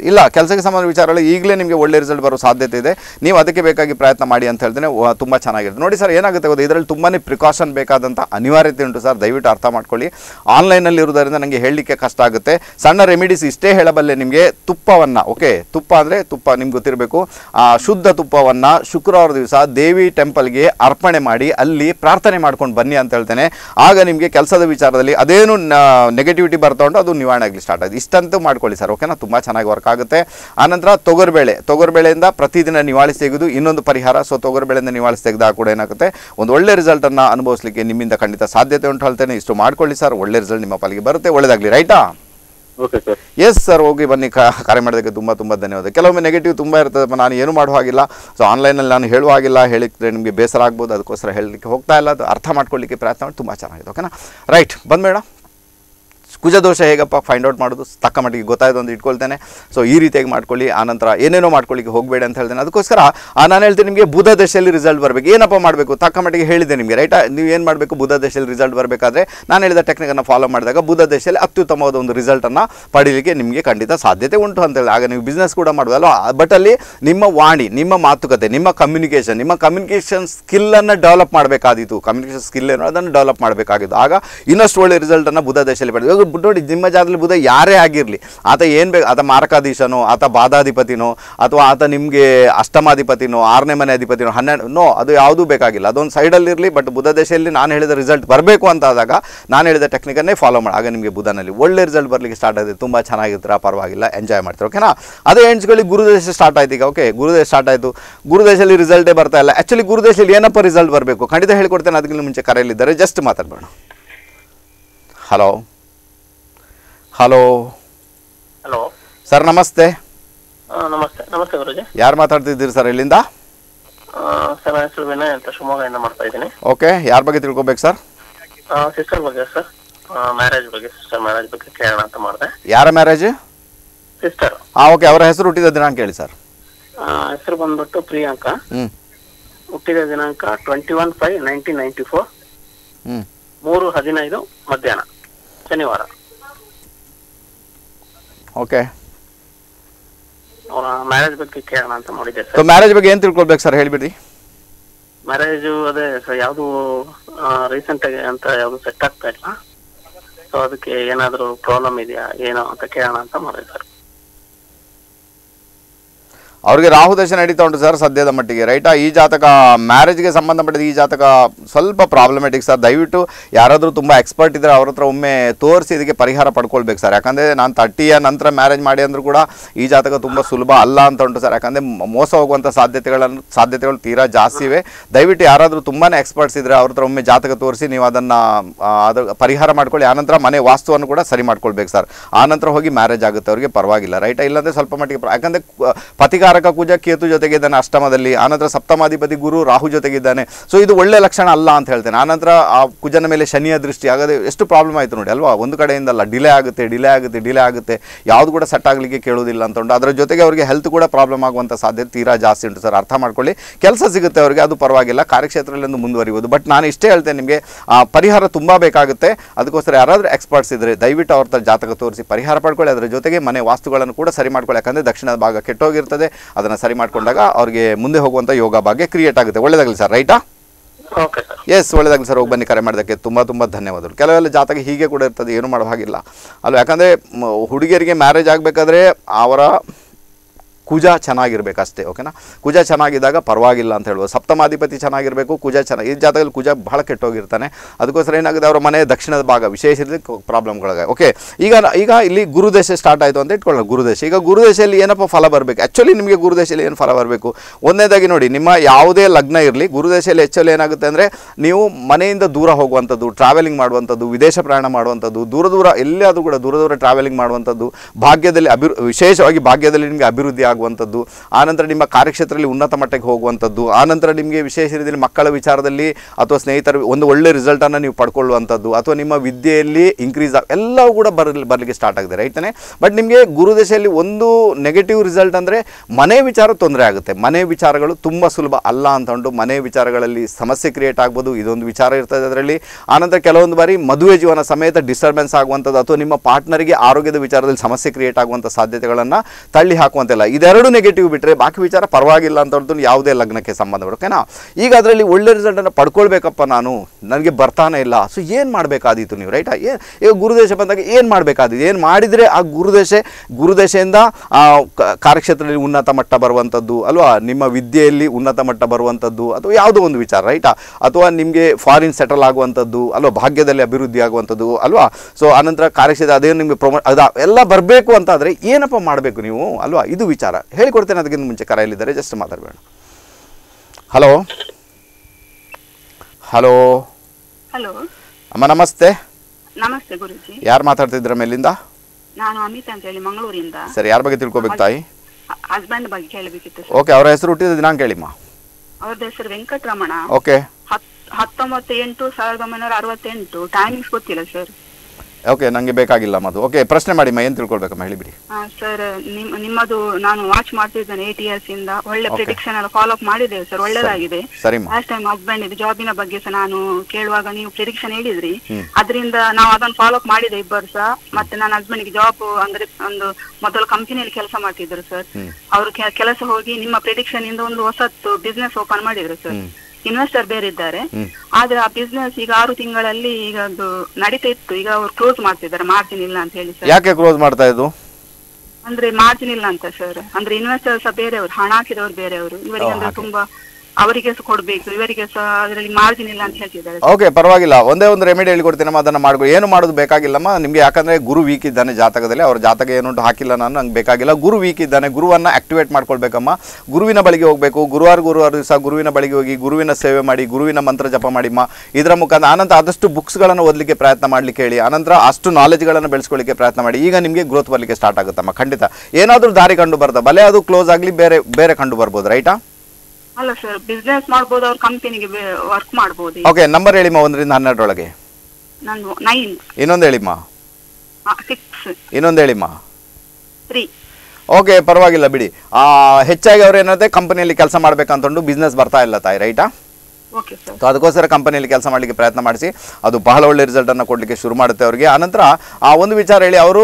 ಇಲ್ಲ ಕೆಲಸಕ್ಕೆ ಸಂಬಂಧ ವಿಚಾರಗಳು ಈಗಲೇ ನಿಮಗೆ ಒಳ್ಳೆ ರಿಸಲ್ಟ್ ಬರೋ ಸಾಧ್ಯತೆ ಇದೆ ನೀವು ಅದಕ್ಕೆ ಬೇಕಾಗಿ ಪ್ರಯತ್ನ ಮಾಡಿ ಅಂತ ಹೇಳ್ತೇನೆ ವ- ತುಂಬ ಚೆನ್ನಾಗಿರುತ್ತೆ ನೋಡಿ ಸರ್ ಏನಾಗುತ್ತೆ ಗೊತ್ತಾ ಇದರಲ್ಲಿ ತುಂಬಾ ಪ್ರಿಕಾಷನ್ ಬೇಕಾದಂಥ ಅನಿವಾರ್ಯತೆ ಉಂಟು ಸರ್ ದಯವಿಟ್ಟು ಅರ್ಥ ಮಾಡ್ಕೊಳ್ಳಿ ಆನ್ಲೈನಲ್ಲಿ ಇರೋದರಿಂದ ನನಗೆ ಹೇಳಲಿಕ್ಕೆ ಕಷ್ಟ ಆಗುತ್ತೆ ಸಣ್ಣ ರೆಮಿಡೀಸ್ ಇಷ್ಟೇ ಹೇಳಬಲ್ಲೆ ನಿಮಗೆ ತುಪ್ಪವನ್ನು ಓಕೆ ತುಪ್ಪ ಅಂದರೆ ತುಪ್ಪ ನಿಮ್ಗೆ ಗೊತ್ತಿರಬೇಕು ಆ ಶುದ್ಧ ತುಪ್ಪವನ್ನು ಶುಕ್ರವಾರ ದಿವಸ ದೇವಿ ಟೆಂಪಲ್ಗೆ ಅರ್ಪಣೆ ಮಾಡಿ ಅಲ್ಲಿ ಪ್ರಾರ್ಥನೆ ಮಾಡ್ಕೊಂಡು ಬನ್ನಿ ಅಂತ ಹೇಳ್ತೇನೆ ಆಗ ನಿಮಗೆ ಕೆಲಸದ ವಿಚಾರದಲ್ಲಿ ಅದೇನು ನೆಗೆಟಿವಿಟಿ ಬರ್ತಾ ಉಂಟು ಅದು ನಿವಾರಣೆ ಆಗಲಿ ಸ್ಟಾರ್ಟ್ ಆಗಿದೆ ಇಷ್ಟಂತೂ ಮಾಡ್ಕೊಳ್ಳಿ ಸರ್ ಓಕೆನಾ ತುಂಬ ಚೆನ್ನಾಗಿ ವರ್ಕ್ ಆಗುತ್ತೆ ಆನಂತರ ತೊಗರುಬೇಳೆ ತೊಗರುಬೇಳೆಯಿಂದ ಪ್ರತಿದಿನ ನಿವಾಳಿಸಿ ತೆಗೆದು ಇನ್ನೊಂದು ಪರಿಹಾರ ಸೊ ತೊಗರುಬೇಳೆಯಿಂದ ನಿವಾಳಿಸಿ ತೆಗೆದಾಗ ಕೂಡ ಏನಾಗುತ್ತೆ ಒಂದು ಒಳ್ಳೆ ರಿಸಲ್ಟನ್ನು ಅನುಭವಿಸಲಿಕ್ಕೆ ನಿಮ್ಮಿಂದ ಖಂಡಿತ ಸಾಧ್ಯತೆ ಉಂಟು ಹೇಳ್ತೇನೆ ಇಷ್ಟು ಮಾಡ್ಕೊಳ್ಳಿ ಸರ್ ಒಳ್ಳೆ ರಿಸಲ್ಟ್ ನಿಮ್ಮ ಪಾಲಿಗೆ ಬರುತ್ತೆ ಒಳ್ಳೆದಾಗಲಿ ರೈಟಾ ಓಕೆ ಸರ್ ಎಸ್ ಸರ್ ಹೋಗಿ ಬನ್ನಿ ಕ- ಕರೆ ಮಾಡೋದಕ್ಕೆ ತುಂಬ ತುಂಬ ಧನ್ಯವಾದ ಕೆಲವೊಮ್ಮೆ ನೆಗೆಟಿವ್ ತುಂಬ ಇರ್ತದೆ ನಾನು ಏನು ಮಾಡುವ ಹಾಗಿಲ್ಲ ಸೊ ಆನ್ಲೈನಲ್ಲಿ ನಾನು ಹೇಳುವ ಹಾಗಿಲ್ಲ ಹೇಳಿದ್ರೆ ನಿಮಗೆ ಬೇಸರ ಆಗ್ಬೋದು ಅದಕ್ಕೋಸ್ಕರ ಹೇಳಲಿಕ್ಕೆ ಹೋಗ್ತಾ ಇಲ್ಲ ಅದು ಅರ್ಥ ಮಾಡ್ಕೊಳ್ಳಿಕ್ಕೆ ಪ್ರಯತ್ನ ಮಾಡಿ ತುಂಬ ಚೆನ್ನಾಗಿದೆ ಓಕೆನಾ ರೈಟ್ ಬಂದ್ಬೇಡ ಕುಜದೋಷ ಹೇಗಪ್ಪ ಫೈಂಡ್ ಔಟ್ ಮಾಡೋದು ತಕ್ಕ ಮಟ್ಟಿಗೆ ಗೊತ್ತಾಯ್ತು ಅಂತ ಇಟ್ಕೊಳ್ತೇನೆ ಸೊ ಈ ರೀತಿಯಾಗಿ ಮಾಡ್ಕೊಳ್ಳಿ ಆನಂತರ ಏನೇನೋ ಮಾಡ್ಕೊಳ್ಳಿಕ್ಕೆ ಹೋಗಬೇಡಿ ಅಂತ ಹೇಳ್ತೇನೆ ಅದಕ್ಕೋಸ್ಕರ ಆ, ನಾನು ಹೇಳ್ತೀನಿ ನಿಮಗೆ ಬುಧ ದಶೆಯಲ್ಲಿ ರಿಸಲ್ಟ್ ಬರಬೇಕು ಏನಪ್ಪ ಮಾಡಬೇಕು ತಕ್ಕ ಮಟ್ಟಿಗೆ ಹೇಳಿದೆ ನಿಮಗೆ ರೈಟಾ ನೀವು ಏನು ಮಾಡಬೇಕು ಬುಧ ದಶೆಯಲ್ಲಿ ರಿಸಲ್ಟ್ ಬರಬೇಕಾದ್ರೆ ನಾನು ಹೇಳಿದ ಟೆಕ್ನಿಕನ್ನು ಫಾಲೋ ಮಾಡಿದಾಗ ಬುಧ ದಶೆಯಲ್ಲಿ ಅತ್ಯುತ್ತಮವಾದ ಒಂದು ರಿಸಲ್ಟನ್ನು ಪಡೀಲಿಕ್ಕೆ ನಿಮಗೆ ಖಂಡಿತ ಸಾಧ್ಯತೆ ಉಂಟು ಅಂತ ಹೇಳಿ ಆಗ ನೀವು ಬಿಸ್ನೆಸ್ ಕೂಡ ಮಾಡೋದಲ್ಲ ಬಟ್ ಅಲ್ಲಿ ನಿಮ್ಮ ವಾಣಿ ನಿಮ್ಮ ಮಾತುಕತೆ ನಿಮ್ಮ ಕಮ್ಯುನಿಕೇಷನ್ ನಿಮ್ಮ ಕಮ್ಯುನಿಕೇಷನ್ ಸ್ಕಿಲ್ಲನ್ನು ಡೆವಲಪ್ ಮಾಡಬೇಕಾದಿತ್ತು ಕಮ್ಯುನಿಕೇಷನ್ ಸ್ಕಿಲ್ ಏನೋ ಅದನ್ನು ಡೆವಲಪ್ ಮಾಡಬೇಕಾಗಿತ್ತು ಆಗ ಇನ್ನಷ್ಟು ಒಳ್ಳೆ ರಿಸಲ್ಟನ್ನು ಬುಧ ದಶೆಯಲ್ಲಿ ಪಡೆದು ಇವಾಗ ಬುಡ್ ನೋಡಿ ನಿಮ್ಮ ಜಾಗದಲ್ಲಿ ಬುಧ ಯಾರೇ ಆಗಿರಲಿ ಆತ ಏನು ಬೇಕು ಆತ ಮಾರಕಾಧೀಶನೋ ಆತ ಬಾಧಾಧಿಪತಿನೋ ಅಥವಾ ಆತ ನಿಮಗೆ ಅಷ್ಟಮಾಧಿಪತಿನೋ ಆರನೇ ಮನೆ ಅಧಿಪತಿನೋ ಹನ್ನೆರಡು ನೋ ಅದು ಯಾವುದೂ ಬೇಕಾಗಿಲ್ಲ ಅದೊಂದು ಸೈಡಲ್ಲಿರಲಿ ಬಟ್ ಬುಧ ದಶೆಯಲ್ಲಿ ನಾನು ಹೇಳಿದ ರಿಸಲ್ಟ್ ಬರಬೇಕು ಅಂತ ಆದಾಗ ನಾನು ಹೇಳಿದ ಟೆಕ್ನಿಕನ್ನೇ ಫಾಲೋ ಮಾಡಿ ಆಗ ನಿಮಗೆ ಬುಧನಲ್ಲಿ ಒಳ್ಳೆ ರಿಸಲ್ಟ್ ಬರಲಿಕ್ಕೆ ಸ್ಟಾರ್ಟ್ ಆಗಿದೆ ತುಂಬ ಚೆನ್ನಾಗಿರ್ತೀರ ಪರವಾಗಿಲ್ಲ ಎಂಜಾಯ್ ಮಾಡ್ತಾರೆ ಓಕೆನಾ ಅದೇ ಎಣ್ಸ್ಕೊಳ್ಳಿ ಗುರುದೇಶ ಸ್ಟಾರ್ಟ್ ಆಯ್ತು ಈಗ ಓಕೆ ಗುರುದೇಶ ಸ್ಟಾರ್ಟ್ ಆಯಿತು ಗುರುದೇಶಲ್ಲಿ ರಿಸಲ್ಟೇ ಬರ್ತಾ ಇಲ್ಲ ಆ್ಯಕ್ಚುಲಿ ಗುರುದೇಶಲ್ಲಿ ಏನಪ್ಪ ರಿಸಲ್ಟ್ ಬರಬೇಕು ಖಂಡಿತ ಹೇಳ್ಕೊಡ್ತೇನೆ ಅದಕ್ಕಿಂತ ಮುಂಚೆ ಕರೆಯಲ್ಲಿದ್ದಾರೆ ಜಸ್ಟ್ ಮಾತಾಡಬೇಡ ಹಲೋ ಹಲೋ ಹಲೋ ಸರ್ ನಮಸ್ತೆ ನಮಸ್ತೆ ನಮಸ್ತೆ ಗುರುಜಿ ಯಾರು ಮಾತಾಡ್ತಿದ್ದೀರಿ ಸರ್ ಇಲ್ಲಿಂದ ಆ, ಸರ್ ನನ್ನ ಹೆಸರು ವಿನಯ್ ಅಂತ ಶಿವಮೊಗ್ಗದಿಂದ ಮಾಡ್ತಾ ಇದ್ದೀನಿ ಓಕೆ ಯಾರ ಬಗ್ಗೆ ತಿಳ್ಕೊಬೇಕು ಸರ್ ಸಿಸ್ಟರ್ ಬಗ್ಗೆ ಸರ್ ಮ್ಯಾರೇಜ್ ಬಗ್ಗೆ ಸಿಸ್ಟರ್ ಮ್ಯಾರೇಜ್ ಬಗ್ಗೆ ಕೇಳೋಣ ಅಂತ ಮಾಡಿದೆ ಯಾರ ಮ್ಯಾರೇಜ್ ಸಿಸ್ಟರ್ ಹಾಂ ಓಕೆ ಅವರ ಹೆಸರು ಹುಟ್ಟಿದ ದಿನಾಂಕ ಹೇಳಿ ಸರ್ ಹೆಸರು ಬಂದ್ಬಿಟ್ಟು ಪ್ರಿಯಾಂಕಾ ಹ್ಞೂ ಹುಟ್ಟಿದ ದಿನಾಂಕ twenty one five nineteen ninety four ಹ್ಞೂ ಮೂರು ಹದಿನೈದು ಮಧ್ಯಾಹ್ನ ಶನಿವಾರ ಓಕೆ ಅವರ ಮ್ಯಾರೇಜ್ ಬಗ್ಗೆ ಕೇಳೋಣ ಅಂತ ಮಾಡಿದ್ದೆ ಸೊ ಸರ್ ಮ್ಯಾರೇಜ್ ಬಗ್ಗೆ ಏನು ತಿಳ್ಕೊಳ್ಬೇಕು ಸರ್ ಹೇಳಿಬಿಡಿ ಮ್ಯಾರೇಜು ಅದೇ ಸರ್ ಯಾವುದು ರೀಸೆಂಟ್ ಆಗಿ ಅಂತ ಯಾವುದು ಸೆಟ್ ಆಗ್ತಾ ಇಲ್ಲ ಸೊ ಅದಕ್ಕೆ ಏನಾದರೂ ಪ್ರಾಬ್ಲಮ್ ಇದೆಯಾ ಏನೋ ಅಂತ ಕೇಳೋಣ ಅಂತ ಮಾಡಿದೆ ಸರ್ ಅವ್ರಿಗೆ ರಾಹು ದಶೆ ನಡೀತಾ ಉಂಟು ಸರ್ ಸದ್ಯದ ಮಟ್ಟಿಗೆ ರೈಟಾ ಈ ಜಾತಕ ಮ್ಯಾರೇಜ್ಗೆ ಸಂಬಂಧಪಟ್ಟಿದ ಈ ಜಾತಕ ಸ್ವಲ್ಪ ಪ್ರಾಬ್ಲಮೆಟಿಕ್ ಸರ್ ದಯವಿಟ್ಟು ಯಾರಾದರೂ ತುಂಬ ಎಕ್ಸ್ಪರ್ಟ್ ಇದ್ದರೆ ಅವ್ರ ಹತ್ರ ಒಮ್ಮೆ ತೋರಿಸಿ ಇದಕ್ಕೆ ಪರಿಹಾರ ಪಡ್ಕೊಳ್ಬೇಕು ಸರ್ ಯಾಕಂದರೆ ನಾನು ತರ್ಟಿಯ ನಂತರ ಮ್ಯಾರೇಜ್ ಮಾಡಿ ಅಂದರೂ ಕೂಡ ಈ ಜಾತಕ ತುಂಬ ಸುಲಭ ಅಲ್ಲ ಅಂತ ಉಂಟು ಸರ್ ಯಾಕಂದರೆ ಮೋಸ ಹೋಗುವಂಥ ಸಾಧ್ಯತೆಗಳನ್ನು ಸಾಧ್ಯತೆಗಳು ತೀರಾ ಜಾಸ್ತಿ ಇವೆ ದಯವಿಟ್ಟು ಯಾರಾದರೂ ತುಂಬಾ ಎಕ್ಸ್ಪರ್ಟ್ಸ್ ಇದ್ದರೆ ಅವ್ರ ಹತ್ರ ಒಮ್ಮೆ ಜಾತಕ ತೋರಿಸಿ ನೀವು ಅದನ್ನು ಅದು ಪರಿಹಾರ ಮಾಡ್ಕೊಳ್ಳಿ ಆನಂತರ ಮನೆ ವಾಸ್ತುವನ್ನು ಕೂಡ ಸರಿ ಮಾಡ್ಕೊಳ್ಬೇಕು ಸರ್ ಆನಂತರ ಹೋಗಿ ಮ್ಯಾರೇಜ್ ಆಗುತ್ತೆ ಅವ್ರಿಗೆ ಪರವಾಗಿಲ್ಲ ರೈಟಾ ಇಲ್ಲಾಂದರೆ ಸ್ವಲ್ಪ ಮಟ್ಟಿಗೆ ಪ್ರ- ಯಾಕಂದರೆ ಕು- ಪತಿಕಾರಕ ಕುಜ ಕೇತು ಜೊತೆಗಿದ್ದಾನೆ ಅಷ್ಟಮದಲ್ಲಿ ಆನಂತರ ಸಪ್ತಮಾಧಿಪತಿ ಗುರು ರಾಹು ಜೊತೆಗಿದ್ದಾನೆ ಸೊ ಇದು ಒಳ್ಳೆ ಲಕ್ಷಣ ಅಲ್ಲ ಅಂತ ಹೇಳ್ತೇನೆ ಆನಂತರ ಆ ಕುಜನ ಮೇಲೆ ಶನಿಯ ದೃಷ್ಟಿ ಆಗದೆ ಎಷ್ಟು ಪ್ರಾಬ್ಲಮ್ ಆಯಿತು ನೋಡಿ ಅಲ್ವಾ ಒಂದು ಕಡೆಯಿಂದಲ್ಲ ಡಿಲೇ ಆಗುತ್ತೆ ಡಿಲೇ ಆಗುತ್ತೆ ಡಿಲೇ ಆಗುತ್ತೆ ಯಾವುದು ಕೂಡ ಸೆಟ್ ಆಗಲಿಕ್ಕೆ ಕೇಳೋದಿಲ್ಲ ಅಂತ ಉಂಟು ಅದರ ಜೊತೆಗೆ ಅವರಿಗೆ ಹೆಲ್ತ್ ಕೂಡ ಪ್ರಾಬ್ಲಮ್ ಆಗುವಂಥ ಸಾಧ್ಯತೆ ತೀರಾ ಜಾಸ್ತಿ ಉಂಟು ಸರ್ ಅರ್ಥ ಮಾಡ್ಕೊಳ್ಳಿ ಕೆಲಸ ಸಿಗುತ್ತೆ ಅವರಿಗೆ ಅದು ಪರವಾಗಿಲ್ಲ ಕಾರ್ಯಕ್ಷೇತ್ರದಲ್ಲಿ ಒಂದು ಮುಂದುವರಿಬೋದು ಬಟ್ ನಾನು ಇಷ್ಟೇ ಹೇಳ್ತೇನೆ ನಿಮಗೆ ಆ, ಪರಿಹಾರ ತುಂಬ ಬೇಕಾಗುತ್ತೆ ಅದಕ್ಕೋಸ್ಕರ ಯಾರಾದರೂ ಎಕ್ಸ್ಪರ್ಟ್ಸ್ ಇದ್ದರೆ ದಯವಿಟ್ಟು ಅವ್ರ ಹತ್ರ ಜಾತಕ ತೋರಿಸಿ ಪರಿಹಾರ ಪಡ್ಕೊಳ್ಳಿ ಅದರ ಜೊತೆಗೆ ಮನೆ ವಾಸ್ತುಗಳನ್ನು ಕೂಡ ಸರಿ ಮಾಡ್ಕೊಳ್ಳಿ ಯಾಕಂದರೆ ದಕ್ಷಿಣದ ಭಾಗ ಕೆಟ್ಟೋಗಿರ್ತದೆ ಅದನ್ನು ಸರಿ ಮಾಡ್ಕೊಂಡಾಗ ಅವ್ರಿಗೆ ಮುಂದೆ ಹೋಗುವಂಥ ಯೋಗ ಭಾಗ್ಯ ಕ್ರಿಯೇಟ್ ಆಗುತ್ತೆ ಒಳ್ಳೆದಾಗಲಿ ಸರ್ ರೈಟಾ ಓಕೆ ಸರ್ ಎಸ್ ಒಳ್ಳೆದಾಗಲಿ ಸರ್ ಹೋಗಿ ಬನ್ನಿ ಕರೆ ಮಾಡೋದಕ್ಕೆ ತುಂಬ ತುಂಬ ಧನ್ಯವಾದಗಳು ಕೆಲವೆಲ್ಲ ಜಾತಕ ಹೀಗೆ ಕೂಡ ಇರ್ತದೆ ಏನು ಮಾಡೋ ಹಾಗಿಲ್ಲ ಅಲ್ವಾ ಯಾಕಂದರೆ ಹುಡುಗಿಯರಿಗೆ ಮ್ಯಾರೇಜ್ ಆಗಬೇಕಾದ್ರೆ ಅವರ ಕುಜ ಚೆನ್ನಾಗಿರ್ಬೇಕು ಅಷ್ಟೇ ಓಕೆನಾ ಕುಜ ಚೆನ್ನಾಗಿದ್ದಾಗ ಪರವಾಗಿಲ್ಲ ಅಂತ ಹೇಳ್ಬೋದು ಸಪ್ತಮಾಧಿಪತಿ ಚೆನ್ನಾಗಿರಬೇಕು ಕುಜ ಚೆನ್ನಾಗಿ ಈ ಜಾತಕದಲ್ಲಿ ಕುಜ ಬಹಳ ಕೆಟ್ಟೋಗಿರ್ತಾನೆ ಅದಕ್ಕೋಸ್ಕರ ಏನಾಗಿದೆ ಅವರ ಮನೆ ದಕ್ಷಿಣದ ಭಾಗ ವಿಶೇಷ ಪ್ರಾಬ್ಲಮ್ಗಳಾಗ ಓಕೆ ಈಗ ಈಗ ಇಲ್ಲಿ ಗುರುದೇಶ ಸ್ಟಾರ್ಟ್ ಆಯಿತು ಅಂತ ಇಟ್ಕೊಳ್ಳೋಣ ಗುರುದೇಶ ಈಗ ಗುರುದೇಶದಲ್ಲಿ ಏನಪ್ಪ ಫಲ ಬರಬೇಕು ಆ್ಯಕ್ಚುಲಿ ನಿಮಗೆ ಗುರುದೇಶದಲ್ಲಿ ಏನು ಫಲ ಬರಬೇಕು ಒಂದನೇದಾಗಿ ನೋಡಿ ನಿಮ್ಮ ಯಾವುದೇ ಲಗ್ನ ಇರಲಿ ಗುರುದೇಶದಲ್ಲಿ ಹೆಚ್ಚಲ್ಲಿ ಏನಾಗುತ್ತೆ ಅಂದರೆ ನೀವು ಮನೆಯಿಂದ ದೂರ ಹೋಗುವಂಥದ್ದು ಟ್ರಾವೆಲಿಂಗ್ ಮಾಡುವಂಥದ್ದು ವಿದೇಶ ಪ್ರಯಾಣ ಮಾಡುವಂಥದ್ದು ದೂರ ದೂರ ಎಲ್ಲಾದರೂ ಕೂಡ ದೂರ ದೂರ ಟ್ರಾವೆಲಿಂಗ್ ಮಾಡುವಂಥದ್ದು ಭಾಗ್ಯದಲ್ಲಿ ಅಭಿವೃ ವಿಶೇಷವಾಗಿ ಭಾಗ್ಯದಲ್ಲಿ ನಿಮಗೆ ಅಭಿವೃದ್ಧಿ ಆಗುವಂಥದ್ದು ಆನಂತರ ನಿಮ್ಮ ಕಾರ್ಯಕ್ಷೇತ್ರದಲ್ಲಿ ಉನ್ನತ ಮಟ್ಟಕ್ಕೆ ಹೋಗುವಂಥದ್ದು ಆನಂತರ ನಿಮಗೆ ವಿಶೇಷ ರೀತಿಯಲ್ಲಿ ಮಕ್ಕಳ ವಿಚಾರದಲ್ಲಿ ಅಥವಾ ಸ್ನೇಹಿತರ ಒಂದು ಒಳ್ಳೆ ರಿಸಲ್ಟನ್ನು ನೀವು ಪಡ್ಕೊಳ್ಳುವಂಥದ್ದು ಅಥವಾ ನಿಮ್ಮ ವಿದ್ಯೆಯಲ್ಲಿ ಇನ್ಕ್ರೀಸ್ ಆಗ ಎಲ್ಲವೂ ಕೂಡ ಬರಲಿ ಬರಲಿಕ್ಕೆ ಸ್ಟಾರ್ಟ್ ಆಗಿದೆ ರೈತನೇ ಬಟ್ ನಿಮಗೆ ಗುರುದಶೆಯಲ್ಲಿ ಒಂದು ನೆಗೆಟಿವ್ ರಿಸಲ್ಟ್ ಅಂದರೆ ಮನೆ ವಿಚಾರ ತೊಂದರೆ ಆಗುತ್ತೆ ಮನೆ ವಿಚಾರಗಳು ತುಂಬ ಸುಲಭ ಅಲ್ಲ ಅಂತಂದು ಮನೆ ವಿಚಾರಗಳಲ್ಲಿ ಸಮಸ್ಯೆ ಕ್ರಿಯೇಟ್ ಆಗ್ಬೋದು ಇದೊಂದು ವಿಚಾರ ಇರ್ತದೆ ಅದರಲ್ಲಿ ಆನಂತರ ಕೆಲವೊಂದು ಬಾರಿ ಮದುವೆ ಜೀವನ ಸಮೇತ ಡಿಸ್ಟರ್ಬೆನ್ಸ್ ಆಗುವಂಥದ್ದು ಅಥವಾ ನಿಮ್ಮ ಪಾರ್ಟ್ನರಿಗೆ ಆರೋಗ್ಯದ ವಿಚಾರದಲ್ಲಿ ಸಮಸ್ಯೆ ಕ್ರಿಯೇಟ್ ಆಗುವಂಥ ಸಾಧ್ಯತೆಗಳನ್ನು ತಳ್ಳಿ ಹಾಕುವಂತಿಲ್ಲ ಇದೆರಡು ನೆಗೆಟಿವ್ ಬಿಟ್ಟರೆ ಬಾಕಿ ವಿಚಾರ ಪರವಾಗಿಲ್ಲ ಅಂತ ಹೇಳ್ತು ಯಾವುದೇ ಲಗ್ನಕ್ಕೆ ಸಂಬಂಧ ಓಕೆನಾ ಈಗ ಅದರಲ್ಲಿ ಒಳ್ಳೆ ರಿಸಲ್ಟನ್ನು ಪಡ್ಕೊಳ್ಬೇಕಪ್ಪ ನಾನು ನನಗೆ ಬರ್ತಾನೆ ಇಲ್ಲ ಸೊ ಏನು ಮಾಡಬೇಕಾದಿತ್ತು ನೀವು ರೈಟಾ ಏನು ಈಗ ಗುರುದೇಶ ಬಂದಾಗ ಏನು ಮಾಡಬೇಕಾದಿತ್ತು ಏನು ಮಾಡಿದರೆ ಆ ಗುರುದೇಶ ಗುರುದೇಶೆಯಿಂದ ಆ ಕ- ಕಾರ್ಯಕ್ಷೇತ್ರದಲ್ಲಿ ಉನ್ನತ ಮಟ್ಟ ಬರುವಂಥದ್ದು ಅಲ್ವಾ ನಿಮ್ಮ ವಿದ್ಯೆಯಲ್ಲಿ ಉನ್ನತ ಮಟ್ಟ ಬರುವಂಥದ್ದು ಅಥವಾ ಯಾವುದೋ ಒಂದು ವಿಚಾರ ರೈಟಾ ಅಥವಾ ನಿಮಗೆ ಫಾರಿನ್ ಸೆಟಲ್ ಆಗುವಂಥದ್ದು ಅಲ್ವಾ ಭಾಗ್ಯದಲ್ಲಿ ಅಭಿವೃದ್ಧಿ ಆಗುವಂಥದ್ದು ಅಲ್ವಾ ಸೊ ಆನಂತರ ಕಾರ್ಯಕ್ಷೇತ್ರ ಅದೇನು ನಿಮಗೆ ಪ್ರೊಮೋ ಅದ ಎಲ್ಲ ಬರಬೇಕು ಅಂತಾದರೆ ಏನಪ್ಪ ಮಾಡಬೇಕು ನೀವು ಅಲ್ವಾ ಇದು ವಿಚಾರ ಹೇಳಿಕೊಡ್ತೇನೆ ಅದಕ್ಕಿಂತ ಮುಂಚೆ ಕರೆಯಲ್ಲಿದ್ದಾರೆ ಜಸ್ಟ್ ಮಾತಾಡಬೇಡ ಹಲೋ ಹಲೋ ಹಲೋ ಅಮ್ಮ ನಮಸ್ತೆ ನಮಸ್ತೆ ಗುರುಜಿ ಯಾರು ಮಾತಾಡ್ತಿದ್ರ ಮೇಲಿಂದ ನಾನು ಅಮಿತ್ ಅಂತ ಹೇಳಿ ಮಂಗಳೂರಿಂದ ಸರಿ ಯಾರ ಬಗ್ಗೆ ತಿಳ್ಕೊಬೇಕು ತಾಯಿ ಹಸ್ಬೆಂಡ್ ಬಗ್ಗೆ ಕೇಳಬೇಕಿತ್ತು ಸರ್ ಓಕೆ ಅವರ ಹೆಸರು ಹುಟ್ಟಿದ ದಿನಾಂಕ ಹೇಳಿಮ್ಮ ಅವ್ರದ್ದು ಹೆಸರು ವೆಂಕಟರಮಣ ಓಕೆ ಹತ್ ಹತ್ತೊಂಬತ್ತು ಎಂಟು ಸಾವಿರದ ಒಂಬೈನೂರ ಅರವತ್ತೆಂಟು ಟೈಮಿಂಗ್ಸ್ ಗೊತ್ತಿಲ್ಲ ಸರ್ ಓಕೆ ನನಗೆ ಬೇಕಾಗಿಲ್ಲ ಮದು ಓಕೆ ಪ್ರಶ್ನೆ ಮಾಡಿಮ್ಮ ಏನು ತಿಳ್ಕೊಳ್ಬೇಕಮ್ಮ ಹೇಳಿಬಿಡಿ ಸರ್ ನಿಮ್ ನಿಮ್ಮದು ನಾನು ವಾಚ್ ಮಾಡ್ತಿದ್ದೇನೆ ಏಟ್ ಇಯರ್ಸ್ ಇಂದ ಒಳ್ಳೆ ಪ್ರಿಡಿಕ್ಷನ್ ಎಲ್ಲ ಫಾಲೋ ಅಪ್ ಮಾಡಿದ್ದೇವೆ ಸರ್ ಒಳ್ಳೆದಾಗಿದೆ ಸರಿಮ್ಮ ಲಾಸ್ಟ್ ಟೈಮ್ ಹಸ್ಬೆಂಡ್ ಇದು ಜಾಬಿನ ಬಗ್ಗೆ ಸಹ ನಾನು ಕೇಳುವಾಗ ನೀವು ಪ್ರಿಡಿಕ್ಷನ್ ಹೇಳಿದ್ರಿ ಅದರಿಂದ ನಾವು ಅದನ್ನು ಫಾಲೋ ಅಪ್ ಮಾಡಿದೆ ಇಬ್ಬರು ಸಹ ಮತ್ತೆ ನನ್ನ husband ಗೆ ಜಾಬ್ ಅಂದ್ರೆ ಒಂದು ಮೊದಲು ಕಂಪನಿಯಲ್ಲಿ ಕೆಲಸ ಮಾಡ್ತಿದ್ರು ಸರ್ ಅವರು ಕೆಲಸ ಹೋಗಿ ನಿಮ್ಮ ಪ್ರಿಡಿಕ್ಷನ್ ಇಂದ ಒಂದು ಹೊಸತ್ತು ಬಿಸ್ನೆಸ್ ಓಪನ್ ಮಾಡಿದ್ರು ಸರ್ ಇನ್ವೆಸ್ಟರ್ ಬೇರೆ ಇದ್ದಾರೆ ಆದ್ರೆ ಆ ಬಿಸ್ನೆಸ್ ಈಗ ಆರು ತಿಂಗಳಲ್ಲಿ ಈಗ ಅದು ನಡೀತಾ ಇತ್ತು ಈಗ ಅವ್ರು ಕ್ಲೋಸ್ ಮಾಡ್ತಿದ್ದಾರೆ ಮಾರ್ಜಿನ್ ಇಲ್ಲ ಅಂತ ಹೇಳಿ ಸರ್ ಯಾಕೆ ಕ್ಲೋಸ್ ಮಾಡ್ತಾ ಇದ್ದು ಅಂದ್ರೆ ಮಾರ್ಜಿನ್ ಇಲ್ಲ ಅಂತ ಸರ್ ಅಂದ್ರೆ ಇನ್ವೆಸ್ಟರ್ ಸಹ ಬೇರೆಯವರು ಹಣ ಹಾಕಿದವರು ಬೇರೆಯವರು ಇವರಿಗೆ ಅಂದ್ರೆ ತುಂಬಾ ಅವರಿಗೆ ಸಹ ಕೊಡ್ಬೇಕು ಇವರಿಗೆ ಸಹ ಅದರಲ್ಲಿ ಮಾರ್ಜಿನ್ ಇಲ್ಲ ಅಂತ ಹೇಳ್ತಿದ್ದಾರೆ ಓಕೆ ಪರವಾಗಿಲ್ಲ ಒಂದೇ ಒಂದು ರೆಮಿಡಿ ಹೇಳ್ಕೊಡ್ತೀನಮ್ಮ ಅದನ್ನು ಮಾಡ್ಕೊ ಏನು ಮಾಡೋದು ಬೇಕಾಗಿಲ್ಲಮ್ಮ ನಿಮಗೆ ಯಾಕಂದರೆ ಗುರು ವೀಕ್ ಇದ್ದಾನೆ ಜಾತಕದಲ್ಲಿ ಅವ್ರ ಜಾತಕ ಏನುಂಟು ಹಾಕಿಲ್ಲ ನಾನು ನಂಗೆ ಬೇಕಾಗಿಲ್ಲ ಗುರು ವೀಕ್ ಇದ್ದಾನೆ ಗುರುವನ್ನು ಆಕ್ಟಿವೇಟ್ ಮಾಡ್ಕೊಳ್ಬೇಕಮ್ಮ ಗುರುವಿನ ಬಳಿಗೆ ಹೋಗಬೇಕು ಗುರುವಾರ ಗುರುವಾರ ದಿವಸ ಗುರುವಿನ ಬಳಿಗೆ ಹೋಗಿ ಗುರುವಿನ ಸೇವೆ ಮಾಡಿ ಗುರುವಿನ ಮಂತ್ರ ಜಪ ಮಾಡಿಮ್ಮ ಇದರ ಮುಖಾಂತರ ಆನಂತರ ಆದಷ್ಟು ಬುಕ್ಸ್ಗಳನ್ನು ಓದಲಿಕ್ಕೆ ಪ್ರಯತ್ನ ಮಾಡಲಿಕ್ಕೆ ಹೇಳಿ ಆನಂತರ ಅಷ್ಟು ನಾಲೆಜ್ಗಳನ್ನು ಬೆಳೆಸ್ಕೊಳ್ಳಿಕ್ಕೆ ಪ್ರಯತ್ನ ಮಾಡಿ ಈಗ ನಿಮಗೆ ಗ್ರೋತ್ ಬರಲಿಕ್ಕೆ ಸ್ಟಾರ್ಟ್ ಆಗುತ್ತಮ್ಮ ಖಂಡಿತ ಏನಾದರೂ ದಾರಿ ಕಂಡು ಬರ್ತಾ ಭಲೆ ಅದು ಕ್ಲೋಸ್ ಆಗಲಿ ಬೇರೆ ಬೇರೆ ಕಂಡು ಬರ್ಬೋದು ರೈಟಾ ಅಲ್ಲ ಸರ್ ಬಿಸ್ನೆಸ್ ಮಾಡ್ಬೋದು ಅವ್ರ ಕಂಪನಿಗೆ ವರ್ಕ್ ಮಾಡ್ಬೋದು ಓಕೆ ನಂಬರ್ ಹೇಳಿಮ್ಮ ಒಂದರಿಂದ ಹನ್ನೆರಡರೊಳಗೆ ನಾನು ನೈನ್ ಇನ್ನೊಂದು ಹೇಳಿಮ್ಮ ಸಿಕ್ಸ್ ಇನ್ನೊಂದು ಹೇಳಿಮ್ಮ ತ್ರೀ ಓಕೆ ಪರವಾಗಿಲ್ಲ ಬಿಡಿ ಆ, ಹೆಚ್ಚಾಗಿ ಅವ್ರು ಏನಂದ್ರೆ ಕಂಪನಿಯಲ್ಲಿ ಕೆಲಸ ಮಾಡ್ಬೇಕಂತಂದು ಬಿಸ್ನೆಸ್ ಬರ್ತಾ ಇಲ್ಲ ತಾಯಿ ರೈಟಾ ಓಕೆ ಸರ್ ಸೊ ಅದಕ್ಕೋಸ್ಕರ ಕಂಪನಿಯಲ್ಲಿ ಕೆಲಸ ಮಾಡಲಿಕ್ಕೆ ಪ್ರಯತ್ನ ಮಾಡಿಸಿ ಅದು ಬಹಳ ಒಳ್ಳೆ ರಿಸಲ್ಟನ್ನು ಕೊಡಲಿಕ್ಕೆ ಶುರು ಮಾಡುತ್ತೆ ಅವರಿಗೆ ಆನಂತರ ಆ ಒಂದು ವಿಚಾರ ಹೇಳಿ ಅವರು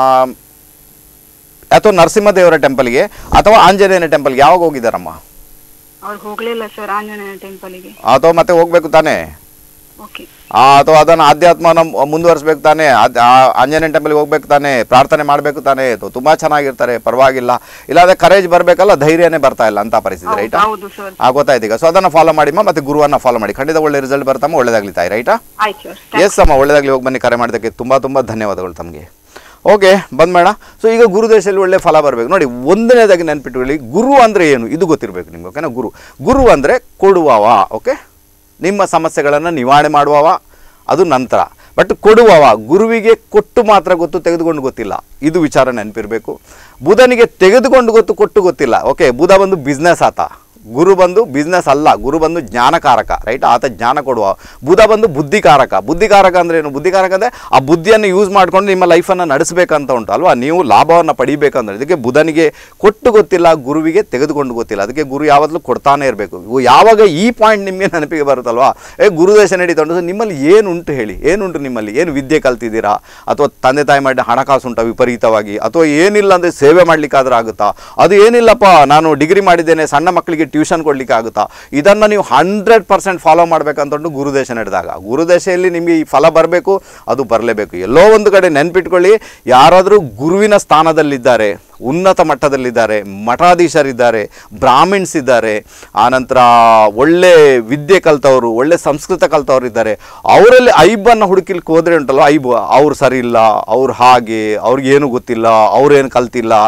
ಅಥವಾ ನರಸಿಂಹದೇವರ ಟೆಂಪಲ್ಗೆ ಅಥವಾ ಆಂಜನೇಯನ ಟೆಂಪಲ್ಗೆ ಯಾವಾಗ ಹೋಗಿದ್ದಾರಮ್ಮ ಅವ್ರು ಹೋಗ್ಲಿಲ್ಲ ಸರ್ ಆಂಜನೇಯ ಟೆಂಪಲ್ಗೆ ಅಥವಾ ಮತ್ತೆ ಹೋಗ್ಬೇಕು ತಾನೇ ಓಕೆ ಆ, ಅಥವಾ ಅದನ್ನು ಆಧ್ಯಾತ್ಮನ ಮುಂದುವರಿಸ್ಬೇಕು ತಾನೇ ಅದ್- ಆ ಆಂಜನೇಯ ಟೆಂಪಲ್ಗೆ ಹೋಗ್ಬೇಕು ತಾನೇ ಪ್ರಾರ್ಥನೆ ಮಾಡಬೇಕು ತಾನೇ ತು- ತುಂಬಾ ಚೆನ್ನಾಗಿರ್ತಾರೆ ಪರವಾಗಿಲ್ಲ ಇಲ್ಲಾಂದ್ರೆ ಕರೇಜ್ ಬರಬೇಕಲ್ಲ ಧೈರ್ಯನೇ ಬರ್ತಾ ಇಲ್ಲ ಅಂತ ಪರಿಸ್ಥಿತಿ ರೈಟಾ ಹೌದು ಸರ್ ಆ ಗೊತ್ತಾಯ್ತು ಈಗ ಸೊ ಅದನ್ನು ಫಾಲೋ ಮಾಡಿಮ್ಮ ಮತ್ತೆ ಗುರುವನ್ನ ಫಾಲೋ ಮಾಡಿ ಖಂಡಿತ ಒಳ್ಳೆ ರಿಸಲ್ಟ್ ಬರ್ತಾಮ ಒಳ್ಳೇದಾಗ್ಲಿ ತಾಯಿ ರೈಟಾ ಆಯ್ತು ಸರ್ ಎಸ್ ಅಮ್ಮ ಒಳ್ಳೇದಾಗ್ಲಿ ಹೋಗಿ ಬನ್ನಿ ಕರೆ ಮಾಡೋದಕ್ಕೆ ತುಂಬ ತುಂಬ ಧನ್ಯವಾದಗಳು ತಮಗೆ ಓಕೆ ಬಂದ್ಬೇಡ ಸೊ ಈಗ ಗುರುದೇಶದಲ್ಲಿ ಒಳ್ಳೆ ಫಲ ಬರಬೇಕು ನೋಡಿ ಒಂದನೇದಾಗಿ ನೆನ್ಪಿಟ್ಕೊಳ್ಳಿ ಗುರು ಅಂದರೆ ಏನು ಇದು ಗೊತ್ತಿರಬೇಕು ನಿಮ್ಗೆ ಓಕೆನಾ ಗುರು ಗುರು ಅಂದರೆ ಕೊಡುವವ ಓಕೆ ನಿಮ್ಮ ಸಮಸ್ಯೆಗಳನ್ನು ನಿವಾರಣೆ ಮಾಡುವವ ಅದು ನಂತರ ಬಟ್ ಕೊಡುವವ ಗುರುವಿಗೆ ಕೊಟ್ಟು ಮಾತ್ರ ಗೊತ್ತು ತೆಗೆದುಕೊಂಡು ಗೊತ್ತಿಲ್ಲ ಇದು ವಿಚಾರ ನೆನಪಿರಬೇಕು ಬುಧನಿಗೆ ತೆಗೆದುಕೊಂಡು ಗೊತ್ತು ಕೊಟ್ಟು ಗೊತ್ತಿಲ್ಲ ಓಕೆ ಬುಧ ಬಂದು ಬಿಸ್ನೆಸ್ ಆತ ಗುರು ಬಂದು ಬಿಸ್ನೆಸ್ ಅಲ್ಲ ಗುರು ಬಂದು ಜ್ಞಾನಕಾರಕ ರೈಟ್ ಆತ ಜ್ಞಾನ ಕೊಡುವ ಬುಧ ಬಂದು ಬುದ್ಧಿಕಾರಕ ಬುದ್ಧಿಕಾರಕ ಅಂದ್ರೆ ಏನು ಬುದ್ಧಿಕಾರಕ ಅಂದರೆ ಆ ಬುದ್ಧಿಯನ್ನು ಯೂಸ್ ಮಾಡ್ಕೊಂಡು ನಿಮ್ಮ ಲೈಫನ್ನು ನಡೆಸಬೇಕಂತ ಉಂಟು ಅಲ್ವಾ ನೀವು ಲಾಭವನ್ನು ಪಡಿಬೇಕಂದ್ರೆ ಇದಕ್ಕೆ ಬುಧನಿಗೆ ಕೊಟ್ಟು ಗೊತ್ತಿಲ್ಲ ಗುರುವಿಗೆ ತೆಗೆದುಕೊಂಡು ಗೊತ್ತಿಲ್ಲ ಅದಕ್ಕೆ ಗುರು ಯಾವಾಗಲೂ ಕೊಡ್ತಾನೆ ಇರಬೇಕು ಯಾವಾಗ ಈ ಪಾಯಿಂಟ್ ನಿಮಗೆ ನೆನಪಿಗೆ ಬರುತ್ತಲ್ವಾ ಏ ಗುರುದೇಶ ನಡೀತಾ ಉಂಟು ನಿಮ್ಮಲ್ಲಿ ಏನುಂಟು ಹೇಳಿ ಏನುಂಟು ನಿಮ್ಮಲ್ಲಿ ಏನು ವಿದ್ಯೆ ಕಲ್ತಿದ್ದೀರಾ ಅಥವಾ ತಂದೆ ತಾಯಿ ಮಾಡಿ ಹಣಕಾಸು ಉಂಟಾ ವಿಪರೀತವಾಗಿ ಅಥವಾ ಏನಿಲ್ಲ ಅಂದರೆ ಸೇವೆ ಮಾಡ್ಲಿಕ್ಕಾದ್ರೂ ಆಗುತ್ತಾ ಅದು ಏನಿಲ್ಲಪ್ಪ ನಾನು ಡಿಗ್ರಿ ಮಾಡಿದ್ದೇನೆ ಸಣ್ಣ ಮಕ್ಕಳಿಗೆ ಟ್ಯೂಷನ್ ಕೊಡ್ಲಿಕ್ಕೆ ಆಗುತ್ತಾ ಇದನ್ನು ನೀವು ಹಂಡ್ರೆಡ್ ಪರ್ಸೆಂಟ್ ಫಾಲೋ ಮಾಡ್ಬೇಕಂತಂದು ಗುರುದೇಶ ನಡೆದಾಗ ಗುರುದೇಶೆಯಲ್ಲಿ ನಿಮಗೆ ಈ ಫಲ ಬರಬೇಕು ಅದು ಬರಲೇಬೇಕು ಎಲ್ಲೋ ಒಂದು ಕಡೆ ನೆನ್ಪಿಟ್ಕೊಳ್ಳಿ ಯಾರಾದರೂ ಗುರುವಿನ ಸ್ಥಾನದಲ್ಲಿದ್ದಾರೆ ಉನ್ನತ ಮಟ್ಟದಲ್ಲಿದ್ದಾರೆ ಮಠಾಧೀಶರಿದ್ದಾರೆ ಬ್ರಾಹ್ಮಿಣ್ಸ್ ಇದ್ದಾರೆ ಆನಂತರ ಒಳ್ಳೆ ವಿದ್ಯೆ ಕಲ್ತವರು ಒಳ್ಳೆ ಸಂಸ್ಕೃತ ಕಲ್ತವ್ರು ಇದ್ದಾರೆ ಅವರಲ್ಲಿ ಐಬನ್ನು ಹುಡುಕಿಲಿಕ್ಕೆ ಹೋದ್ರೆ ಉಂಟಲ್ಲ ಐಬು ಅವ್ರು ಸರಿ ಇಲ್ಲ ಅವ್ರು ಹಾಗೆ ಅವ್ರಿಗೇನು ಗೊತ್ತಿಲ್ಲ ಅವ್ರೇನು ಕಲ್ತಿಲ್ಲ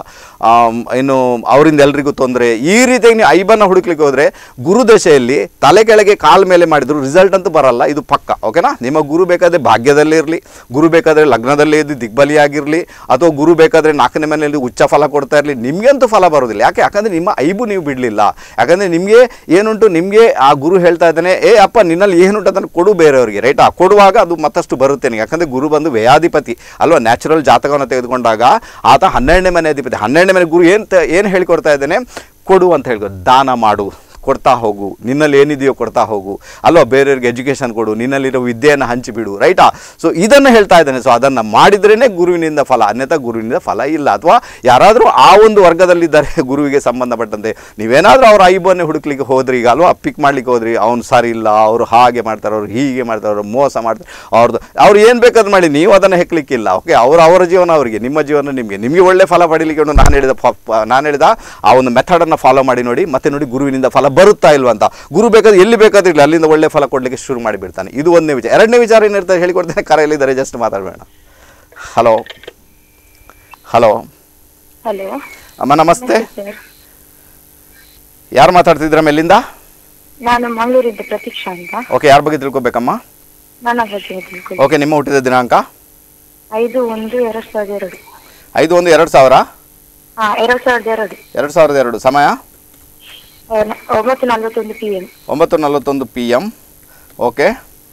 ಆಮ್, ಇನ್ನು ಅವರಿಂದ ಎಲ್ರಿಗೂ ತೊಂದರೆ ಈ ರೀತಿಯಾಗಿ ನೀವು ಐಬನ್ನ ಹುಡುಕ್ಲಿಕ್ಕೆ ಹೋದರೆ ಗುರುದಶೆಯಲ್ಲಿ ತಲೆ ಕೆಳಗೆ ಕಾಲ ಮೇಲೆ ಮಾಡಿದ್ರು ರಿಸಲ್ಟ್ ಅಂತೂ ಬರಲ್ಲ ಇದು ಪಕ್ಕ ಓಕೆನಾ ನಿಮ್ಮ ಗುರು ಬೇಕಾದರೆ ಭಾಗ್ಯದಲ್ಲೇ ಇರಲಿ ಗುರು ಬೇಕಾದರೆ ಲಗ್ನದಲ್ಲೇ ಇದ್ದು ದಿಗ್ಬಲಿಯಾಗಿರಲಿ ಅಥವಾ ಗುರು ಬೇಕಾದರೆ ನಾಲ್ಕನೇ ಮನೆಯಲ್ಲಿ ಉಚ್ಚ ಫಲ ಕೊಡ್ತಾ ಇರಲಿ ನಿಮಗಂತೂ ಫಲ ಬರೋದಿಲ್ಲ ಯಾಕೆ ಯಾಕಂದರೆ ನಿಮ್ಮ ಐಬು ನೀವು ಬಿಡಲಿಲ್ಲ ಯಾಕಂದರೆ ನಿಮಗೆ ಏನುಂಟು ನಿಮಗೆ ಆ ಗುರು ಹೇಳ್ತಾ ಇದ್ದಾನೆ ಏ ಅಪ್ಪ ನಿನ್ನಲ್ಲಿ ಏನುಂಟು ಅದನ್ನು ಕೊಡು ಬೇರೆಯವರಿಗೆ ರೈಟಾ ಕೊಡುವಾಗ ಅದು ಮತ್ತಷ್ಟು ಬರುತ್ತೆ ನಿಮಗೆ ಯಾಕಂದರೆ ಗುರು ಬಂದು ವ್ಯಯಾಧಿಪತಿ ಅಲ್ವಾ ನ್ಯಾಚುರಲ್ ಜಾತಕವನ್ನು ತೆಗೆದುಕೊಂಡಾಗ ಆತ ಹನ್ನೆರಡನೇ ಮನೆ ಅಧಿಪತಿ ಹನ್ನೆರಡನೇ ಮನೆ ಗುರು ಏನು ಏನು ಹೇಳಿಕೊಡ್ತಾ ಇದ್ದಾನೆ ಕೊಡು ಅಂತ ಹೇಳ್ಕೊ ದಾನ ಮಾಡು ಕೊಡ್ತಾ ಹೋಗು ನಿನ್ನಲ್ಲಿ ಏನಿದೆಯೋ ಕೊಡ್ತಾ ಹೋಗು ಅಲ್ವಾ ಬೇರೆಯವ್ರಿಗೆ ಎಜುಕೇಷನ್ ಕೊಡು ನಿನ್ನಲ್ಲಿರೋ ವಿದ್ಯೆಯನ್ನು ಹಂಚಿಬಿಡು ರೈಟಾ ಸೊ ಇದನ್ನು ಹೇಳ್ತಾ ಇದ್ದಾನೆ ಸೊ ಅದನ್ನು ಮಾಡಿದ್ರೇ ಗುರುವಿನಿಂದ ಫಲ ಅನ್ಯथा ಗುರುವಿನಿಂದ ಫಲ ಇಲ್ಲ ಅಥವಾ ಯಾರಾದರೂ ಆ ಒಂದು ವರ್ಗದಲ್ಲಿದ್ದಾರೆ ಗುರುವಿಗೆ ಸಂಬಂಧಪಟ್ಟಂತೆ ನೀವೇನಾದರೂ ಅವ್ರ ಐಬನ್ನೇ ಹುಡುಕ್ಲಿಕ್ಕೆ ಹೋದ್ರಿ ಈಗ ಅಲ್ವಾ ಪಿಕ್ ಮಾಡ್ಲಿಕ್ಕೆ ಹೋದ್ರಿ ಅವ್ನು ಸರಿ ಇಲ್ಲ ಅವರು ಹಾಗೆ ಮಾಡ್ತಾರೆ ಅವ್ರು ಹೀಗೆ ಮಾಡ್ತಾರೆ ಅವರು ಮೋಸ ಮಾಡ್ತಾರೆ ಅವ್ರದ್ದು ಅವ್ರು ಏನು ಬೇಕಾದ್ರೂ ಮಾಡಿ ನೀವು ಅದನ್ನು ಹೆಕ್ಲಿಕ್ಕಿಲ್ಲ ಓಕೆ ಅವ್ರು ಅವರ ಜೀವನ ಅವರಿಗೆ ನಿಮ್ಮ ಜೀವನ ನಿಮಗೆ ನಿಮಗೆ ಒಳ್ಳೆ ಫಲ ಪಡೀಲಿಕ್ಕೆ ಒಂದು ನಾನು ಹೇಳಿದ ಫ- ಪ- ನಾನು ಹೇಳಿದ ಆ ಒಂದು ಮೆಥಡನ್ನು ಫಾಲೋ ಮಾಡಿ ನೋಡಿ ಮತ್ತೆ ನೋಡಿ ಗುರುವಿನಿಂದ ಫಲ ಬರುತ್ತಾ ಇಲ್ವಾ ಅಂತ ಗುರು ಬೇಕಾದ್ರೆ ಎಲ್ಲಿ ಬೇಕಾದ್ರೂ ಇರಲಿ ಅಲ್ಲಿಂದ ಒಳ್ಳೆ ಫಲ ಕೊಡಲಿಕ್ಕೆ ಶುರು ಮಾಡಿಬಿಡ್ತಾನೆ ಇದು ಒಂದನೇ ವಿಚಾರ ಎರಡನೇ ವಿಚಾರ ಏನಿರ್ತಾರೆ ಹೇಳಿಕೊಡ್ತೇನೆ ಕರೆಯಲ್ಲಿದ್ದಾರೆ ಜಸ್ಟ್ ಮಾತಾಡಬೇಡ ಹಲೋ ಹಲೋ ಹಲೋ ಅಮ್ಮ ನಮಸ್ತೆ ಸರ್ ಯಾರು ಮಾತಾಡ್ತಿದ್ದೀರಮ್ಮ ಎಲ್ಲಿಂದ ನಾನು ಮಂಗಳೂರಿಂದ ಪ್ರತೀಕ್ಷಾ ಅಂತ ಓಕೆ ಯಾರ ಬಗ್ಗೆ ತಿಳ್ಕೊಬೇಕಮ್ಮ ನನ್ನ ಬಗ್ಗೆ ತಿಳ್ಕೊಳ್ಳಿ ಓಕೆ ನಿಮ್ಮ ಹುಟ್ಟಿದ ದಿನಾಂಕ ಐದು ಒಂದು ಎರಡ್ ಸಾವಿರದ ಎರಡು ಐದು ಒಂದು ಎರಡು ಸಾವಿರ ಹಾ ಎರಡ್ ಸಾವಿರದ ಎರಡು ಎರಡು ಸಾವಿರದ ಎರಡು ಸಮಯ ಆ, ನ- ಒಂಬತ್ತು ನಲ್ವತ್ತೊಂದು ಪಿ ಎಂ ಒಂಬತ್ತು ನಲವತ್ತೊಂದು ಪಿ ಎಮ್ ಓಕೆ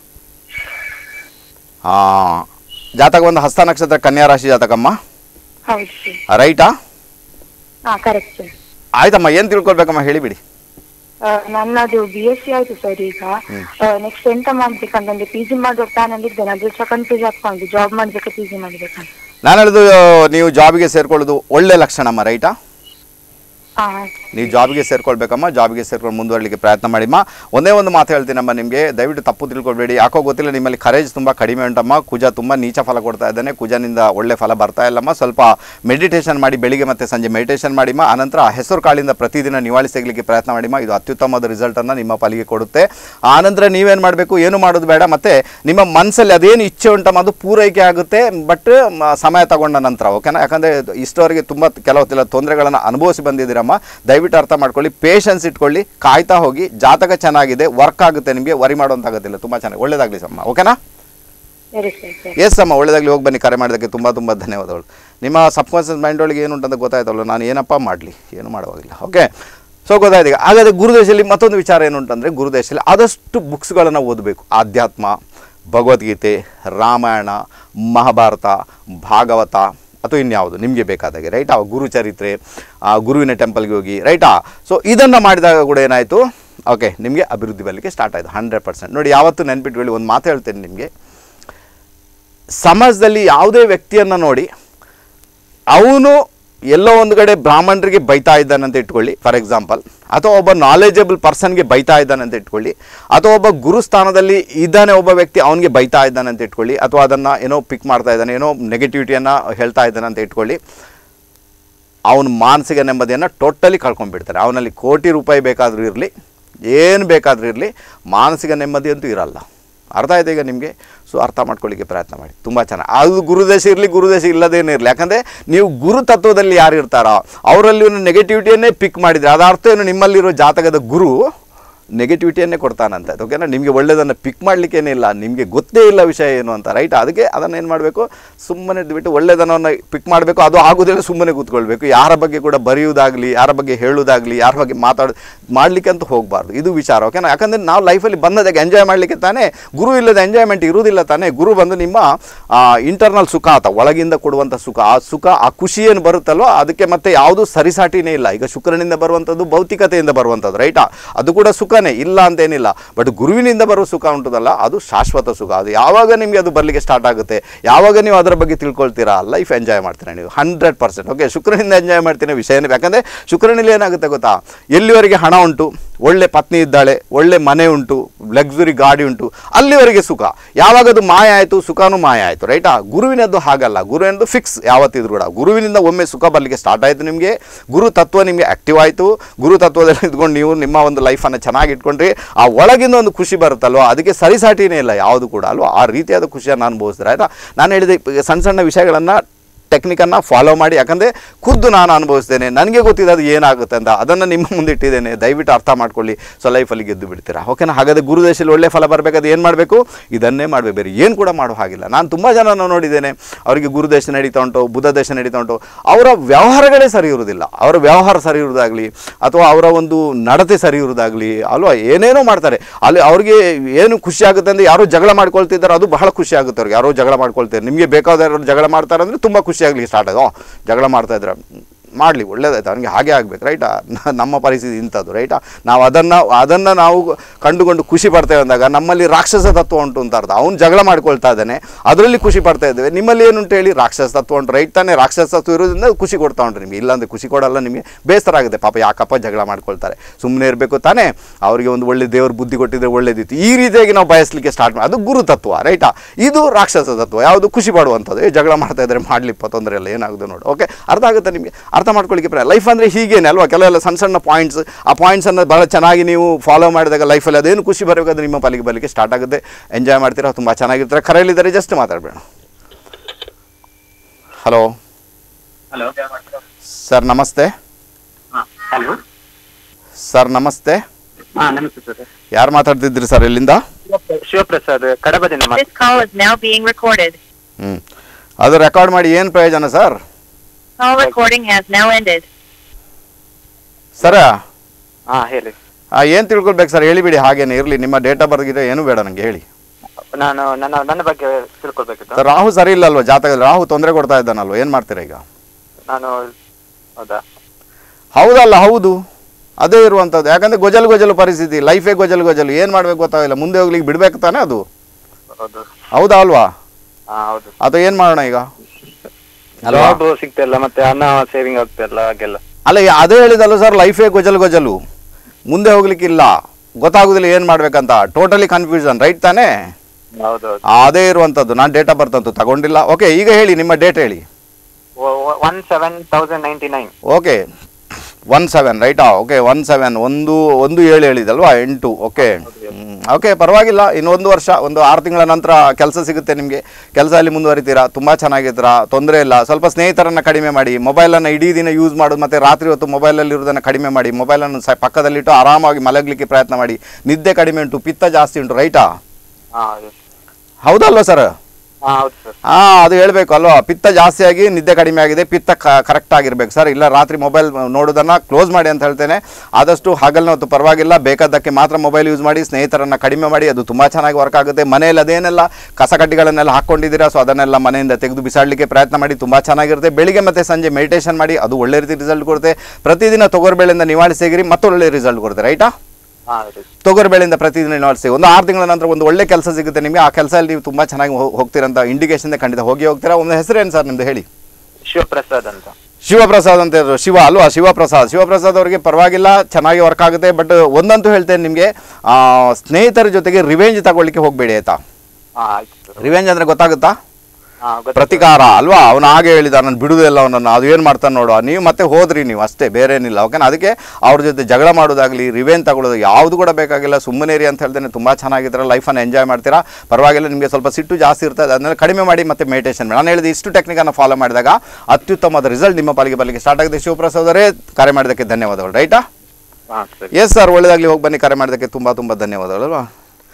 ಹಾಂ ಜಾತಕ ಒಂದು ಹಸ್ತ ನಕ್ಷತ್ರ ಕನ್ಯಾ ರಾಶಿ ಜಾತಕಮ್ಮ ಹೌದು ಸರ್ ರೈಟಾ ಹಾ ಕರೆಕ್ಟ್ ಸರ್ ಆಯ್ತಮ್ಮ ಏನು ತಿಳ್ಕೊಳ್ಬೇಕಮ್ಮ ಹೇಳಿಬಿಡಿ ಆ, ನನ್ನದು ಬಿ ಎಸ್ ಸಿ ಆಯ್ತು ಸರ್ ಈಗ ನೆಕ್ಸ್ಟ್ ಎಂತ ಮಾಡ್ಬೇಕಂತಂದ್ರೆ ಪಿ ಜಿ ಮಾಡುವ ಪ್ಲಾನ್ ಅಲ್ಲಿ ಇದ್ದೇನೆ ಅದು ಸಹ ಕನ್ಫ್ಯೂಸ್ ಆಗ್ತಾ ಜಾಬ್ ಮಾಡ್ಬೇಕು ಪಿ ಜಿ ಮಾಡ್ಬೇಕಂತ ನಾನು ಹೇಳಿದು ನೀವು ಜಾಬಿಗೆ ಸೇರ್ಕೊಳ್ಳೋದು ಒಳ್ಳೆ ಲಕ್ಷಣಮ್ಮ ರೈಟಾ ಹಾ ನೀವು ಜಾಬ್ಗೆ ಸೇರ್ಕೊಳ್ಬೇಕಮ್ಮ ಜಾಬ್ಗೆ ಸೇರ್ಕೊಂಡು ಮುಂದುವರಲಿಕ್ಕೆ ಪ್ರಯತ್ನ ಮಾಡಿಮ್ಮ ಒಂದೇ ಒಂದು ಮಾತು ಹೇಳ್ತೀನಮ್ಮ ನಿಮಗೆ ದಯವಿಟ್ಟು ತಪ್ಪು ತಿಳ್ಕೊಳ್ಬೇಡಿ ಯಾಕೋ ಗೊತ್ತಿಲ್ಲ ನಿಮ್ಮಲ್ಲಿ ಕರೇಜ್ ತುಂಬ ಕಡಿಮೆ ಉಂಟಮ್ಮ ಕುಜ ತುಂಬ ನೀಚ ಫಲ ಕೊಡ್ತಾ ಇದ್ದಾನೆ ಕುಜನಿಂದ ಒಳ್ಳೆ ಫಲ ಬರ್ತಾ ಇಲ್ಲಮ್ಮ ಸ್ವಲ್ಪ ಮೆಡಿಟೇಷನ್ ಮಾಡಿ ಬೆಳಿಗ್ಗೆ ಮತ್ತು ಸಂಜೆ ಮೆಡಿಟೇಷನ್ ಮಾಡಿಮ್ಮ ಆನಂತರ ಹೆಸರು ಕಾಳಿಂದ ಪ್ರತಿದಿನ ನಿವಾಳಿ ಸಿಗಲಿಕ್ಕೆ ಪ್ರಯತ್ನ ಮಾಡಿಮ್ಮ ಇದು ಅತ್ಯುತ್ತಮವಾದ ರಿಸಲ್ಟನ್ನು ನಿಮ್ಮ ಪಾಲಿಗೆ ಕೊಡುತ್ತೆ ಆನಂತರ ನೀವೇನು ಮಾಡಬೇಕು ಏನು ಮಾಡೋದು ಬೇಡ ಮತ್ತು ನಿಮ್ಮ ಮನಸ್ಸಲ್ಲಿ ಅದೇನು ಇಚ್ಛೆ ಉಂಟಮ್ಮ ಅದು ಪೂರೈಕೆ ಆಗುತ್ತೆ ಬಟ್ ಸಮಯ ತಗೊಂಡ ನಂತರ ಓಕೆನಾ ಯಾಕಂದರೆ ಇಷ್ಟವರೆಗೆ ತುಂಬ ಕೆಲವು ಕೆಲ ತೊಂದರೆಗಳನ್ನು ಅನುಭವಿಸಿ ಬಂದಿದ್ದೀರಮ್ಮ ದಯವಿಟ್ಟು ಅರ್ಥ ಮಾಡ್ಕೊಳ್ಳಿ ಪೇಷನ್ಸ್ ಇಟ್ಕೊಳ್ಳಿ ಕಾಯ್ತಾ ಹೋಗಿ ಜಾತಕ ಚೆನ್ನಾಗಿದೆ ವರ್ಕ್ ಆಗುತ್ತೆ ನಿಮಗೆ ವರಿ ಮಾಡುವಂತಾಗೋದಿಲ್ಲ ತುಂಬ ಚೆನ್ನಾಗಿ ಒಳ್ಳೇದಾಗಲಿ ಸಮ್ಮ ಓಕೆನಾ ಸರಿ ಸರ್ ಸರಿ ಎಸ್ ಅಮ್ಮ ಒಳ್ಳೇದಾಗಲಿ ಹೋಗಿ ಬನ್ನಿ ಕರೆ ಮಾಡೋದಕ್ಕೆ ತುಂಬ ತುಂಬ ಧನ್ಯವಾದಗಳು ನಿಮ್ಮ ಸಬ್ಕಾನ್ಷಿಯಸ್ ಮೈಂಡ್ ಒಳಗೆ ಏನು ಉಂಟಂತ ಗೊತ್ತಾಯ್ತಲ್ಲ ನಾನು ಏನಪ್ಪ ಮಾಡಲಿ ಏನು ಮಾಡುವಾಗಿಲ್ಲ ಓಕೆ ಸೊ ಗೊತ್ತಾಯ್ತು ಈಗ ಹಾಗಾದರೆ ಗುರುದೇಶದಲ್ಲಿ ಮತ್ತೊಂದು ವಿಚಾರ ಏನು ಉಂಟಂದರೆ ಗುರುದೇಶದಲ್ಲಿ ಆದಷ್ಟು ಬುಕ್ಸ್ಗಳನ್ನು ಓದಬೇಕು ಆಧ್ಯಾತ್ಮ ಭಗವದ್ಗೀತೆ ರಾಮಾಯಣ ಮಹಾಭಾರತ ಭಾಗವತ ಅಥವಾ ಇನ್ಯಾವುದು ನಿಮಗೆ ಬೇಕಾದಾಗೆ ರೈಟಾ ಗುರು ಚರಿತ್ರೆ ಆ, ಗುರುವಿನ ಟೆಂಪಲ್ಗೆ ಹೋಗಿ ರೈಟಾ ಸೊ ಇದನ್ನು ಮಾಡಿದಾಗ ಕೂಡ ಏನಾಯಿತು ಓಕೆ ನಿಮಗೆ ಅಭಿವೃದ್ಧಿ ಬರಲಿಕ್ಕೆ ಸ್ಟಾರ್ಟ್ ಆಯಿತು ಹಂಡ್ರೆಡ್ ಪರ್ಸೆಂಟ್ ನೋಡಿ ಯಾವತ್ತೂ ನೆನ್ಪಿಟ್ಕೊಳ್ಳಿ ಒಂದು ಮಾತು ಹೇಳ್ತೇನೆ ನಿಮಗೆ ಸಮಾಜದಲ್ಲಿ ಯಾವುದೇ ವ್ಯಕ್ತಿಯನ್ನು ನೋಡಿ ಅವನು ಎಲ್ಲೋ ಒಂದು ಕಡೆ ಬ್ರಾಹ್ಮಣರಿಗೆ ಬೈತಾ ಇದ್ದಾನಂತ ಇಟ್ಕೊಳ್ಳಿ ಫಾರ್ ಎಕ್ಸಾಂಪಲ್ ಅಥವಾ ಒಬ್ಬ ನಾಲೆಜಬಲ್ ಪರ್ಸನ್ಗೆ ಬೈತಾ ಇದ್ದಾನಂತ ಇಟ್ಕೊಳ್ಳಿ ಅಥವಾ ಒಬ್ಬ ಗುರುಸ್ಥಾನದಲ್ಲಿ ಇದ್ದಾನೆ ಒಬ್ಬ ವ್ಯಕ್ತಿ ಅವನಿಗೆ ಬೈತಾ ಇದ್ದಾನೆ ಅಂತ ಇಟ್ಕೊಳ್ಳಿ ಅಥವಾ ಅದನ್ನು ಏನೋ ಪಿಕ್ ಮಾಡ್ತಾ ಇದ್ದಾನೆ ಏನೋ ನೆಗೆಟಿವಿಟಿಯನ್ನು ಹೇಳ್ತಾ ಇದ್ದಾನೆ ಅಂತ ಇಟ್ಕೊಳ್ಳಿ ಅವನ ಮಾನಸಿಕ ನೆಮ್ಮದಿಯನ್ನು ಟೋಟಲಿ ಕಳ್ಕೊಂಡ್ಬಿಡ್ತಾರೆ ಅವನಲ್ಲಿ ಕೋಟಿ ರೂಪಾಯಿ ಬೇಕಾದರೂ ಇರಲಿ ಏನು ಬೇಕಾದರೂ ಇರಲಿ ಮಾನಸಿಕ ನೆಮ್ಮದಿ ಅಂತೂ ಇರಲ್ಲ ಅರ್ಥ ಆಯ್ತು ಈಗ ನಿಮಗೆ ಸೊ ಅರ್ಥ ಮಾಡ್ಕೊಳ್ಳಿಕ್ಕೆ ಪ್ರಯತ್ನ ಮಾಡಿ ತುಂಬ ಚೆನ್ನಾಗಿ ಅದು ಗುರುದೇಶ ಇರಲಿ ಗುರುದೇಶ ಇಲ್ಲದೇನೇ ಇರಲಿ ಯಾಕಂದರೆ ನೀವು ಗುರು ತತ್ವದಲ್ಲಿ ಯಾರು ಇರ್ತಾರೋ ಅವರಲ್ಲಿ ಒಂದು ನೆಗೆಟಿವಿಟಿಯನ್ನೇ ಪಿಕ್ ಮಾಡಿದರೆ ಅದರ ಅರ್ಥ ಏನು ನಿಮ್ಮಲ್ಲಿರೋ ಜಾತಕದ ಗುರು ನೆಗೆಟಿವಿಟಿಯನ್ನೇ ಕೊಡ್ತಾನಂತ ಓಕೆನಾ ನಿಮಗೆ ಒಳ್ಳೆಯದನ್ನು ಪಿಕ್ ಮಾಡಲಿಕ್ಕೇನೇ ಇಲ್ಲ ನಿಮಗೆ ಗೊತ್ತೇ ಇಲ್ಲ ವಿಷಯ ಏನು ಅಂತ ರೈಟ್ ಅದಕ್ಕೆ ಅದನ್ನು ಏನು ಮಾಡಬೇಕು ಸುಮ್ಮನೆ ಬಿಟ್ಟು ಒಳ್ಳೆಯದನ್ನು ಪಿಕ್ ಮಾಡಬೇಕು ಅದು ಆಗೋದಿಲ್ಲ ಸುಮ್ಮನೆ ಕೂತ್ಕೊಳ್ಬೇಕು ಯಾರ ಬಗ್ಗೆ ಕೂಡ ಬರೆಯುವುದಾಗಲಿ ಯಾರ ಬಗ್ಗೆ ಹೇಳುವುದಾಗಲಿ ಯಾರ ಬಗ್ಗೆ ಮಾತಾಡೋದು ಮಾಡಲಿಕ್ಕೆ ಅಂತ ಹೋಗಬಾರ್ದು ಇದು ವಿಚಾರ ಓಕೆನಾ ಯಾಕಂದರೆ ನಾವು ಲೈಫಲ್ಲಿ ಬಂದದಾಗ ಎಂಜಾಯ್ ಮಾಡಲಿಕ್ಕೆ ತಾನೇ ಗುರು ಇಲ್ಲದ ಎಂಜಾಯ್ಮೆಂಟ್ ಇರುವುದಿಲ್ಲ ತಾನೇ ಗುರು ಬಂದು ನಿಮ್ಮ ಇಂಟರ್ನಲ್ ಸುಖ ಆತ ಒಳಗಿಂದ ಕೊಡುವಂಥ ಸುಖ ಆ ಸುಖ ಆ ಖುಷಿ ಏನು ಬರುತ್ತಲ್ವ ಅದಕ್ಕೆ ಮತ್ತೆ ಯಾವುದು ಸರಿಸಾಟಿನೇ ಇಲ್ಲ ಈಗ ಶುಕ್ರನಿಂದ ಬರುವಂಥದ್ದು ಭೌತಿಕತೆಯಿಂದ ಬರುವಂಥದ್ದು ರೈಟಾ ಅದು ಕೂಡ ಸುಖನೇ ಇಲ್ಲ ಅಂತೇನಿಲ್ಲ ಬಟ್ ಗುರುವಿನಿಂದ ಬರುವ ಸುಖ ಉಂಟದಲ್ಲ ಅದು ಶಾಶ್ವತ ಸುಖ ಅದು ಯಾವಾಗ ನಿಮಗೆ ಅದು ಬರಲಿಕ್ಕೆ ಸ್ಟಾರ್ಟ್ ಆಗುತ್ತೆ ಯಾವಾಗ ನೀವು ಅದರ ಬಗ್ಗೆ ತಿಳ್ಕೊಳ್ತೀರಾ ಲೈಫ್ ಎಂಜಾಯ್ ಮಾಡ್ತೀರಾ ನೀವು ಹಂಡ್ರೆಡ್ ಪರ್ಸೆಂಟ್ ಓಕೆ ಶುಕ್ರನಿಂದ ಎಂಜಾಯ್ ಮಾಡ್ತೀನಿ ವಿಷಯನೇ ಯಾಕಂದರೆ ಶುಕ್ರನಲ್ಲಿ ಏನಾಗುತ್ತೆ ಗೊತ್ತಾ ಎಲ್ಲಿವರೆಗೆ ಹಣ ಉಂಟು ಒಳ್ಳೆ ಪತ್ನಿ ಇದ್ದಾಳೆ ಒಳ್ಳೆ ಮನೆ ಉಂಟು ಲಕ್ಸುರಿ ಗಾಡಿ ಉಂಟು ಅಲ್ಲಿವರೆಗೆ ಸುಖ ಯಾವಾಗ ಅದು ಮಾಯ ಆಯಿತು ಸುಖನೂ ಮಾಯ ಆಯಿತು ರೈಟಾ ಗುರುವಿನದ್ದು ಹಾಗಲ್ಲ ಗುರುವಿನದ್ದು ಫಿಕ್ಸ್ ಯಾವತ್ತಿದ್ರು ಕೂಡ ಗುರುವಿನಿಂದ ಒಮ್ಮೆ ಸುಖ ಬರಲಿಕ್ಕೆ ಸ್ಟಾರ್ಟ್ ಆಯಿತು ನಿಮಗೆ ಗುರು ತತ್ವ ನಿಮಗೆ ಆಕ್ಟಿವ್ ಆಯಿತು ಗುರು ತತ್ವದಲ್ಲಿ ಇದ್ಕೊಂಡು ನೀವು ನಿಮ್ಮ ಒಂದು ಲೈಫನ್ನು ಚೆನ್ನಾಗಿ ಇಟ್ಕೊಂಡ್ರಿ ಆ ಒಳಗಿಂದ ಒಂದು ಖುಷಿ ಬರುತ್ತಲ್ವ ಅದಕ್ಕೆ ಸರಿಸಾಟಿನೇ ಇಲ್ಲ ಯಾವುದು ಕೂಡ ಅಲ್ವಾ ಆ ರೀತಿಯಾದ ಖುಷಿಯನ್ನು ಅನುಭವಿಸ್ತಾರೆ ಆಯಿತಾ ನಾನು ಹೇಳಿದೆ ಈಗ ಸಣ್ಣ ಸಣ್ಣ ವಿಷಯಗಳನ್ನು ಟೆಕ್ನಿಕನ್ನು ಫಾಲೋ ಮಾಡಿ ಯಾಕಂದರೆ ಖುದ್ದು ನಾನು ಅನುಭವಿಸ್ತೇನೆ ನನಗೆ ಗೊತ್ತಿದೆ ಅದು ಏನಾಗುತ್ತೆ ಅಂತ ಅದನ್ನು ನಿಮ್ಮ ಮುಂದೆ ಇಟ್ಟಿದ್ದೇನೆ ದಯವಿಟ್ಟು ಅರ್ಥ ಮಾಡ್ಕೊಳ್ಳಿ ಸೊ ಲೈಫಲ್ಲಿ ಗೆದ್ದು ಬಿಡ್ತೀರಾ ಓಕೆನಾ ಹಾಗಾದರೆ ಗುರುದೇಶದಲ್ಲಿ ಒಳ್ಳೆ ಫಲ ಬರಬೇಕಾದ್ರೆ ಏನು ಮಾಡಬೇಕು ಇದನ್ನೇ ಮಾಡಬೇಕು ಬೇರೆ ಏನು ಕೂಡ ಮಾಡೋ ಹಾಗಿಲ್ಲ ನಾನು ತುಂಬ ಜನ ನೋಡಿದ್ದೇನೆ ಅವರಿಗೆ ಗುರುದೇಶ ನಡೀತಾ ಉಂಟು ಬುಧ ದೇಶ ನಡೀತಾ ಉಂಟು ಅವರ ವ್ಯವಹಾರಗಳೇ ಸರಿ ಇರುವುದಿಲ್ಲ ಅವರ ವ್ಯವಹಾರ ಸರಿ ಇರುವುದಾಗಲಿ ಅಥವಾ ಅವರ ಒಂದು ನಡತೆ ಸರಿ ಇರುವುದಾಗಲಿ ಅಲ್ವಾ ಏನೇನೋ ಮಾಡ್ತಾರೆ ಅಲ್ಲಿ ಅವ್ರಿಗೆ ಏನು ಖುಷಿ ಆಗುತ್ತೆ ಅಂದರೆ ಯಾರೋ ಜಗಳ ಮಾಡ್ಕೊಳ್ತಿದ್ದಾರೆ ಅದು ಬಹಳ ಖುಷಿ ಆಗುತ್ತೆ ಅವ್ರಿಗೆ ಯಾರೋ ಜಗಳ ಮಾಡ್ಕೊಳ್ತಾರೆ ನಿಮಗೆ ಬೇಕಾದವರು ಜಗಳ ಮಾಡ್ತಾರೆ ಅಂದರೆ ತುಂಬ ಖುಷಿ ಆಗಲಿ ಸ್ಟಾರ್ಟ್ ಆಗೋದು ಜಗಳ ಮಾಡ್ತಾ ಇದ್ರೆ ಮಾಡಲಿ ಒಳ್ಳೇದಾಯ್ತು ಅವನಿಗೆ ಹಾಗೆ ಆಗಬೇಕು ರೈಟಾ ನಮ್ಮ ಪರಿಸ್ಥಿತಿ ಇಂಥದ್ದು ರೈಟಾ ನಾವು ಅದನ್ನು ಅದನ್ನು ನಾವು ಕಂಡುಕೊಂಡು ಖುಷಿ ಪಡ್ತೇವೆ ಅಂದಾಗ ನಮ್ಮಲ್ಲಿ ರಾಕ್ಷಸ ತತ್ವ ಉಂಟು ಅಂತ ಅರ್ಥ ಅವ್ನು ಜಗಳ ಮಾಡ್ಕೊಳ್ತಾ ಇದ್ದಾನೆ ಅದರಲ್ಲಿ ಖುಷಿ ಪಡ್ತಾ ಇದ್ದೇವೆ ನಿಮ್ಮಲ್ಲಿ ಏನುಂಟು ಹೇಳಿ ರಾಕ್ಷಸ ತತ್ವ ಉಂಟು ರೈಟ್ ತಾನೇ ರಾಕ್ಷಸ ತತ್ವ ಇರೋದ್ರಿಂದ ಖುಷಿ ಕೊಡ್ತಾ ಉಂಟು ನಿಮಗೆ ಇಲ್ಲಾಂದರೆ ಖುಷಿ ಕೊಡಲ್ಲ ನಿಮಗೆ ಬೇಸರ ಆಗುತ್ತೆ ಪಾಪ ಯಾಕಪ್ಪ ಜಗಳ ಮಾಡ್ಕೊಳ್ತಾರೆ ಸುಮ್ಮನೆ ಇರಬೇಕು ತಾನೇ ಅವರಿಗೆ ಒಂದು ಒಳ್ಳೆ ದೇವ್ರ ಬುದ್ಧಿ ಕೊಟ್ಟಿದ್ರೆ ಒಳ್ಳೇದಿತ್ತು ಈ ರೀತಿಯಾಗಿ ನಾವು ಬಯಸಲಿಕ್ಕೆ ಸ್ಟಾರ್ಟ್ ಮಾಡಿ ಅದು ಗುರು ತತ್ವ ರೈಟಾ ಇದು ರಾಕ್ಷಸ ತತ್ವ ಯಾವುದು ಖುಷಿ ಪಡುವಂಥದ್ದು ಏ ಜಗಳ ಮಾಡ್ತಾ ಇದ್ದಾರೆ ಮಾಡ್ಲಿಪ್ಪ ತೊಂದರೆ ಇಲ್ಲ ಏನಾಗುತ್ತೆ ನೋಡಿ ಓಕೆ ಅರ್ಥ ಆಗುತ್ತೆ ನಿಮಗೆ ಅರ್ಥ ಮಾಡ್ಕೊಳ್ಳಿಕ್ಕೆ ಪ್ರಯ ಲೈಫ್ ಅಂದರೆ ಹೀಗೇನೆ ಅಲ್ವಾ ಕೆಲವೆಲ್ಲ ಸಣ್ಣ ಸಣ್ಣ ಪಾಯಿಂಟ್ಸ್ ಆ ಪಾಯಿಂಟ್ಸನ್ನು ಭಾಳ ಚೆನ್ನಾಗಿ ನೀವು ಫಾಲೋ ಮಾಡಿದಾಗ ಲೈಫಲ್ಲಿ ಅದೇನು ಖುಷಿ ಬರಬೇಕಾದ್ರೆ ನಿಮ್ಮ ಪಾಲಿಗೆ ಬರಲಿಕ್ಕೆ ಸ್ಟಾರ್ಟ್ ಆಗುತ್ತೆ ಎಂಜಾಯ್ ಮಾಡ್ತೀರಾ ತುಂಬ ಚೆನ್ನಾಗಿರ್ತಾರೆ ಕರೆಯಲ್ಲಿದ್ದಾರೆ ಜಸ್ಟ್ ಮಾತಾಡಬೇಡ ಹಲೋ ಹಲೋ ಸರ್ ನಮಸ್ತೆ ಹಲೋ ಸರ್ ನಮಸ್ತೆ ಹಾ ನಮಸ್ತೆ ಸರ್ ಯಾರು ಮಾತಾಡ್ತಿದ್ರಿ ಸರ್ ಇಲ್ಲಿಂದ ಶಿವಪ್ರಸಾದ್ ಕಡಬದಿಂದ ಮಾತ್- This call is now being recorded. ಹ್ಞೂ ಅದು ರೆಕಾರ್ಡ್ ಮಾಡಿ ಏನು ಪ್ರಯೋಜನ sir Call recording has now ended. Sir ಹಾ ಹೇಳಿ ಏನು ತಿಳ್ಕೊಳ್ಬೇಕು ಸರ್ ಹೇಳಿಬಿಡಿ ಹಾಗೇನೆ ಇರಲಿ ನಿಮ್ಮ ಡೇಟ್ ಆಫ್ ಬರ್ತ್ ಗಿಡ ಏನು ಬೇಡ ನನಗೆ ಹೇಳಿ ನಾನು ನನ್ನ ನನ್ನ ಬಗ್ಗೆ ತಿಳ್ಕೊಳ್ಬೇಕಿತ್ತು ಸರ್ ರಾಹು ಸರಿ ಇಲ್ಲ ಅಲ್ವಾ ಜಾತಕದಲ್ಲಿ ರಾಹು ತೊಂದರೆ ಕೊಡ್ತಾ ಇದ್ದಾನಲ್ವ ಏನು ಮಾಡ್ತೀರಾ ಈಗ ನಾನು ಹೌದಾ ಹೌದಲ್ಲ ಹೌದು ಅದೇ ಇರುವಂಥದ್ದು ಯಾಕಂದ್ರೆ ಗೊಜಲು ಗೊಜಲು ಪರಿಸ್ಥಿತಿ ಲೈಫೇ ಗೊಜಲು ಗೊಜಲು ಏನು ಮಾಡ್ಬೇಕು ಗೊತ್ತಾಗಿಲ್ಲ ಮುಂದೆ ಹೋಗ್ಲಿಕ್ಕೆ ಬಿಡ್ಬೇಕು ತಾನೇ ಅದು ಹೌದು ಹೌದಾ ಅಲ್ವಾ ಹಾ ಹೌದು ಅಥವಾ ಏನು ಮಾಡೋಣ ಈಗ ಅಲ್ವಾ ಜಾಬ್ ಸಿಗ್ತಿಲ್ಲ ಮತ್ತೆ ಹಣ ಸೇವಿಂಗ್ ಆಗ್ತಿಲ್ಲ ಹಾಗೆಲ್ಲ ಅಲ್ಲ ಯಾ- ಅದೇ ಹೇಳಿದಲ್ಲ ಸರ್ ಲೈಫೇ ಗೊಜಲು ಗೊಜಲು ಮುಂದೆ ಹೋಗ್ಲಿಕ್ಕಿಲ್ಲ ಗೊತ್ತಾಗೋದಿಲ್ಲ ಏನು ಮಾಡ್ಬೇಕಂತ ಟೋಟಲಿ ಕನ್ಫ್ಯೂಷನ್ ರೈಟ್ ತಾನೇ ಹೌದೌದು ಅದೇ ಇರುವಂಥದ್ದು ನಾನು ಡೇಟ್ ಆಫ್ ಬರ್ತ್ ಅಂತೂ ತಗೊಂಡಿಲ್ಲ ಓಕೆ ಈಗ ಹೇಳಿ ನಿಮ್ಮ ಡೇಟ್ ಹೇಳಿ one seven thousand ninety nine okay one seven ರೈಟಾ ಓಕೆ ಒನ್ ಸೆವೆನ್ ಒಂದು ಒಂದು ಏಳು ಹೇಳಿದಲ್ವಾ ಎಂಟು ಓಕೆ ಓಕೆ ಪರವಾಗಿಲ್ಲ ಇನ್ನೊಂದು ವರ್ಷ ಒಂದು ಆರು ತಿಂಗಳ ನಂತರ ಕೆಲಸ ಸಿಗುತ್ತೆ ನಿಮಗೆ ಕೆಲಸ ಅಲ್ಲಿ ಮುಂದುವರಿತೀರಾ ತುಂಬ ಚೆನ್ನಾಗಿರ್ತೀರಾ ತೊಂದರೆ ಇಲ್ಲ ಸ್ವಲ್ಪ ಸ್ನೇಹಿತರನ್ನು ಕಡಿಮೆ ಮಾಡಿ ಮೊಬೈಲನ್ನು ಇಡೀ ದಿನ ಯೂಸ್ ಮಾಡೋದು ಮತ್ತು ರಾತ್ರಿ ಹೊತ್ತು ಮೊಬೈಲಲ್ಲಿ ಇರೋದನ್ನು ಕಡಿಮೆ ಮಾಡಿ ಮೊಬೈಲನ್ನು ಸ ಪಕ್ಕದಲ್ಲಿಟ್ಟು ಆರಾಮಾಗಿ ಮಲಗಲಿಕ್ಕೆ ಪ್ರಯತ್ನ ಮಾಡಿ ನಿದ್ದೆ ಕಡಿಮೆ ಉಂಟು ಪಿತ್ತ ಜಾಸ್ತಿ ಉಂಟು ರೈಟಾ ಹಾ ಹೌದು ಹೌದಲ್ವ ಸರ್ ಹಾ ಹೌದು ಸರ್ ಹಾಂ ಅದು ಹೇಳಬೇಕು ಅಲ್ವಾ ಪಿತ್ತ ಜಾಸ್ತಿ ಆಗಿ ನಿದ್ದೆ ಕಡಿಮೆ ಆಗಿದೆ ಪಿತ್ತ ಕರೆಕ್ಟ್ ಆಗಿರ್ಬೇಕು ಸರ್ ಇಲ್ಲ ರಾತ್ರಿ ಮೊಬೈಲ್ ನೋಡೋದನ್ನು ಕ್ಲೋಸ್ ಮಾಡಿ ಅಂತ ಹೇಳ್ತೇನೆ ಆದಷ್ಟು ಹಗಲಿನ ಹೊತ್ತು ಪರವಾಗಿಲ್ಲ ಬೇಕಾದಕ್ಕೆ ಮಾತ್ರ ಮೊಬೈಲ್ ಯೂಸ್ ಮಾಡಿ ಸ್ನೇಹಿತರನ್ನು ಕಡಿಮೆ ಮಾಡಿ ಅದು ತುಂಬ ಚೆನ್ನಾಗಿ ವರ್ಕ್ ಆಗುತ್ತೆ ಮನೆಯಲ್ಲಿ ಅದೇನೆಲ್ಲ ಕಸಕಡ್ಡಿಗಳನ್ನೆಲ್ಲ ಹಾಕ್ಕೊಂಡಿದ್ದೀರಾ ಸೊ ಅದನ್ನೆಲ್ಲ ಮನೆಯಿಂದ ತೆಗೆದು ಬಿಸಾಡಲಿಕ್ಕೆ ಪ್ರಯತ್ನ ಮಾಡಿ ತುಂಬ ಚೆನ್ನಾಗಿರುತ್ತೆ ಬೆಳಿಗ್ಗೆ ಮತ್ತು ಸಂಜೆ ಮೆಡಿಟೇಷನ್ ಮಾಡಿ ಅದು ಒಳ್ಳೆ ರೀತಿ ರಿಸಲ್ಟ್ ಕೊಡುತ್ತೆ ಪ್ರತಿದಿನ ತೊಗರ್ಬೇಳೆಯಿಂದ ನಿವಾಳಿಸಿಗಿರಿ ಮತ್ತು ಒಳ್ಳೆ ರಿಸಲ್ಟ್ ಕೊಡುತ್ತೆ ರೈಟಾ ಹಾ ಹೌದು ತೊಗರ್ಬೇಳೆಯಿಂದ ಪ್ರತಿದಿನ ನಿವಾಳಿಸಿ ಒಂದು ಆರು ತಿಂಗಳ ನಂತರ ಒಂದು ಒಳ್ಳೆ ಕೆಲಸ ಸಿಗುತ್ತೆ ನಿಮಗೆ ಆ ಕೆಲಸದಲ್ಲಿ ನೀವು ತುಂಬ ಚೆನ್ನಾಗಿ ಹೋ- ಹೋಗ್ತೀರಂತ ಇಂಡಿಕೇಶನ್ ಖಂಡಿತ ಹೋಗಿ ಹೋಗ್ತೀರಾ ಒಂದು ಹೆಸರೇನು ಸರ್ ನಿಮ್ದು ಹೇಳಿ ಶಿವಪ್ರಸಾದ್ ಅಂತ ಶಿವಪ್ರಸಾದ್ ಅಂತ ಇದ್ರು ಶಿವ ಅಲ್ವಾ ಶಿವಪ್ರಸಾದ್ ಶಿವಪ್ರಸಾದ್ ಅವರಿಗೆ ಪರವಾಗಿಲ್ಲ ಚೆನ್ನಾಗಿ ವರ್ಕ್ ಆಗುತ್ತೆ ಬಟ್ ಒಂದಂತೂ ಹೇಳ್ತೇನೆ ನಿಮಗೆ ಸ್ನೇಹಿತರ ಜೊತೆಗೆ ರಿವೆಂಜ್ ತಗೊಳ್ಳಿಕ್ಕೆ ಹೋಗಬೇಡಿ ಆಯ್ತಾ ಹಾ ಆಯ್ತು ಸರ್ ರಿವೆಂಜ್ ಅಂದರೆ ಗೊತ್ತಾಗುತ್ತಾ ಹಾ ಗೊತ್ತಾಯ್ತು. ಪ್ರತಿಕಾರ ಅಲ್ವಾ ಅವನು ಹಾಗೆ ಹೇಳಿದ ನಾನು ಬಿಡುವುದಿಲ್ಲ ಅವನನ್ನು ಅದು ಏನು ಮಾಡ್ತಾನೆ ನೋಡುವ ನೀವು ಮತ್ತೆ ಹೋದ್ರಿ ನೀವು ಅಷ್ಟೇ ಬೇರೆ ಏನಿಲ್ಲ ಓಕೆನಾ ಅದಕ್ಕೆ ಅವ್ರ ಜೊತೆ ಜಗಳ ಮಾಡೋದಾಗಲಿ ರಿವೆನ್ ತಗೊಳ್ಳೋದು ಯಾವುದು ಕೂಡ ಬೇಕಾಗಿಲ್ಲ ಸುಮ್ಮನೆ ಇರಿ ಅಂತ ಹೇಳ್ತೇನೆ ತುಂಬ ಚೆನ್ನಾಗಿದ್ದೀರಾ ಲೈಫನ್ನು ಎಂಜಾಯ್ ಮಾಡ್ತೀರಾ ಪರವಾಗಿಲ್ಲ ನಿಮಗೆ ಸ್ವಲ್ಪ ಸಿಟ್ಟು ಜಾಸ್ತಿ ಇರ್ತದೆ ಅದನ್ನೆಲ್ಲ ಕಡಿಮೆ ಮಾಡಿ ಮತ್ತೆ ಮೆಡಿಟೇಷನ್ ಮಾಡಿ ನಾನು ಹೇಳಿದ ಇಷ್ಟು ಟೆಕ್ನಿಕನ್ನು ಫಾಲೋ ಮಾಡಿದಾಗ ಅತ್ಯುತ್ತಮವಾದ ರಿಸಲ್ಟ್ ನಿಮ್ಮ ಪಾಲಿಗೆ ಬರಲಿಕ್ಕೆ ಸ್ಟಾರ್ಟ್ ಆಗಿದೆ ಶಿವಪ್ರಸಾದ್ ಅವರೇ ಕರೆ ಮಾಡೋದಕ್ಕೆ ಧನ್ಯವಾದಗಳು ರೈಟಾ ಹಾ ಸರಿ ಎಸ್ ಸರ್ ಒಳ್ಳೆಯದಾಗಲಿ ಹೋಗಿ ಬನ್ನಿ ಕರೆ ಮಾಡೋದಕ್ಕೆ ತುಂಬ ತುಂಬ ಧನ್ಯವಾದಗಳು ಅಲ್ವಾ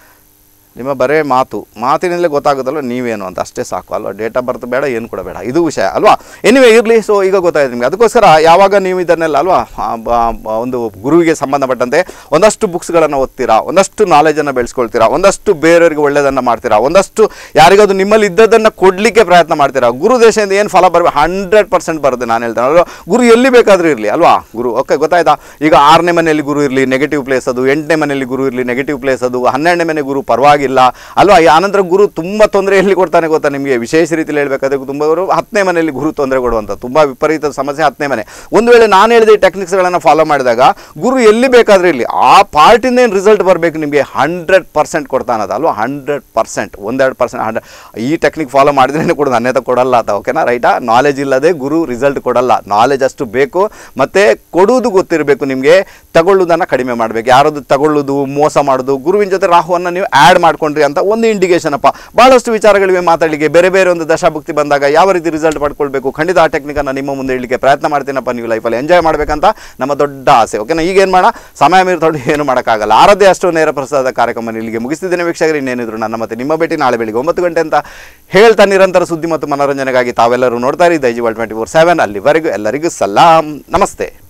ನಿಮ್ಮ ಬರೇ ಮಾತು ಮಾತಿನಿಂದಲೇ ಗೊತ್ತಾಗುತ್ತಲ್ವ ನೀವೇನು ಅಂತ ಅಷ್ಟೇ ಸಾಕು ಅಲ್ವಾ ಡೇಟ್ ಆಫ್ ಬರ್ತ್ ಬೇಡ ಏನು ಕೂಡ ಬೇಡ ಇದು ವಿಷಯ ಅಲ್ವಾ ಎನಿವೇ ಇರಲಿ ಸೊ ಈಗ ಗೊತ್ತಾಯ್ತು ನಿಮಗೆ ಅದಕ್ಕೋಸ್ಕರ ಯಾವಾಗ ನೀವು ಇದನ್ನೆಲ್ಲ ಅಲ್ವಾ ಆ, ಬ- ಬ- ಒಂದು ಗುರುವಿಗೆ ಸಂಬಂಧಪಟ್ಟಂತೆ ಒಂದಷ್ಟು ಬುಕ್ಸ್ಗಳನ್ನು ಓದ್ತೀರಾ ಒಂದಷ್ಟು ನಾಲೆಜನ್ನು ಬೆಳೆಸ್ಕೊಳ್ತೀರಾ ಒಂದಷ್ಟು ಬೇರೆಯವರಿಗೆ ಒಳ್ಳೆಯದನ್ನು ಮಾಡ್ತೀರಾ ಒಂದಷ್ಟು ಯಾರಿಗಾದ್ರು ನಿಮ್ಮಲ್ಲಿ ಇದ್ದದನ್ನು ಕೊಡಲಿಕ್ಕೆ ಪ್ರಯತ್ನ ಮಾಡ್ತೀರಾ ಗುರು ದೇಶದಿಂದ ಏನು ಫಲ ಬರಬೇಕು ಹಂಡ್ರೆಡ್ ಪರ್ಸೆಂಟ್ ಬರುತ್ತೆ ನಾನು ಹೇಳ್ತೇನೆ ಅಲ್ವಾ ಗುರು ಎಲ್ಲಿ ಬೇಕಾದರೂ ಇರಲಿ ಅಲ್ವಾ ಗುರು ಓಕೆ ಗೊತ್ತಾಯ್ತಾ ಈಗ ಆರನೇ ಮನೆಯಲ್ಲಿ ಗುರು ಇರಲಿ ನೆಗೆಟಿವ್ ಪ್ಲೇಸ್ ಅದು ಎಂಟನೇ ಮನೆಯಲ್ಲಿ ಗುರು ಇರಲಿ ನೆಗೆಟಿವ್ ಪ್ಲೇಸ್ ಅದು ಹನ್ನೆರಡನೇ ಮನೆ ಗುರು ಪರವಾಗಿಲ್ಲ ಅಲ್ವಾ ಈ ಆನಂತರ ಗುರು ತುಂಬ ತೊಂದರೆ ಎಲ್ಲಿ ಕೊಡ್ತಾನೆ ಗೊತ್ತಾ ನಿಮಗೆ ವಿಶೇಷ ರೀತಿಯಲ್ಲಿ ಹೇಳಬೇಕಾದ್ರೆ ತುಂಬ ಗುರು ಹತ್ತನೇ ಮನೆಯಲ್ಲಿ ಗುರು ತೊಂದರೆ ಕೊಡುವಂಥ ತುಂಬ ವಿಪರೀತ ಸಮಸ್ಯೆ ಹತ್ತನೇ ಮನೆ ಒಂದು ವೇಳೆ ನಾನು ಹೇಳಿದ ಈ ಟೆಕ್ನಿಕ್ಸ್ಗಳನ್ನು ಫಾಲೋ ಮಾಡಿದಾಗ ಗುರು ಎಲ್ಲಿ ಬೇಕಾದರೂ ಇರಲಿ ಆ ಪಾರ್ಟಿಂದ ಏನು ರಿಸಲ್ಟ್ ಬರಬೇಕು ನಿಮಗೆ ಹಂಡ್ರೆಡ್ ಪರ್ಸೆಂಟ್ ಕೊಡ್ತಾನದ ಅಲ್ವಾ ಹಂಡ್ರೆಡ್ ಪರ್ಸೆಂಟ್ ಒಂದೆರಡು ಪರ್ಸೆಂಟ್ ಹಂಡ್ರೆಡ್ ಈ ಟೆಕ್ನಿಕ್ ಫಾಲೋ ಮಾಡಿದ್ರೇ ಕೂಡ ಅನ್ಯತ ಕೊಡಲ್ಲ ಅಂತ ಓಕೆನಾ ರೈಟಾ ನಾಲೆಜ್ ಇಲ್ಲದೆ ಗುರು ರಿಸಲ್ಟ್ ಕೊಡಲ್ಲ ನಾಲೆಜ್ ಅಷ್ಟು ಬೇಕು ಮತ್ತು ಕೊಡುವುದು ಗೊತ್ತಿರಬೇಕು ನಿಮಗೆ ತಗೊಳ್ಳುವುದನ್ನು ಕಡಿಮೆ ಮಾಡಬೇಕು ಯಾರದು ತಗೊಳ್ಳುವುದು ಮೋಸ ಮಾಡೋದು ಗುರುವಿನ ಜೊತೆ ರಾಹುವನ್ನು ನೀವು ಆ್ಯಡ್ ಮಾಡ್ಕೊಳ್ಳಿ ಮಾಡ್ಕೊಂಡ್ರಿ ಅಂತ ಒಂದು ಇಂಡಿಕೇಶನ್ ಅಪ್ಪ ಭಾಳಷ್ಟು ವಿಚಾರಗಳಿವೆ ಮಾತಾಡಲಿಕ್ಕೆ ಬೇರೆ ಬೇರೆ ಒಂದು ದಶಾಭುಕ್ತಿ ಬಂದಾಗ ಯಾವ ರೀತಿ ರಿಸಲ್ಟ್ ಪಡ್ಕೊಳ್ಬೇಕು ಖಂಡಿತ ಆ ಟೆಕ್ನಿಕನ್ನು ನಿಮ್ಮ ಮುಂದೆ ಇಡಲಿಕ್ಕೆ ಪ್ರಯತ್ನ ಮಾಡ್ತೀನಪ್ಪ ನೀವು ಲೈಫಲ್ಲಿ ಎಂಜಾಯ್ ಮಾಡಬೇಕಂತ ನಮ್ಮ ದೊಡ್ಡ ಆಸೆ ಓಕೆನಾ ಈಗ ಏನು ಮಾಡೋಣ ಸಮಯ ಮೀರಿ ಏನು ಮಾಡೋಕ್ಕಾಗಲ್ಲ ಆರದೇ ಅಷ್ಟು ನೇರ ಪ್ರಸಾದ ಕಾರ್ಯಕ್ರಮ ಇಲ್ಲಿಗೆ ಮುಗಿಸ್ತಿದ್ದೇನೆ ವೀಕ್ಷಕರು ಇನ್ನೇನಿದ್ರು ನನ್ನ ಮತ್ತೆ ನಿಮ್ಮ ಭೇಟಿ ನಾಳೆ ಬೆಳಿಗ್ಗೆ ಒಂಬತ್ತು ಗಂಟೆ ಅಂತ ಹೇಳ್ತಾ ನಿರಂತರ ಸುದ್ದಿ ಮತ್ತು ಮನೋರಂಜನೆಗಾಗಿ ತಾವೆಲ್ಲರೂ ನೋಡ್ತಾ ಇರಿ Daiji world twenty four seven ಅಲ್ಲಿವರೆಗೂ ಎಲ್ಲರಿಗೂ ಸಲಾಂ ನಮಸ್ತೆ